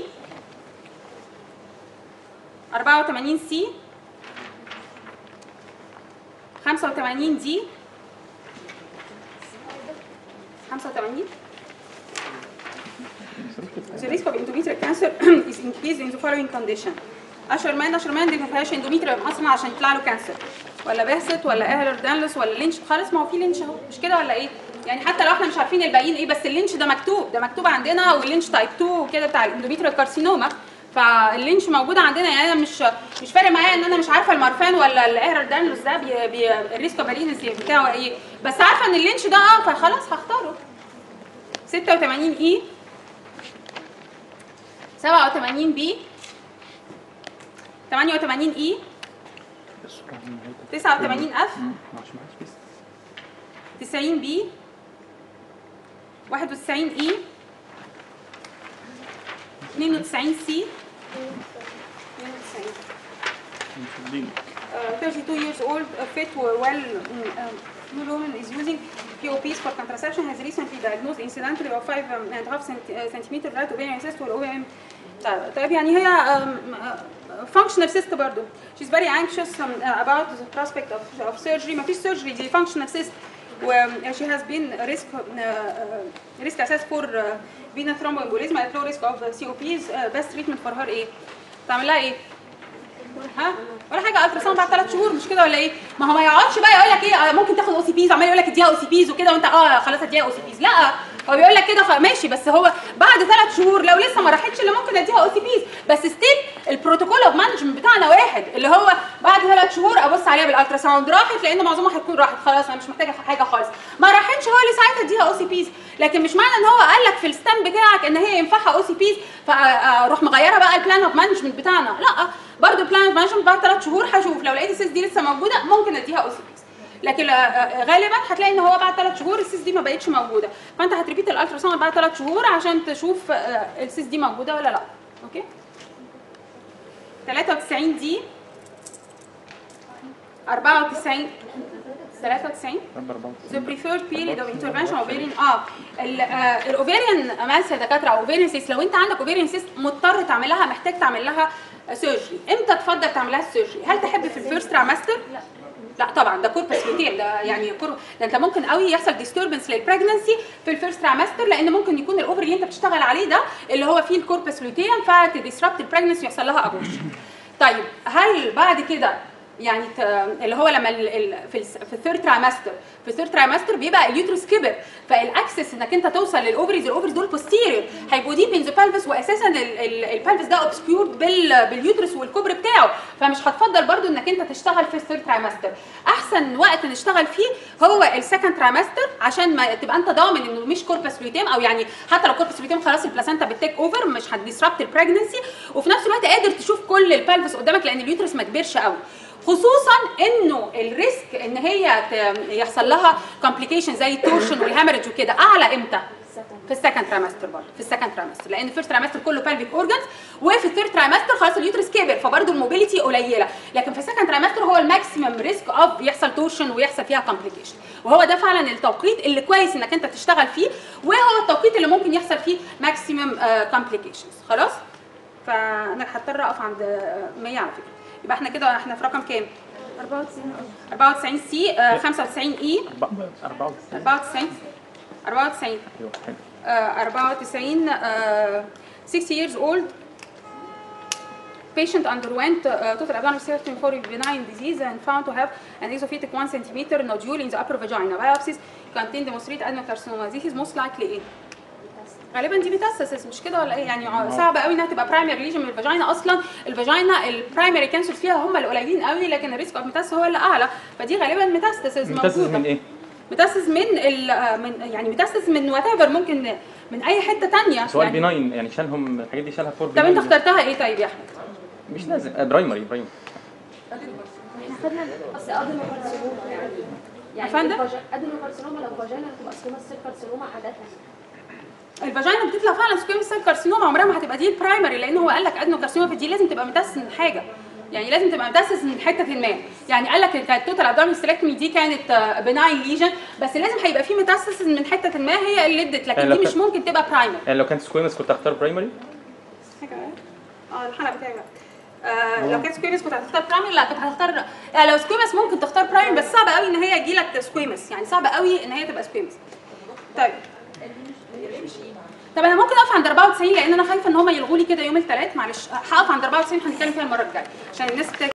84 سي 85 دي 85 The risk of endometrial cancer is increased in the following condition. اشرمان اشرمان دي ما فيهاش اندوميتريال اصلا عشان يطلع له كانسر ولا بهست ولا اهلر دانلس ولا لينش خالص ما هو في لينش اهو مش كده ولا ايه؟ يعني حتى لو احنا مش عارفين الباقيين ايه بس اللينش ده مكتوب ده مكتوب عندنا واللينش تايب 2 وكده بتاع الاندوميتريال كارسينوما فاللينش موجود عندنا يعني انا مش مش فارق معايا ان انا مش عارفه المارفان ولا الاهلر دانلس ده بي بي الريسك اوف بتاعه ايه بس عارفه ان اللينش ده اه فخلاص هختاره 86 اي 87 بي 88 اي 89 اف 90 بي 91 اي 92 سي 92 uh, 32 years old, uh, fit, well, mm, um, no woman is using POPs for contraception, has recently diagnosed incidentally of 5 um, and a half cent, uh, centimeter right ovarian cyst والOVM طيب طيب يعني هي um, uh, functional cyst برضه. She's very anxious um, uh, about the prospect of, of surgery. ما فيش surgery دي functional cyst. و um, she has been risk uh, uh, risk assessed for uh, venous thromboembolism at low risk of COPs. Uh, best treatment for her ايه؟ تعمل لها ايه؟ ها ولا حاجه الترا ساوند بعد ثلاث شهور مش كده ولا ايه؟ ما هو ما يقعدش بقى يقول لك ايه آه، ممكن تاخد او سي بيز عمال يقول لك اديها او سي بيز وكده وانت اه خلاص اديها او سي بيز لا هو بيقول لك كده فماشي بس هو بعد ثلاث شهور لو لسه ما راحتش اللي ممكن اديها او سي بيز بس ستيل البروتوكول اوف مانجمنت بتاعنا واحد اللي هو بعد ثلاث شهور ابص عليها بالالترا ساوند راحت لان معظمها هتكون راحت خلاص انا مش محتاجه حاجه خالص ما راحتش هو اللي ساعتها اديها او سي بيز لكن مش معنى ان هو قال لك في الستام بتاعك ان هي ينفعها او سي بيز فاروح مغيره بقى البلان اوف مانجمنت بتاعنا لا برضه البلان اوف مانجمنت بعد ثلاث شهور هشوف لو لقيت السيس دي لسه موجوده ممكن اديها او سي بيز لكن آه، غالبا هتلاقي ان هو بعد ثلاث شهور السيس دي ما بقتش موجوده فانت هتريبيت الالترا ساوند بعد ثلاث شهور عشان تشوف آه، السيس دي موجوده ولا لا اوكي 93 دي 94 93 The preferred period of intervention of ovarian اه ال- آه، الاوفيريان ماس يا دكاتره او اوفيريان سيست لو انت عندك اوفيريان سيست مضطر تعمل لها محتاج تعمل لها سيرجري امتى تفضل تعمل لها السيرجري هل تحب في الفيرست ترامستر لا لا طبعا ده كوربس لوتيم ده يعني كور... ده انت ممكن قوي يحصل ديستربنس للبريجنسي في الفيرست ترامستر لان ممكن يكون الاوفري اللي انت بتشتغل عليه ده اللي هو فيه الكوربس لوتيم فتديسربت البريجنسي ويحصل لها ابورشن طيب هل بعد كده يعني ت... اللي هو لما ال... ال... في ال... في الثيرد ترايمستر في الثيرد ترايمستر بيبقى اليوترس كبر فالاكسس انك انت توصل للاوفريز الاوفريز دول بوستيريور هيبقوا ديب ان ذا pelvis واساسا ال... ال... البلفس ده اوبسكيورد بال... باليوترس والكبر بتاعه فمش هتفضل برضو انك انت تشتغل في الثيرد ترايمستر احسن وقت نشتغل فيه هو السكند ترايمستر عشان ما تبقى انت ضامن انه مش كوربس لوتيم او يعني حتى لو كوربس لوتيم خلاص البلاسنتا بتيك اوفر مش هتديسربت البريجنسي وفي نفس الوقت قادر تشوف كل البلفس قدامك لان اليوترس ما كبرش قوي خصوصا انه الريسك ان هي ت- يحصل لها كومبليكيشن زي التورشن والهامرج وكده اعلى امتى؟ في السكند تريمستر برضه في السكند تريمستر لان الفيرست تريمستر كله بلفيك اورجانز وفي الثيرد تريمستر خلاص اليوترس كبر فبرضه الموبيليتي قليله لكن في السكند تريمستر هو الماكسيمم ريسك اوف يحصل تورشن ويحصل فيها كومبليكيشن وهو ده فعلا التوقيت اللي كويس انك انت تشتغل فيه وهو التوقيت اللي ممكن يحصل فيه ماكسيمم كومبليكيشنز خلاص فانا هضطر اقف عند آه، 100 على فكره يبقى احنا كده احنا في رقم كام 94 94 سي آه، 95 اي 94 94 94 ايوه حلو آه، 94 آه، 60 years old patient underwent uh, total abdominal cystectomy for benign disease and found to have an esophageal 1 cm nodule in the upper vagina. Biopsies contain demonstrate adenocarcinoma. This is most likely ايه؟ غالبا دي ميتاستاسيس مش كده ولا ايه يعني ع- صعب قوي انها تبقى برايمري ليجن من الفاجينا اصلا الفاجينا البرايمري كانسر فيها هم القليلين قوي لكن الريسك اوف ميتاستاسيس هو اللي اعلى فدي غالبا ميتاستاسيس ممتاز موجوده من ايه؟ ميتاستاسيس من ال آه، من يعني ميتاستاسيس من وات ايفر ممكن من اي حته ثانيه سؤال يعني بيناين يعني شالهم الحاجات دي شالها فور طب انت اخترتها ايه طيب يا احمد؟ مش لازم آه، برايمري برايمري احنا خدنا اصل ادينوكارسينوما يعني يعني أفندم؟ الفاج- ادينوكارسينوما لو فاجينا تبقى سكوما سيل كارسينوما عاده الفاجينا بتطلع فعلا سكويمس سيل كارسينوما عمرها ما هتبقى دي البرايمري لان هو قال لك ادنو كارسينوما في دي لازم تبقى متاسس من حاجه يعني لازم تبقى متاسس من حته ما يعني قال لك كانت توتال ابدومين ستريكتومي دي كانت بناين ليجن بس لازم هيبقى في متاسس من حته ما هي اللي ادت يعني لكن لو دي مش كان- ممكن تبقى برايمري يعني لو كانت سكويمس كنت هختار برايمري اه الحلقه بتاعي بقى. آه لو كانت سكويمس كنت هتختار برايمري لا كنت هتختار آه لو سكويمس ممكن تختار برايمري بس صعب قوي ان هي يجي لك سكويمس يعني صعب قوي ان هي تبقى سكويمس طيب طب انا ممكن اقف عند 94 لان انا خايفه ان هم يلغوا لي كده يوم الثلاث معلش هقف عند 94 هنتكلم فيها المره الجايه عشان الناس تك-